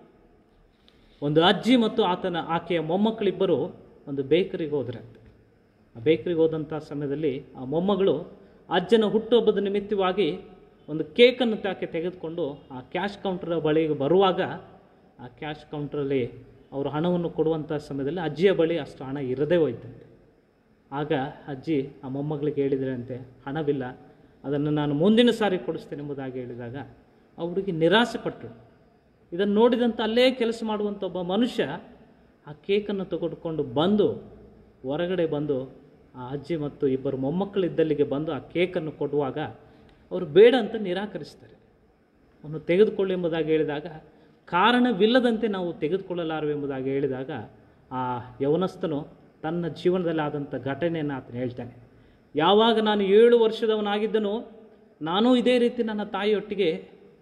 ಒಂದು ಅಜ್ಜಿ ಮತ್ತು ಆತನ ಆಕೆಯ ಮೊಮ್ಮಕ್ಕಳಿಬ್ಬರು ಒಂದು ಬೇಕರಿಗೆ ಹೋದ್ರಂತೆ ಆ ಬೇಕರಿಗೆ ಹೋದಂಥ ಸಮಯದಲ್ಲಿ ಆ ಮೊಮ್ಮಗಳು ಅಜ್ಜನ ಹುಟ್ಟುಹಬ್ಬದ ನಿಮಿತ್ತವಾಗಿ ಒಂದು ಕೇಕನ್ನು ತಾಕೆ ತೆಗೆದುಕೊಂಡು ಆ ಕ್ಯಾಶ್ ಕೌಂಟರ್ ಬಳಿಗೆ ಬರುವಾಗ ಆ ಕ್ಯಾಶ್ ಕೌಂಟ್ರಲ್ಲಿ ಅವರು ಹಣವನ್ನು ಕೊಡುವಂಥ ಸಮಯದಲ್ಲಿ ಅಜ್ಜಿಯ ಬಳಿ ಅಷ್ಟು ಹಣ ಇರದೇ ಹೋಯ್ತಂತೆ ಆಗ ಅಜ್ಜಿ ಆ ಮೊಮ್ಮಗಳಿಗೆ ಹೇಳಿದ್ರಂತೆ ಹಣವಿಲ್ಲ ಅದನ್ನು ನಾನು ಮುಂದಿನ ಸಾರಿ ಕೊಡಿಸ್ತೇನೆ ಎಂಬುದಾಗಿ ಹೇಳಿದಾಗ ಆ ಹುಡುಗಿ ನಿರಾಸೆ ಪಟ್ಟಳು ಇದನ್ನು ನೋಡಿದಂಥ ಅಲ್ಲೇ ಕೆಲಸ ಮಾಡುವಂಥ ಒಬ್ಬ ಮನುಷ್ಯ ಆ ಕೇಕನ್ನು ತೆಗೆದುಕೊಂಡು ಬಂದು ಹೊರಗಡೆ ಬಂದು ಆ ಅಜ್ಜಿ ಮತ್ತು ಇಬ್ಬರು ಮೊಮ್ಮಕ್ಕಳಿದ್ದಲ್ಲಿಗೆ ಬಂದು ಆ ಕೇಕನ್ನು ಕೊಡುವಾಗ ಅವರು ಬೇಡ ಅಂತ ನಿರಾಕರಿಸ್ತಾರೆ ಅವನು ತೆಗೆದುಕೊಳ್ಳಿ ಎಂಬುದಾಗಿ ಹೇಳಿದಾಗ ಕಾರಣವಿಲ್ಲದಂತೆ ನಾವು ತೆಗೆದುಕೊಳ್ಳಲಾರು ಎಂಬುದಾಗಿ ಹೇಳಿದಾಗ ಆ ಯವನಸ್ಥನು ತನ್ನ ಜೀವನದಲ್ಲಿ ಆದಂಥ ಘಟನೆಯನ್ನು ಆತನು ಹೇಳ್ತಾನೆ ಯಾವಾಗ ನಾನು ಏಳು ವರ್ಷದವನಾಗಿದ್ದನೋ ನಾನು ಇದೇ ರೀತಿ ನನ್ನ ತಾಯಿಯೊಟ್ಟಿಗೆ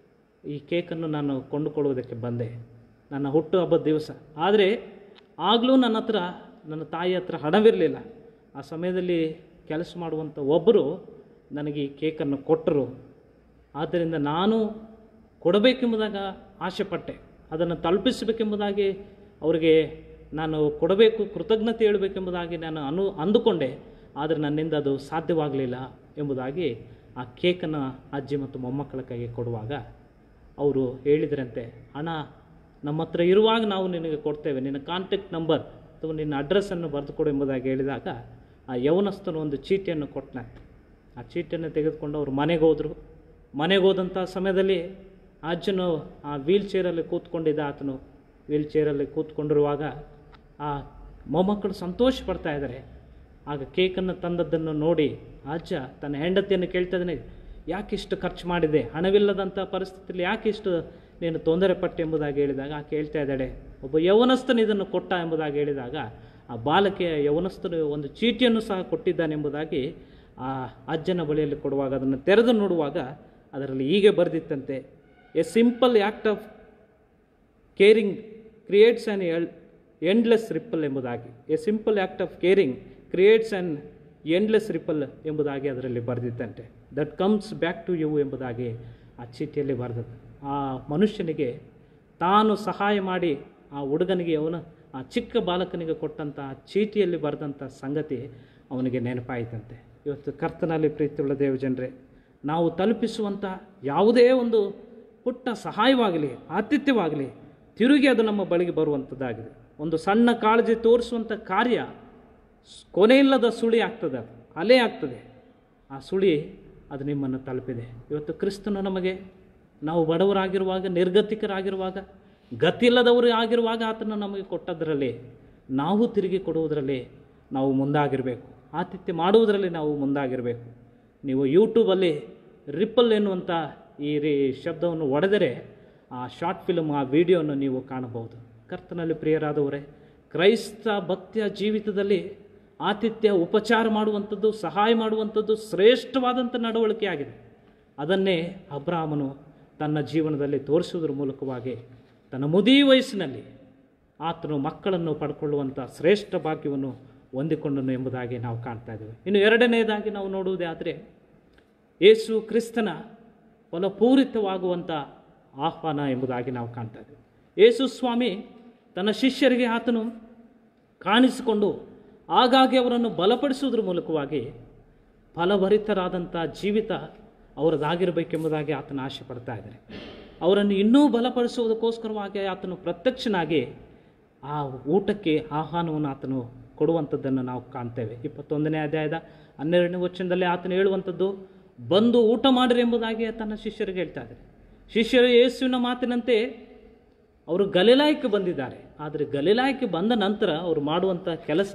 ಈ ಕೇಕನ್ನು ನಾನು ಕೊಂಡುಕೊಳ್ಳುವುದಕ್ಕೆ ಬಂದೆ ನನ್ನ ಹುಟ್ಟುಹಬ್ಬದ ದಿವಸ ಆದರೆ ಆಗಲೂ ನನ್ನ ಹತ್ರ ನನ್ನ ತಾಯಿ ಹತ್ರ ಹಣವಿರಲಿಲ್ಲ ಆ ಸಮಯದಲ್ಲಿ ಕೆಲಸ ಮಾಡುವಂಥ ಒಬ್ಬರು ನನಗೆ ಈ ಕೇಕನ್ನು ಕೊಟ್ಟರು ಆದ್ದರಿಂದ ನಾನು ಕೊಡಬೇಕೆಂಬುದಾಗ ಆಸೆಪಟ್ಟೆ ಅದನ್ನು ತಲುಪಿಸಬೇಕೆಂಬುದಾಗಿ ಅವರಿಗೆ ನಾನು ಕೊಡಬೇಕು ಕೃತಜ್ಞತೆ ಹೇಳಬೇಕೆಂಬುದಾಗಿ ನಾನು ಅನು ಅಂದುಕೊಂಡೆ ಆದರೆ ನನ್ನಿಂದ ಅದು ಸಾಧ್ಯವಾಗಲಿಲ್ಲ ಎಂಬುದಾಗಿ ಆ ಕೇಕನ್ನು ಅಜ್ಜಿ ಮತ್ತು ಮೊಮ್ಮಕ್ಕಳ ಕೈಗೆ ಕೊಡುವಾಗ ಅವರು ಹೇಳಿದ್ರಂತೆ ಹಣ ನಮ್ಮ ಹತ್ರ ಇರುವಾಗ ನಾವು ನಿನಗೆ ಕೊಡ್ತೇವೆ ನಿನ್ನ ಕಾಂಟ್ಯಾಕ್ಟ್ ನಂಬರ್ ಅಥವಾ ನಿನ್ನ ಅಡ್ರೆಸ್ಸನ್ನು ಬರೆದುಕೊಡು ಎಂಬುದಾಗಿ ಹೇಳಿದಾಗ ಆ ಯೌವನಸ್ಥನು ಒಂದು ಚೀಟಿಯನ್ನು ಕೊಟ್ಟನಂತೆ ಆ ಚೀಟಿಯನ್ನು ತೆಗೆದುಕೊಂಡು ಅವರು ಮನೆಗೆ ಹೋದರು ಮನೆಗೆ ಹೋದಂಥ ಸಮಯದಲ್ಲಿ ಆ ಅಜ್ಜನು ಆ ವೀಲ್ ಚೇರಲ್ಲಿ ಕೂತ್ಕೊಂಡಿದ್ದ ಆತನು ವೀಲ್ ಚೇರಲ್ಲಿ ಕೂತ್ಕೊಂಡಿರುವಾಗ ಆ ಮೊಮ್ಮಕ್ಕಳು ಸಂತೋಷ ಪಡ್ತಾ ಇದ್ದಾರೆ ಆಗ ಕೇಕನ್ನು ತಂದದ್ದನ್ನು ನೋಡಿ ಆ ಅಜ್ಜ ತನ್ನ ಹೆಂಡತಿಯನ್ನು ಕೇಳ್ತಾ ಇದ್ದಾನೆ ಯಾಕೆ ಇಷ್ಟು ಖರ್ಚು ಮಾಡಿದೆ ಹಣವಿಲ್ಲದಂಥ ಪರಿಸ್ಥಿತಿಯಲ್ಲಿ ಯಾಕೆ ಇಷ್ಟು ನೀನು ತೊಂದರೆ ಪಟ್ಟೆ ಎಂಬುದಾಗಿ ಹೇಳಿದಾಗ ಆ ಕೇಳ್ತಾ ಇದ್ದಾಳೆ ಒಬ್ಬ ಯೌವನಸ್ಥನು ಇದನ್ನು ಕೊಟ್ಟ ಎಂಬುದಾಗಿ ಹೇಳಿದಾಗ ಆ ಬಾಲಕಿಯ ಯೌವನಸ್ಥನು ಒಂದು ಚೀಟಿಯನ್ನು ಸಹ ಕೊಟ್ಟಿದ್ದಾನೆಂಬುದಾಗಿ ಆ ಅಜ್ಜನ ಬಳಿಯಲ್ಲಿ ಕೊಡುವಾಗ ಅದನ್ನು ತೆರೆದು ನೋಡುವಾಗ ಅದರಲ್ಲಿ ಹೀಗೆ ಬರೆದಿತ್ತಂತೆ a simple act of caring creates an ಎಲ್ ಎಂಡ್ಲೆಸ್ ರಿಪ್ಪಲ್ ಎಂಬುದಾಗಿ a simple act of caring creates an endless ripple ಎಂಬುದಾಗಿ ಅದರಲ್ಲಿ ಬರೆದಿತ್ತಂತೆ that comes back to you ಎಂಬುದಾಗಿ ಆ ಚೀಟಿಯಲ್ಲಿ ಬರೆದದ್ದು ಆ ಮನುಷ್ಯನಿಗೆ ತಾನು ಸಹಾಯ ಮಾಡಿ ಆ ಹುಡುಗನಿಗೆ ಅವನು ಆ ಚಿಕ್ಕ ಬಾಲಕನಿಗೆ ಕೊಟ್ಟಂಥ ಆ ಚೀಟಿಯಲ್ಲಿ ಬರೆದಂಥ ಸಂಗತಿ ಅವನಿಗೆ ನೆನಪಾಯಿತಂತೆ ಇವತ್ತು ಕರ್ತನಲ್ಲಿ ಪ್ರೀತಿಯುಳ್ಳ ದೇವಜನರೇ ನಾವು ತಲುಪಿಸುವಂಥ ಯಾವುದೇ ಒಂದು ಪುಟ್ಟ ಸಹಾಯವಾಗಲಿ ಆತಿಥ್ಯವಾಗಲಿ ತಿರುಗಿ ಅದು ನಮ್ಮ ಬಳಿಗೆ ಬರುವಂಥದ್ದಾಗಿದೆ ಒಂದು ಸಣ್ಣ ಕಾಳಜಿ ತೋರಿಸುವಂಥ ಕಾರ್ಯ ಸ್- ಕೊನೆಯಿಲ್ಲದ ಸುಳಿ ಆಗ್ತದೆ ಅದು ಅಲೆ ಆಗ್ತದೆ ಆ ಸುಳಿ ಅದು ನಿಮ್ಮನ್ನು ತಲುಪಿದೆ ಇವತ್ತು ಕ್ರಿಸ್ತನು ನಮಗೆ ನಾವು ಬಡವರಾಗಿರುವಾಗ ನಿರ್ಗತಿಕರಾಗಿರುವಾಗ ಗತಿಯಿಲ್ಲದವರು ಆಗಿರುವಾಗ ಆತನು ನಮಗೆ ಕೊಟ್ಟದರಲ್ಲಿ ನಾವು ತಿರುಗಿ ಕೊಡುವುದರಲ್ಲಿ ನಾವು ಮುಂದಾಗಿರಬೇಕು ಆತಿಥ್ಯ ಮಾಡುವುದರಲ್ಲಿ ನಾವು ಮುಂದಾಗಿರಬೇಕು ನೀವು ಯೂಟ್ಯೂಬಲ್ಲಿ ರಿಪ್ಪಲ್ ಎನ್ನುವಂಥ ಈ ರೀ ಶಬ್ದವನ್ನು ಒಡೆದರೆ ಆ ಶಾರ್ಟ್ ಫಿಲ್ಮ್ ಆ ವಿಡಿಯೋವನ್ನು ನೀವು ಕಾಣಬಹುದು ಕರ್ತನಲ್ಲಿ ಪ್ರಿಯರಾದವರೇ ಕ್ರೈಸ್ತ ಭಕ್ತಿಯ ಜೀವಿತದಲ್ಲಿ ಆತಿಥ್ಯ ಉಪಚಾರ ಮಾಡುವಂಥದ್ದು ಸಹಾಯ ಮಾಡುವಂಥದ್ದು ಶ್ರೇಷ್ಠವಾದಂಥ ನಡವಳಿಕೆ ಆಗಿದೆ ಅದನ್ನೇ ಅಬ್ರಾಹ್ಮನು ತನ್ನ ಜೀವನದಲ್ಲಿ ತೋರಿಸುವುದರ ಮೂಲಕವಾಗಿ ತನ್ನ ಮುದಿ ವಯಸ್ಸಿನಲ್ಲಿ ಆತನು ಮಕ್ಕಳನ್ನು ಪಡ್ಕೊಳ್ಳುವಂಥ ಶ್ರೇಷ್ಠ ಭಾಗ್ಯವನ್ನು ಹೊಂದಿಕೊಂಡನು ಎಂಬುದಾಗಿ ನಾವು ಕಾಣ್ತಾ ಇದ್ದೇವೆ ಇನ್ನು ಎರಡನೆಯದಾಗಿ ನಾವು ನೋಡುವುದೇ ಆದರೆ ಯೇಸು ಕ್ರಿಸ್ತನ ಫಲಪೂರಿತವಾಗುವಂಥ ಆಹ್ವಾನ ಎಂಬುದಾಗಿ ನಾವು ಕಾಣ್ತಾ ಇದ್ದೇವೆ ಯೇಸು ಸ್ವಾಮಿ ತನ್ನ ಶಿಷ್ಯರಿಗೆ ಆತನು ಕಾಣಿಸಿಕೊಂಡು ಆಗಾಗ್ಗೆ ಅವರನ್ನು ಬಲಪಡಿಸುವುದರ ಮೂಲಕವಾಗಿ ಫಲಭರಿತರಾದಂಥ ಜೀವಿತ ಅವರದಾಗಿರಬೇಕೆಂಬುದಾಗಿ ಆತನ ಆಶೆ ಪಡ್ತಾ ಇದ್ದಾರೆ ಅವರನ್ನು ಇನ್ನೂ ಬಲಪಡಿಸುವುದಕ್ಕೋಸ್ಕರವಾಗಿ ಆತನು ಪ್ರತ್ಯಕ್ಷನಾಗಿ ಆ ಊಟಕ್ಕೆ ಆಹ್ವಾನವನ್ನು ಆತನು ಕೊಡುವಂಥದ್ದನ್ನು ನಾವು ಕಾಣ್ತೇವೆ ಇಪ್ಪತ್ತೊಂದನೇ ಅಧ್ಯಾಯದ ಹನ್ನೆರಡನೇ ವಚನದಲ್ಲಿ ಆತನು ಹೇಳುವಂಥದ್ದು ಬಂದು ಊಟ ಮಾಡಿರಿ ಎಂಬುದಾಗಿ ತನ್ನ ಶಿಷ್ಯರಿಗೆ ಹೇಳ್ತಾ ಇದ್ದಾರೆ ಶಿಷ್ಯರು ಯೇಸುವಿನ ಮಾತಿನಂತೆ ಅವರು ಗಲಿಲಾಯಕ್ಕೆ ಬಂದಿದ್ದಾರೆ ಆದರೆ ಗಲಿಲಾಯಕ್ಕೆ ಬಂದ ನಂತರ ಅವರು ಮಾಡುವಂಥ ಕೆಲಸ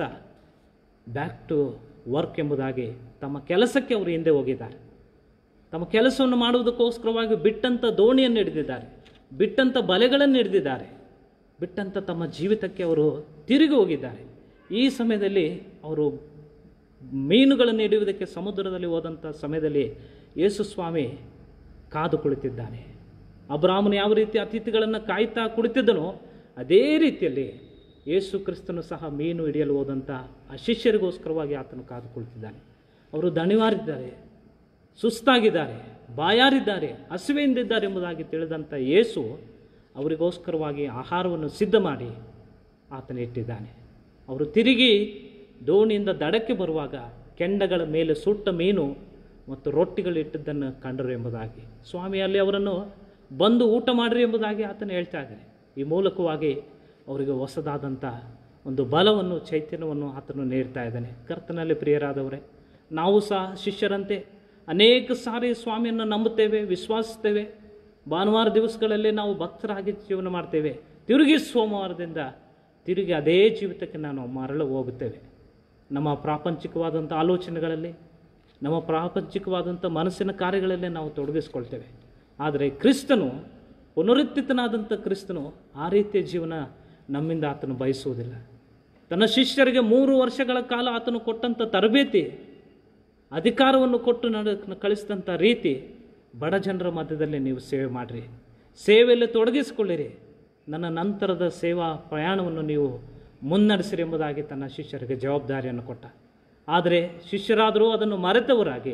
ಬ್ಯಾಕ್ ಟು ವರ್ಕ್ ಎಂಬುದಾಗಿ ತಮ್ಮ ಕೆಲಸಕ್ಕೆ ಅವರು ಹಿಂದೆ ಹೋಗಿದ್ದಾರೆ ತಮ್ಮ ಕೆಲಸವನ್ನು ಮಾಡುವುದಕ್ಕೋಸ್ಕರವಾಗಿ ಬಿಟ್ಟಂಥ ದೋಣಿಯನ್ನು ಹಿಡಿದಿದ್ದಾರೆ ಬಿಟ್ಟಂಥ ಬಲೆಗಳನ್ನು ಹಿಡಿದಿದ್ದಾರೆ ಬಿಟ್ಟಂಥ ತಮ್ಮ ಜೀವಿತಕ್ಕೆ ಅವರು ತಿರುಗಿ ಹೋಗಿದ್ದಾರೆ ಈ ಸಮಯದಲ್ಲಿ ಅವರು ಮೀನುಗಳನ್ನು ಹಿಡಿಯುವುದಕ್ಕೆ ಸಮುದ್ರದಲ್ಲಿ ಹೋದಂಥ ಸಮಯದಲ್ಲಿ ಯೇಸು ಸ್ವಾಮಿ ಕಾದು ಕುಳಿತಿದ್ದಾನೆ ಅಬ್ರಾಹ್ಮನು ಯಾವ ರೀತಿ ಅತಿಥಿಗಳನ್ನು ಕಾಯ್ತಾ ಕುಳಿತಿದ್ದನೋ ಅದೇ ರೀತಿಯಲ್ಲಿ ಯೇಸು ಕ್ರಿಸ್ತನು ಸಹ ಮೀನು ಹಿಡಿಯಲು ಹೋದಂಥ ಆ ಶಿಷ್ಯರಿಗೋಸ್ಕರವಾಗಿ ಆತನು ಕಾದು ಕುಳಿತಿದ್ದಾನೆ ಅವರು ದಣಿವಾರಿದ್ದಾರೆ ಸುಸ್ತಾಗಿದ್ದಾರೆ ಬಾಯಾರಿದ್ದಾರೆ ಹಸಿವೆಯಿಂದಿದ್ದಾರೆ ಎಂಬುದಾಗಿ ತಿಳಿದಂಥ ಯೇಸು ಅವರಿಗೋಸ್ಕರವಾಗಿ ಆಹಾರವನ್ನು ಸಿದ್ಧ ಮಾಡಿ ಆತನ ಇಟ್ಟಿದ್ದಾನೆ ಅವರು ತಿರುಗಿ ದೋಣಿಯಿಂದ ದಡಕ್ಕೆ ಬರುವಾಗ ಕೆಂಡಗಳ ಮೇಲೆ ಸುಟ್ಟ ಮೀನು ಮತ್ತು ರೊಟ್ಟಿಗಳು ಇಟ್ಟಿದ್ದನ್ನು ಕಂಡರು ಎಂಬುದಾಗಿ ಸ್ವಾಮಿ ಅಲ್ಲಿ ಅವರನ್ನು ಬಂದು ಊಟ ಮಾಡಿರಿ ಎಂಬುದಾಗಿ ಆತನು ಹೇಳ್ತಾ ಇದ್ದಾನೆ ಈ ಮೂಲಕವಾಗಿ ಅವರಿಗೆ ಹೊಸದಾದಂಥ ಒಂದು ಬಲವನ್ನು ಚೈತನ್ಯವನ್ನು ಆತನು ನೀಡ್ತಾ ಇದ್ದಾನೆ ಕರ್ತನಲ್ಲಿ ಪ್ರಿಯರಾದವರೇ ನಾವು ಸಹ ಶಿಷ್ಯರಂತೆ ಅನೇಕ ಸಾರಿ ಸ್ವಾಮಿಯನ್ನು ನಂಬುತ್ತೇವೆ ವಿಶ್ವಾಸಿಸ್ತೇವೆ ಭಾನುವಾರ ದಿವಸಗಳಲ್ಲಿ ನಾವು ಭಕ್ತರಾಗಿ ಜೀವನ ಮಾಡ್ತೇವೆ ತಿರುಗಿ ಸೋಮವಾರದಿಂದ ತಿರುಗಿ ಅದೇ ಜೀವಿತಕ್ಕೆ ನಾನು ಮರಳು ಹೋಗುತ್ತೇವೆ ನಮ್ಮ ಪ್ರಾಪಂಚಿಕವಾದಂಥ ಆಲೋಚನೆಗಳಲ್ಲಿ ನಮ್ಮ ಪ್ರಾಪಂಚಿಕವಾದಂಥ ಮನಸ್ಸಿನ ಕಾರ್ಯಗಳಲ್ಲಿ ನಾವು ತೊಡಗಿಸ್ಕೊಳ್ತೇವೆ ಆದರೆ ಕ್ರಿಸ್ತನು ಪುನರುತ್ಥಿತನಾದಂಥ ಕ್ರಿಸ್ತನು ಆ ರೀತಿಯ ಜೀವನ ನಮ್ಮಿಂದ ಆತನು ಬಯಸುವುದಿಲ್ಲ ತನ್ನ ಶಿಷ್ಯರಿಗೆ ಮೂರು ವರ್ಷಗಳ ಕಾಲ ಆತನು ಕೊಟ್ಟಂಥ ತರಬೇತಿ ಅಧಿಕಾರವನ್ನು ಕೊಟ್ಟು ನಡ ಕಳಿಸಿದಂಥ ರೀತಿ ಬಡ ಜನರ ಮಧ್ಯದಲ್ಲಿ ನೀವು ಸೇವೆ ಮಾಡಿರಿ ಸೇವೆಯಲ್ಲಿ ತೊಡಗಿಸಿಕೊಳ್ಳಿರಿ ನನ್ನ ನಂತರದ ಸೇವಾ ಪ್ರಯಾಣವನ್ನು ನೀವು ಮುನ್ನಡೆಸಿರಿ ಎಂಬುದಾಗಿ ತನ್ನ ಶಿಷ್ಯರಿಗೆ ಜವಾಬ್ದಾರಿಯನ್ನು ಕೊಟ್ಟ ಆದರೆ ಶಿಷ್ಯರಾದರೂ ಅದನ್ನು ಮರೆತವರಾಗಿ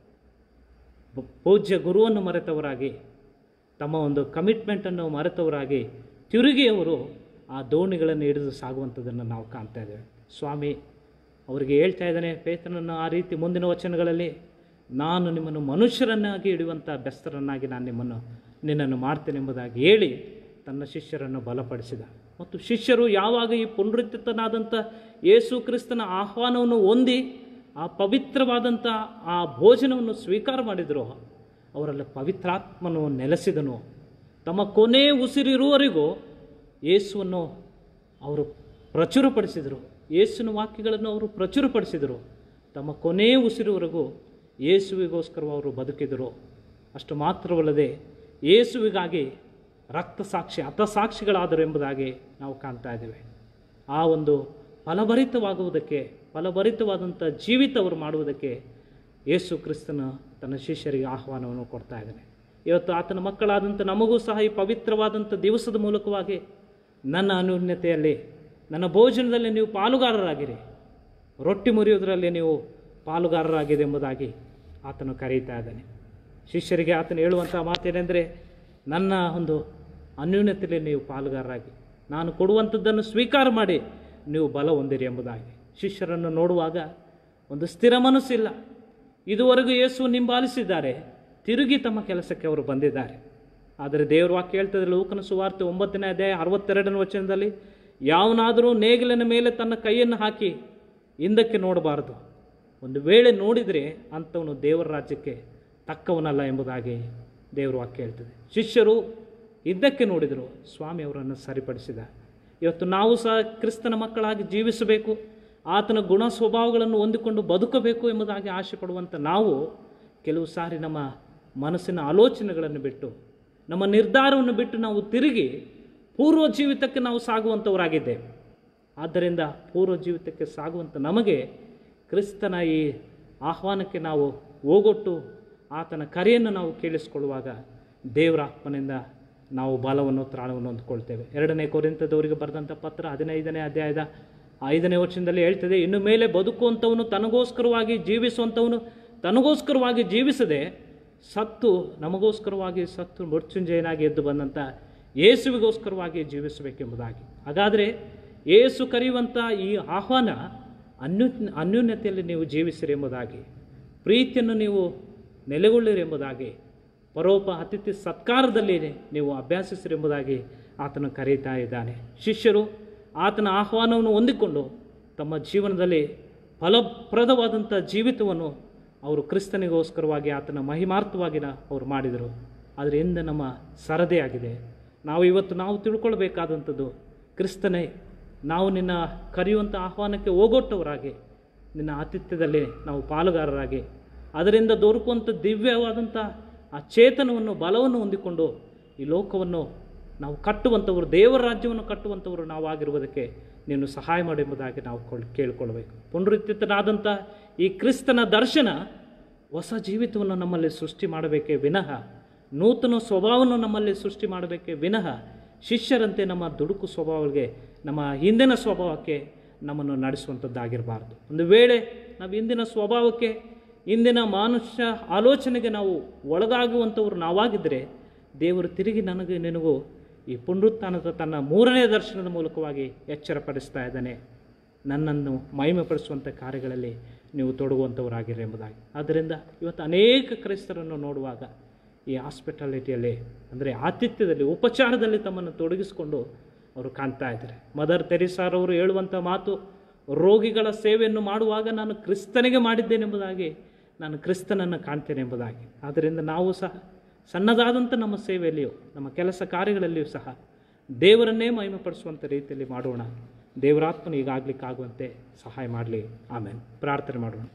ಬ- ಪೂಜ್ಯ ಗುರುವನ್ನು ಮರೆತವರಾಗಿ ತಮ್ಮ ಒಂದು ಕಮಿಟ್ಮೆಂಟನ್ನು ಮರೆತವರಾಗಿ ತಿರುಗಿ ಅವರು ಆ ದೋಣಿಗಳನ್ನು ಹಿಡಿದು ಸಾಗುವಂಥದ್ದನ್ನು ನಾವು ಕಾಣ್ತಾ ಇದ್ದೇವೆ ಸ್ವಾಮಿ ಅವರಿಗೆ ಹೇಳ್ತಾ ಇದ್ದಾನೆ ಪೇತನನ್ನು ಆ ರೀತಿ ಮುಂದಿನ ವಚನಗಳಲ್ಲಿ ನಾನು ನಿಮ್ಮನ್ನು ಮನುಷ್ಯರನ್ನಾಗಿ ಹಿಡಿಯುವಂಥ ಬೆಸ್ತರನ್ನಾಗಿ ನಾನು ನಿಮ್ಮನ್ನು ನಿನ್ನನ್ನು ಮಾಡ್ತೇನೆ ಎಂಬುದಾಗಿ ಹೇಳಿ ತನ್ನ ಶಿಷ್ಯರನ್ನು ಬಲಪಡಿಸಿದ ಮತ್ತು ಶಿಷ್ಯರು ಯಾವಾಗ ಈ ಪುನರುತ್ಥಿತನಾದಂಥ ಯೇಸು ಕ್ರಿಸ್ತನ ಆಹ್ವಾನವನ್ನು ಹೊಂದಿ ಆ ಪವಿತ್ರವಾದಂಥ ಆ ಭೋಜನವನ್ನು ಸ್ವೀಕಾರ ಮಾಡಿದರೋ ಅವರಲ್ಲಿ ಪವಿತ್ರಾತ್ಮನು ನೆಲೆಸಿದನು ತಮ್ಮ ಕೊನೆ ಉಸಿರಿರುವವರೆಗೂ ಯೇಸುವನ್ನು ಅವರು ಪ್ರಚುರಪಡಿಸಿದರು ಯೇಸುವಿನ ವಾಕ್ಯಗಳನ್ನು ಅವರು ಪ್ರಚುರಪಡಿಸಿದರು ತಮ್ಮ ಕೊನೆ ಉಸಿರುವರೆಗೂ ಯೇಸುವಿಗೋಸ್ಕರ ಅವರು ಬದುಕಿದರು ಅಷ್ಟು ಮಾತ್ರವಲ್ಲದೆ ಯೇಸುವಿಗಾಗಿ ರಕ್ತಸಾಕ್ಷಿ ಹತಸಾಕ್ಷಿಗಳಾದರು ಎಂಬುದಾಗಿ ನಾವು ಕಾಣ್ತಾ ಇದ್ದೇವೆ ಆ ಒಂದು ಫಲಭರಿತವಾಗುವುದಕ್ಕೆ ಫಲಭರಿತವಾದಂಥ ಜೀವಿತ ಅವರು ಮಾಡುವುದಕ್ಕೆ ಯೇಸು ಕ್ರಿಸ್ತನ ತನ್ನ ಶಿಷ್ಯರಿಗೆ ಆಹ್ವಾನವನ್ನು ಕೊಡ್ತಾ ಇದ್ದಾನೆ ಇವತ್ತು ಆತನ ಮಕ್ಕಳಾದಂಥ ನಮಗೂ ಸಹ ಈ ಪವಿತ್ರವಾದಂಥ ದಿವಸದ ಮೂಲಕವಾಗಿ ನನ್ನ ಅನ್ಯೂನ್ಯತೆಯಲ್ಲಿ ನನ್ನ ಭೋಜನದಲ್ಲಿ ನೀವು ಪಾಲುಗಾರರಾಗಿರಿ ರೊಟ್ಟಿ ಮುರಿಯುವುದರಲ್ಲಿ ನೀವು ಪಾಲುಗಾರರಾಗಿದೆ ಎಂಬುದಾಗಿ ಆತನು ಕರೀತಾ ಇದ್ದಾನೆ ಶಿಷ್ಯರಿಗೆ ಆತನು ಹೇಳುವಂಥ ಮಾತೇನೆಂದರೆ ನನ್ನ ಒಂದು ಅನ್ಯೂನ್ಯತೆಯಲ್ಲಿ ನೀವು ಪಾಲುಗಾರರಾಗಿ ನಾನು ಕೊಡುವಂಥದ್ದನ್ನು ಸ್ವೀಕಾರ ಮಾಡಿ ನೀವು ಬಲ ಹೊಂದಿರಿ ಎಂಬುದಾಗಿ ಶಿಷ್ಯರನ್ನು ನೋಡುವಾಗ ಒಂದು ಸ್ಥಿರ ಮನಸ್ಸಿಲ್ಲ ಇದುವರೆಗೂ ಯೇಸು ನಿಂಬಾಲಿಸಿದ್ದಾರೆ ತಿರುಗಿ ತಮ್ಮ ಕೆಲಸಕ್ಕೆ ಅವರು ಬಂದಿದ್ದಾರೆ ಆದರೆ ದೇವರ ವಾಕ್ಯ ಹೇಳ್ತದೆ ಲೋಕನ ಸುವಾರ್ತೆ ಒಂಬತ್ತನೇ ಅಧ್ಯಾಯ ಅರವತ್ತೆರಡನೇ ವಚನದಲ್ಲಿ ಯಾವನಾದರೂ ನೇಗಿಲಿನ ಮೇಲೆ ತನ್ನ ಕೈಯನ್ನು ಹಾಕಿ ಹಿಂದಕ್ಕೆ ನೋಡಬಾರದು ಒಂದು ವೇಳೆ ನೋಡಿದರೆ ಅಂಥವನು ದೇವರ ರಾಜ್ಯಕ್ಕೆ ತಕ್ಕವನಲ್ಲ ಎಂಬುದಾಗಿ ದೇವರ ವಾಕ್ಯ ಹೇಳ್ತದೆ ಶಿಷ್ಯರು ಇದ್ದಕ್ಕೆ ನೋಡಿದರು ಸ್ವಾಮಿ ಅವರನ್ನು ಸರಿಪಡಿಸಿದ ಇವತ್ತು ನಾವು ಸಹ ಕ್ರಿಸ್ತನ ಮಕ್ಕಳಾಗಿ ಜೀವಿಸಬೇಕು ಆತನ ಗುಣ ಸ್ವಭಾವಗಳನ್ನು ಹೊಂದಿಕೊಂಡು ಬದುಕಬೇಕು ಎಂಬುದಾಗಿ ಆಸೆ ಪಡುವಂಥ ನಾವು ಕೆಲವು ಸಾರಿ ನಮ್ಮ ಮನಸ್ಸಿನ ಆಲೋಚನೆಗಳನ್ನು ಬಿಟ್ಟು ನಮ್ಮ ನಿರ್ಧಾರವನ್ನು ಬಿಟ್ಟು ನಾವು ತಿರುಗಿ ಪೂರ್ವ ಜೀವಿತಕ್ಕೆ ನಾವು ಸಾಗುವಂಥವರಾಗಿದ್ದೇವೆ ಆದ್ದರಿಂದ ಪೂರ್ವ ಜೀವಿತಕ್ಕೆ ಸಾಗುವಂಥ ನಮಗೆ ಕ್ರಿಸ್ತನ ಈ ಆಹ್ವಾನಕ್ಕೆ ನಾವು ಹೋಗೊಟ್ಟು ಆತನ ಕರೆಯನ್ನು ನಾವು ಕೇಳಿಸಿಕೊಳ್ಳುವಾಗ ದೇವರ ಆತ್ಮನಿಂದ ನಾವು ಬಲವನ್ನು ತ್ರಾಣವನ್ನು ಹೊಂದ್ಕೊಳ್ತೇವೆ ಎರಡನೇ ಕೊರಿಂತದವರಿಗೆ ಬರೆದಂಥ ಪತ್ರ ಹದಿನೈದನೇ ಅಧ್ಯಾಯದ ಐದನೇ ವಚನದಲ್ಲಿ ಹೇಳ್ತದೆ ಇನ್ನು ಮೇಲೆ ಬದುಕುವಂಥವನು ತನಗೋಸ್ಕರವಾಗಿ ಜೀವಿಸುವಂಥವನು ತನಗೋಸ್ಕರವಾಗಿ ಜೀವಿಸದೆ ಸತ್ತು ನಮಗೋಸ್ಕರವಾಗಿ ಸತ್ತು ಮೃತ್ಯುಂಜಯನಾಗಿ ಎದ್ದು ಬಂದಂಥ ಯೇಸುವಿಗೋಸ್ಕರವಾಗಿ ಜೀವಿಸಬೇಕೆಂಬುದಾಗಿ ಹಾಗಾದರೆ ಯೇಸು ಕರೆಯುವಂಥ ಈ ಆಹ್ವಾನ ಅನ್ಯು ಅನ್ಯೂನ್ಯತೆಯಲ್ಲಿ ನೀವು ಜೀವಿಸಿರಿ ಎಂಬುದಾಗಿ ಪ್ರೀತಿಯನ್ನು ನೀವು ನೆಲೆಗೊಳ್ಳಿರಿ ಎಂಬುದಾಗಿ ಪರೋಪ ಅತಿಥಿ ಸತ್ಕಾರದಲ್ಲಿ ನೀವು ಅಭ್ಯಾಸಿಸಿರಿ ಎಂಬುದಾಗಿ ಆತನು ಕರೀತಾ ಇದ್ದಾನೆ ಶಿಷ್ಯರು ಆತನ ಆಹ್ವಾನವನ್ನು ಹೊಂದಿಕೊಂಡು ತಮ್ಮ ಜೀವನದಲ್ಲಿ ಫಲಪ್ರದವಾದಂಥ ಜೀವಿತವನ್ನು ಅವರು ಕ್ರಿಸ್ತನಿಗೋಸ್ಕರವಾಗಿ ಆತನ ಮಹಿಮಾರ್ಥವಾಗಿ ನ- ಅವರು ಮಾಡಿದರು ಆದರೆ ಇಂದ ನಮ್ಮ ಸರದೆಯಾಗಿದೆ ನಾವು ಇವತ್ತು ನಾವು ತಿಳ್ಕೊಳ್ಬೇಕಾದಂಥದ್ದು ಕ್ರಿಸ್ತನೇ ನಾವು ನಿನ್ನ ಕರೆಯುವಂಥ ಆಹ್ವಾನಕ್ಕೆ ಹೋಗೊಟ್ಟವರಾಗಿ ನಿನ್ನ ಆತಿಥ್ಯದಲ್ಲಿ ನಾವು ಪಾಲುಗಾರರಾಗಿ ಅದರಿಂದ ದೊರಕುವಂಥ ದಿವ್ಯವಾದಂಥ ಆ ಚೇತನವನ್ನು ಬಲವನ್ನು ಹೊಂದಿಕೊಂಡು ಈ ಲೋಕವನ್ನು ನಾವು ಕಟ್ಟುವಂಥವರು ದೇವರ ರಾಜ್ಯವನ್ನು ಕಟ್ಟುವಂಥವರು ನಾವಾಗಿರುವುದಕ್ಕೆ ನೀನು ಸಹಾಯ ಮಾಡು ಎಂಬುದಾಗಿ ನಾವು ಕೊಳ್ ಕೇಳಿಕೊಳ್ಬೇಕು ಪುನರುತ್ಥಿತನಾದಂಥ ಈ ಕ್ರಿಸ್ತನ ದರ್ಶನ ಹೊಸ ಜೀವಿತವನ್ನು ನಮ್ಮಲ್ಲಿ ಸೃಷ್ಟಿ ಮಾಡಬೇಕೇ ವಿನಃ ನೂತನ ಸ್ವಭಾವವನ್ನು ನಮ್ಮಲ್ಲಿ ಸೃಷ್ಟಿ ಮಾಡಬೇಕೇ ವಿನಃ ಶಿಷ್ಯರಂತೆ ನಮ್ಮ ದುಡುಕು ಸ್ವಭಾವಗಳಿಗೆ ನಮ್ಮ ಹಿಂದಿನ ಸ್ವಭಾವಕ್ಕೆ ನಮ್ಮನ್ನು ನಡೆಸುವಂಥದ್ದಾಗಿರಬಾರ್ದು ಒಂದು ವೇಳೆ ನಾವು ಹಿಂದಿನ ಸ್ವಭಾವಕ್ಕೆ ಇಂದಿನ ಮನುಷ್ಯ ಆಲೋಚನೆಗೆ ನಾವು ಒಳಗಾಗುವಂಥವ್ರು ನಾವಾಗಿದ್ದರೆ ದೇವರು ತಿರುಗಿ ನನಗೆ ನಿನಗೂ ಈ ಪುನರುತ್ಥಾನದ ತನ್ನ ಮೂರನೇ ದರ್ಶನದ ಮೂಲಕವಾಗಿ ಎಚ್ಚರಪಡಿಸ್ತಾ ಇದ್ದಾನೆ ನನ್ನನ್ನು ಮಹಿಮೆಪಡಿಸುವಂಥ ಕಾರ್ಯಗಳಲ್ಲಿ ನೀವು ತೊಡಗುವಂಥವರಾಗಿರಿ ಎಂಬುದಾಗಿ ಆದ್ದರಿಂದ ಇವತ್ತು ಅನೇಕ ಕ್ರೈಸ್ತರನ್ನು ನೋಡುವಾಗ ಈ ಹಾಸ್ಪಿಟಾಲಿಟಿಯಲ್ಲಿ ಅಂದರೆ ಆತಿಥ್ಯದಲ್ಲಿ ಉಪಚಾರದಲ್ಲಿ ತಮ್ಮನ್ನು ತೊಡಗಿಸಿಕೊಂಡು ಅವರು ಕಾಣ್ತಾ ಇದ್ದಾರೆ ಮದರ್ ತೆರಿಸಾರವರು ಹೇಳುವಂಥ ಮಾತು ರೋಗಿಗಳ ಸೇವೆಯನ್ನು ಮಾಡುವಾಗ ನಾನು ಕ್ರಿಸ್ತನಿಗೆ ಮಾಡಿದ್ದೇನೆಂಬುದಾಗಿ ನಾನು ಕ್ರಿಸ್ತನನ್ನು ಕಾಣ್ತೇನೆ ಎಂಬುದಾಗಿ ಆದ್ದರಿಂದ ನಾವು ಸಹ ಸಣ್ಣದಾದಂಥ ನಮ್ಮ ಸೇವೆಯಲ್ಲಿಯೂ ನಮ್ಮ ಕೆಲಸ ಕಾರ್ಯಗಳಲ್ಲಿಯೂ ಸಹ ದೇವರನ್ನೇ ಮಹಿಮೆಪಡಿಸುವಂಥ ರೀತಿಯಲ್ಲಿ ಮಾಡೋಣ ದೇವರಾತ್ಮನು ಈಗಾಗಲಿಕ್ಕಾಗುವಂತೆ ಸಹಾಯ ಮಾಡಲಿ ಆಮೇಲೆ ಪ್ರಾರ್ಥನೆ ಮಾಡೋಣ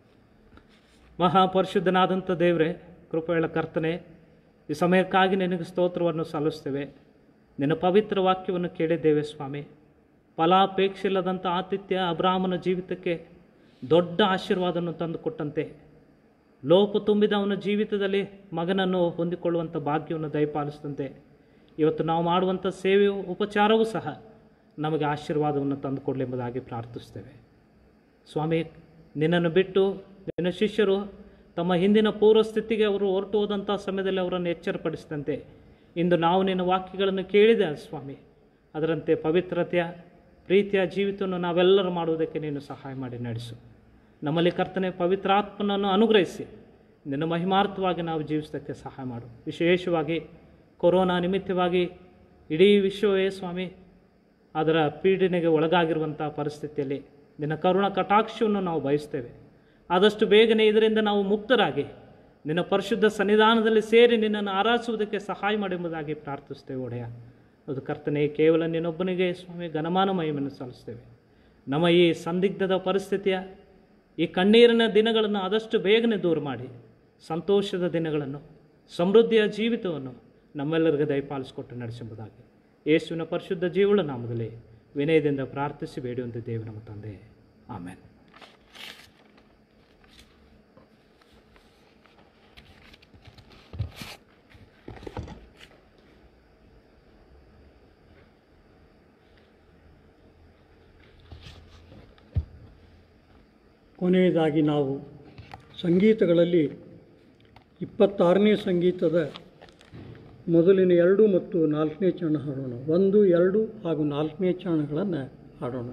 ಮಹಾಪರಿಶುದ್ಧನಾದಂಥ ದೇವರೇ ಕೃಪೆಗಳ ಕರ್ತನೆ ಈ ಸಮಯಕ್ಕಾಗಿ ನಿನಗೆ ಸ್ತೋತ್ರವನ್ನು ಸಲ್ಲಿಸ್ತೇವೆ ನಿನ್ನ ಪವಿತ್ರ ವಾಕ್ಯವನ್ನು ಕೇಳಿದ್ದೇವೆ ಸ್ವಾಮಿ ಫಲಾಪೇಕ್ಷೆ ಇಲ್ಲದಂಥ ಆತಿಥ್ಯ ಅಬ್ರಾಹ್ಮನ ಜೀವಿತಕ್ಕೆ ದೊಡ್ಡ ಆಶೀರ್ವಾದವನ್ನು ತಂದುಕೊಟ್ಟಂತೆ ಲೋಪ ತುಂಬಿದ ಅವನ ಜೀವಿತದಲ್ಲಿ ಮಗನನ್ನು ಹೊಂದಿಕೊಳ್ಳುವಂಥ ಭಾಗ್ಯವನ್ನು ದಯಪಾಲಿಸಿದಂತೆ ಇವತ್ತು ನಾವು ಮಾಡುವಂಥ ಸೇವೆಯು ಉಪಚಾರವೂ ಸಹ ನಮಗೆ ಆಶೀರ್ವಾದವನ್ನು ತಂದುಕೊಡಲಿ ಎಂಬುದಾಗಿ ಪ್ರಾರ್ಥಿಸ್ತೇವೆ ಸ್ವಾಮಿ ನಿನ್ನನ್ನು ಬಿಟ್ಟು ನಿನ್ನ ಶಿಷ್ಯರು ತಮ್ಮ ಹಿಂದಿನ ಪೂರ್ವ ಸ್ಥಿತಿಗೆ ಅವರು ಹೊರಟು ಹೋದಂಥ ಸಮಯದಲ್ಲಿ ಅವರನ್ನು ಎಚ್ಚರಪಡಿಸಿದಂತೆ ಇಂದು ನಾವು ನಿನ್ನ ವಾಕ್ಯಗಳನ್ನು ಕೇಳಿದೆ ಸ್ವಾಮಿ ಅದರಂತೆ ಪವಿತ್ರತೆಯ ಪ್ರೀತಿಯ ಜೀವಿತವನ್ನು ನಾವೆಲ್ಲರೂ ಮಾಡುವುದಕ್ಕೆ ನೀನು ಸಹಾಯ ಮಾಡಿ ನಡೆಸು ನಮ್ಮಲ್ಲಿ ಕರ್ತನೆ ಪವಿತ್ರಾತ್ಮನನ್ನು ಅನುಗ್ರಹಿಸಿ ನಿನ್ನ ಮಹಿಮಾರ್ಥವಾಗಿ ನಾವು ಜೀವಿಸೋದಕ್ಕೆ ಸಹಾಯ ಮಾಡು ವಿಶೇಷವಾಗಿ ಕೊರೋನಾ ನಿಮಿತ್ತವಾಗಿ ಇಡೀ ವಿಶ್ವವೇ ಸ್ವಾಮಿ ಅದರ ಪೀಡನೆಗೆ ಒಳಗಾಗಿರುವಂಥ ಪರಿಸ್ಥಿತಿಯಲ್ಲಿ ನಿನ್ನ ಕರುಣ ಕಟಾಕ್ಷವನ್ನು ನಾವು ಬಯಸ್ತೇವೆ ಆದಷ್ಟು ಬೇಗನೆ ಇದರಿಂದ ನಾವು ಮುಕ್ತರಾಗಿ ನಿನ್ನ ಪರಿಶುದ್ಧ ಸನ್ನಿಧಾನದಲ್ಲಿ ಸೇರಿ ನಿನ್ನನ್ನು ಆರಾಧಿಸುವುದಕ್ಕೆ ಸಹಾಯ ಮಾಡೆಂಬುದಾಗಿ ಪ್ರಾರ್ಥಿಸ್ತೇವೆ ಒಡೆಯ ಅದು ಕರ್ತನೆ ಕೇವಲ ನಿನ್ನೊಬ್ಬನಿಗೆ ಸ್ವಾಮಿ ಘನಮಾನ ಮಹಿಮೆಯನ್ನು ಸಲ್ಲಿಸ್ತೇವೆ ನಮ್ಮ ಈ ಸಂದಿಗ್ಧದ ಪರಿಸ್ಥಿತಿಯ ಈ ಕಣ್ಣೀರಿನ ದಿನಗಳನ್ನು ಆದಷ್ಟು ಬೇಗನೆ ದೂರ ಮಾಡಿ ಸಂತೋಷದ ದಿನಗಳನ್ನು ಸಮೃದ್ಧಿಯ ಜೀವಿತವನ್ನು ನಮ್ಮೆಲ್ಲರಿಗೆ ದಯಪಾಲಿಸಿಕೊಟ್ಟು ನಡೆಸೆಂಬುದಾಗಿ ಯೇಸುವಿನ ಪರಿಶುದ್ಧ ಜೀವಳ ನಾಮದಲ್ಲಿ ವಿನಯದಿಂದ ಪ್ರಾರ್ಥಿಸಿ ಬೇಡುವಂತಿದ್ದೇವೆ ನಮ್ಮ ತಂದೆ ಆಮೇಲೆ ಕೊನೆಯದಾಗಿ ನಾವು ಸಂಗೀತಗಳಲ್ಲಿ ಇಪ್ಪತ್ತಾರನೇ ಸಂಗೀತದ ಮೊದಲಿನ ಎರಡು ಮತ್ತು ನಾಲ್ಕನೇ ಚರಣ ಹಾಡೋಣ ಒಂದು ಎರಡು ಹಾಗೂ ನಾಲ್ಕನೇ ಚರಣಗಳನ್ನು ಹಾಡೋಣ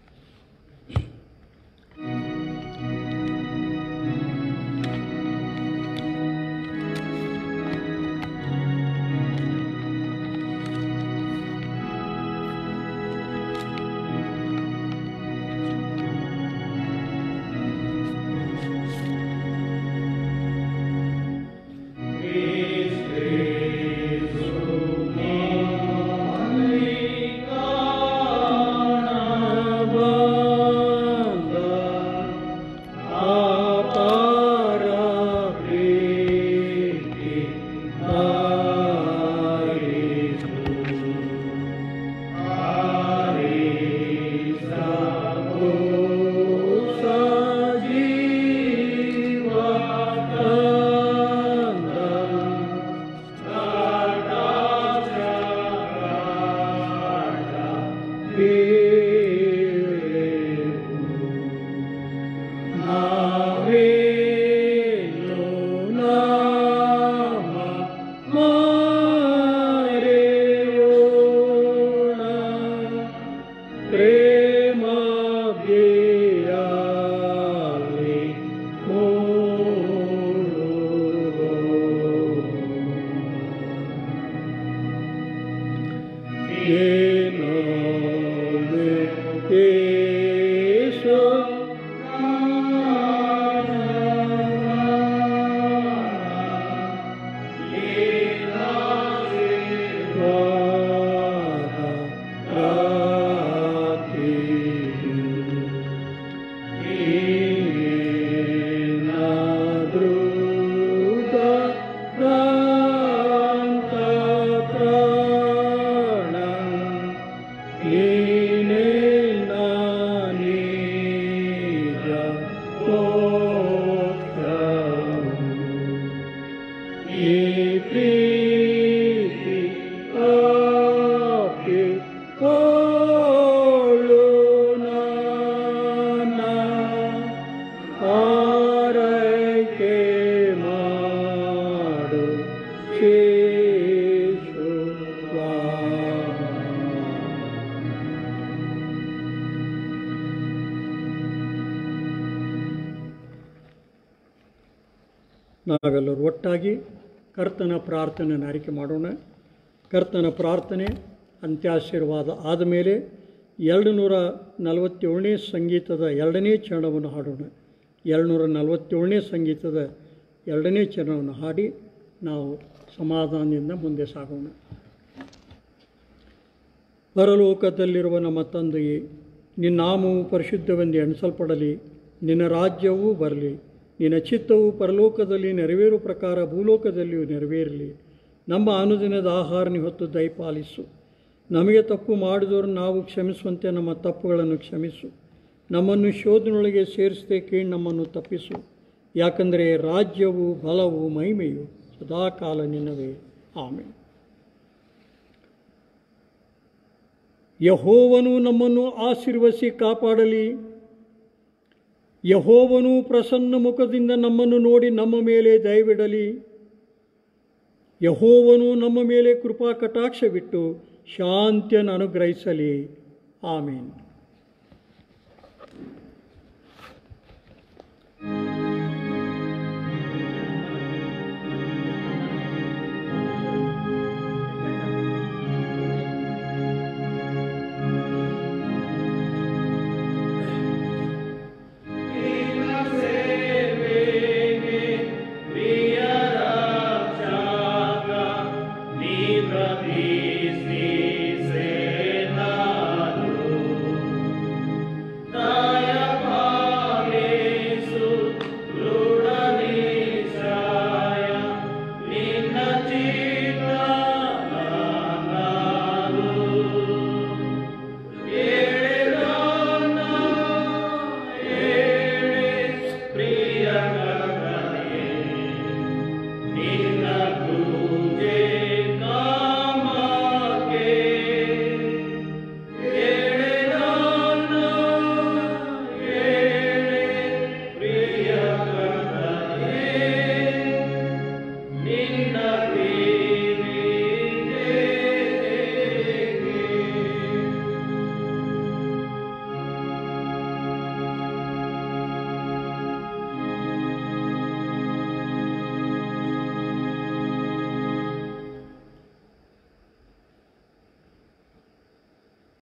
ನಾವೆಲ್ಲರೂ ಒಟ್ಟಾಗಿ ಕರ್ತನ ಪ್ರಾರ್ಥನೆಯನ್ನು ಆಯ್ಕೆ ಮಾಡೋಣ ಕರ್ತನ ಪ್ರಾರ್ಥನೆ ಅಂತ್ಯಾಶೀರ್ವಾದ ಆದಮೇಲೆ ಎರಡು ನೂರ ನಲವತ್ತೇಳನೇ ಸಂಗೀತದ ಎರಡನೇ ಚರಣವನ್ನು ಹಾಡೋಣ ಎರಡು ನೂರ ನಲವತ್ತೇಳನೇ ಸಂಗೀತದ ಎರಡನೇ ಚರಣವನ್ನು ಹಾಡಿ ನಾವು ಸಮಾಧಾನದಿಂದ ಮುಂದೆ ಸಾಗೋಣ ಪರಲೋಕದಲ್ಲಿರುವ ನಮ್ಮ ತಂದೆಯೇ ನಿನ್ನ ನಾಮವು ಪರಿಶುದ್ಧವೆಂದು ಎಣಿಸಲ್ಪಡಲಿ ನಿನ್ನ ರಾಜ್ಯವೂ ಬರಲಿ ನಿನ್ನ ಚಿತ್ತವು ಪರಲೋಕದಲ್ಲಿ ನೆರವೇರುವ ಪ್ರಕಾರ ಭೂಲೋಕದಲ್ಲಿಯೂ ನೆರವೇರಲಿ ನಮ್ಮ ಅನುದಿನದ ಆಹಾರನಿ ಹೊತ್ತು ದಯಪಾಲಿಸು ನಮಗೆ ತಪ್ಪು ಮಾಡಿದವರು ನಾವು ಕ್ಷಮಿಸುವಂತೆ ನಮ್ಮ ತಪ್ಪುಗಳನ್ನು ಕ್ಷಮಿಸು ನಮ್ಮನ್ನು ಶೋಧನೊಳಗೆ ಸೇರಿಸದೆ ಕೀಳು ನಮ್ಮನ್ನು ತಪ್ಪಿಸು ಯಾಕಂದರೆ ರಾಜ್ಯವು ಬಲವು ಮಹಿಮೆಯು ಸದಾಕಾಲ ನಿನ್ನವೇ ಆಮೇಲೆ ಯಹೋವನು ನಮ್ಮನ್ನು ಆಶೀರ್ವಸಿ ಕಾಪಾಡಲಿ ಯಹೋವನು ಪ್ರಸನ್ನ ಮುಖದಿಂದ ನಮ್ಮನ್ನು ನೋಡಿ ನಮ್ಮ ಮೇಲೆ ದಯವಿಡಲಿ ಯಹೋವನು ನಮ್ಮ ಮೇಲೆ ಕೃಪಾ ಕಟಾಕ್ಷವಿಟ್ಟು ಶಾಂತಿಯನ್ನು ಅನುಗ್ರಹಿಸಲಿ ಆಮೇನ್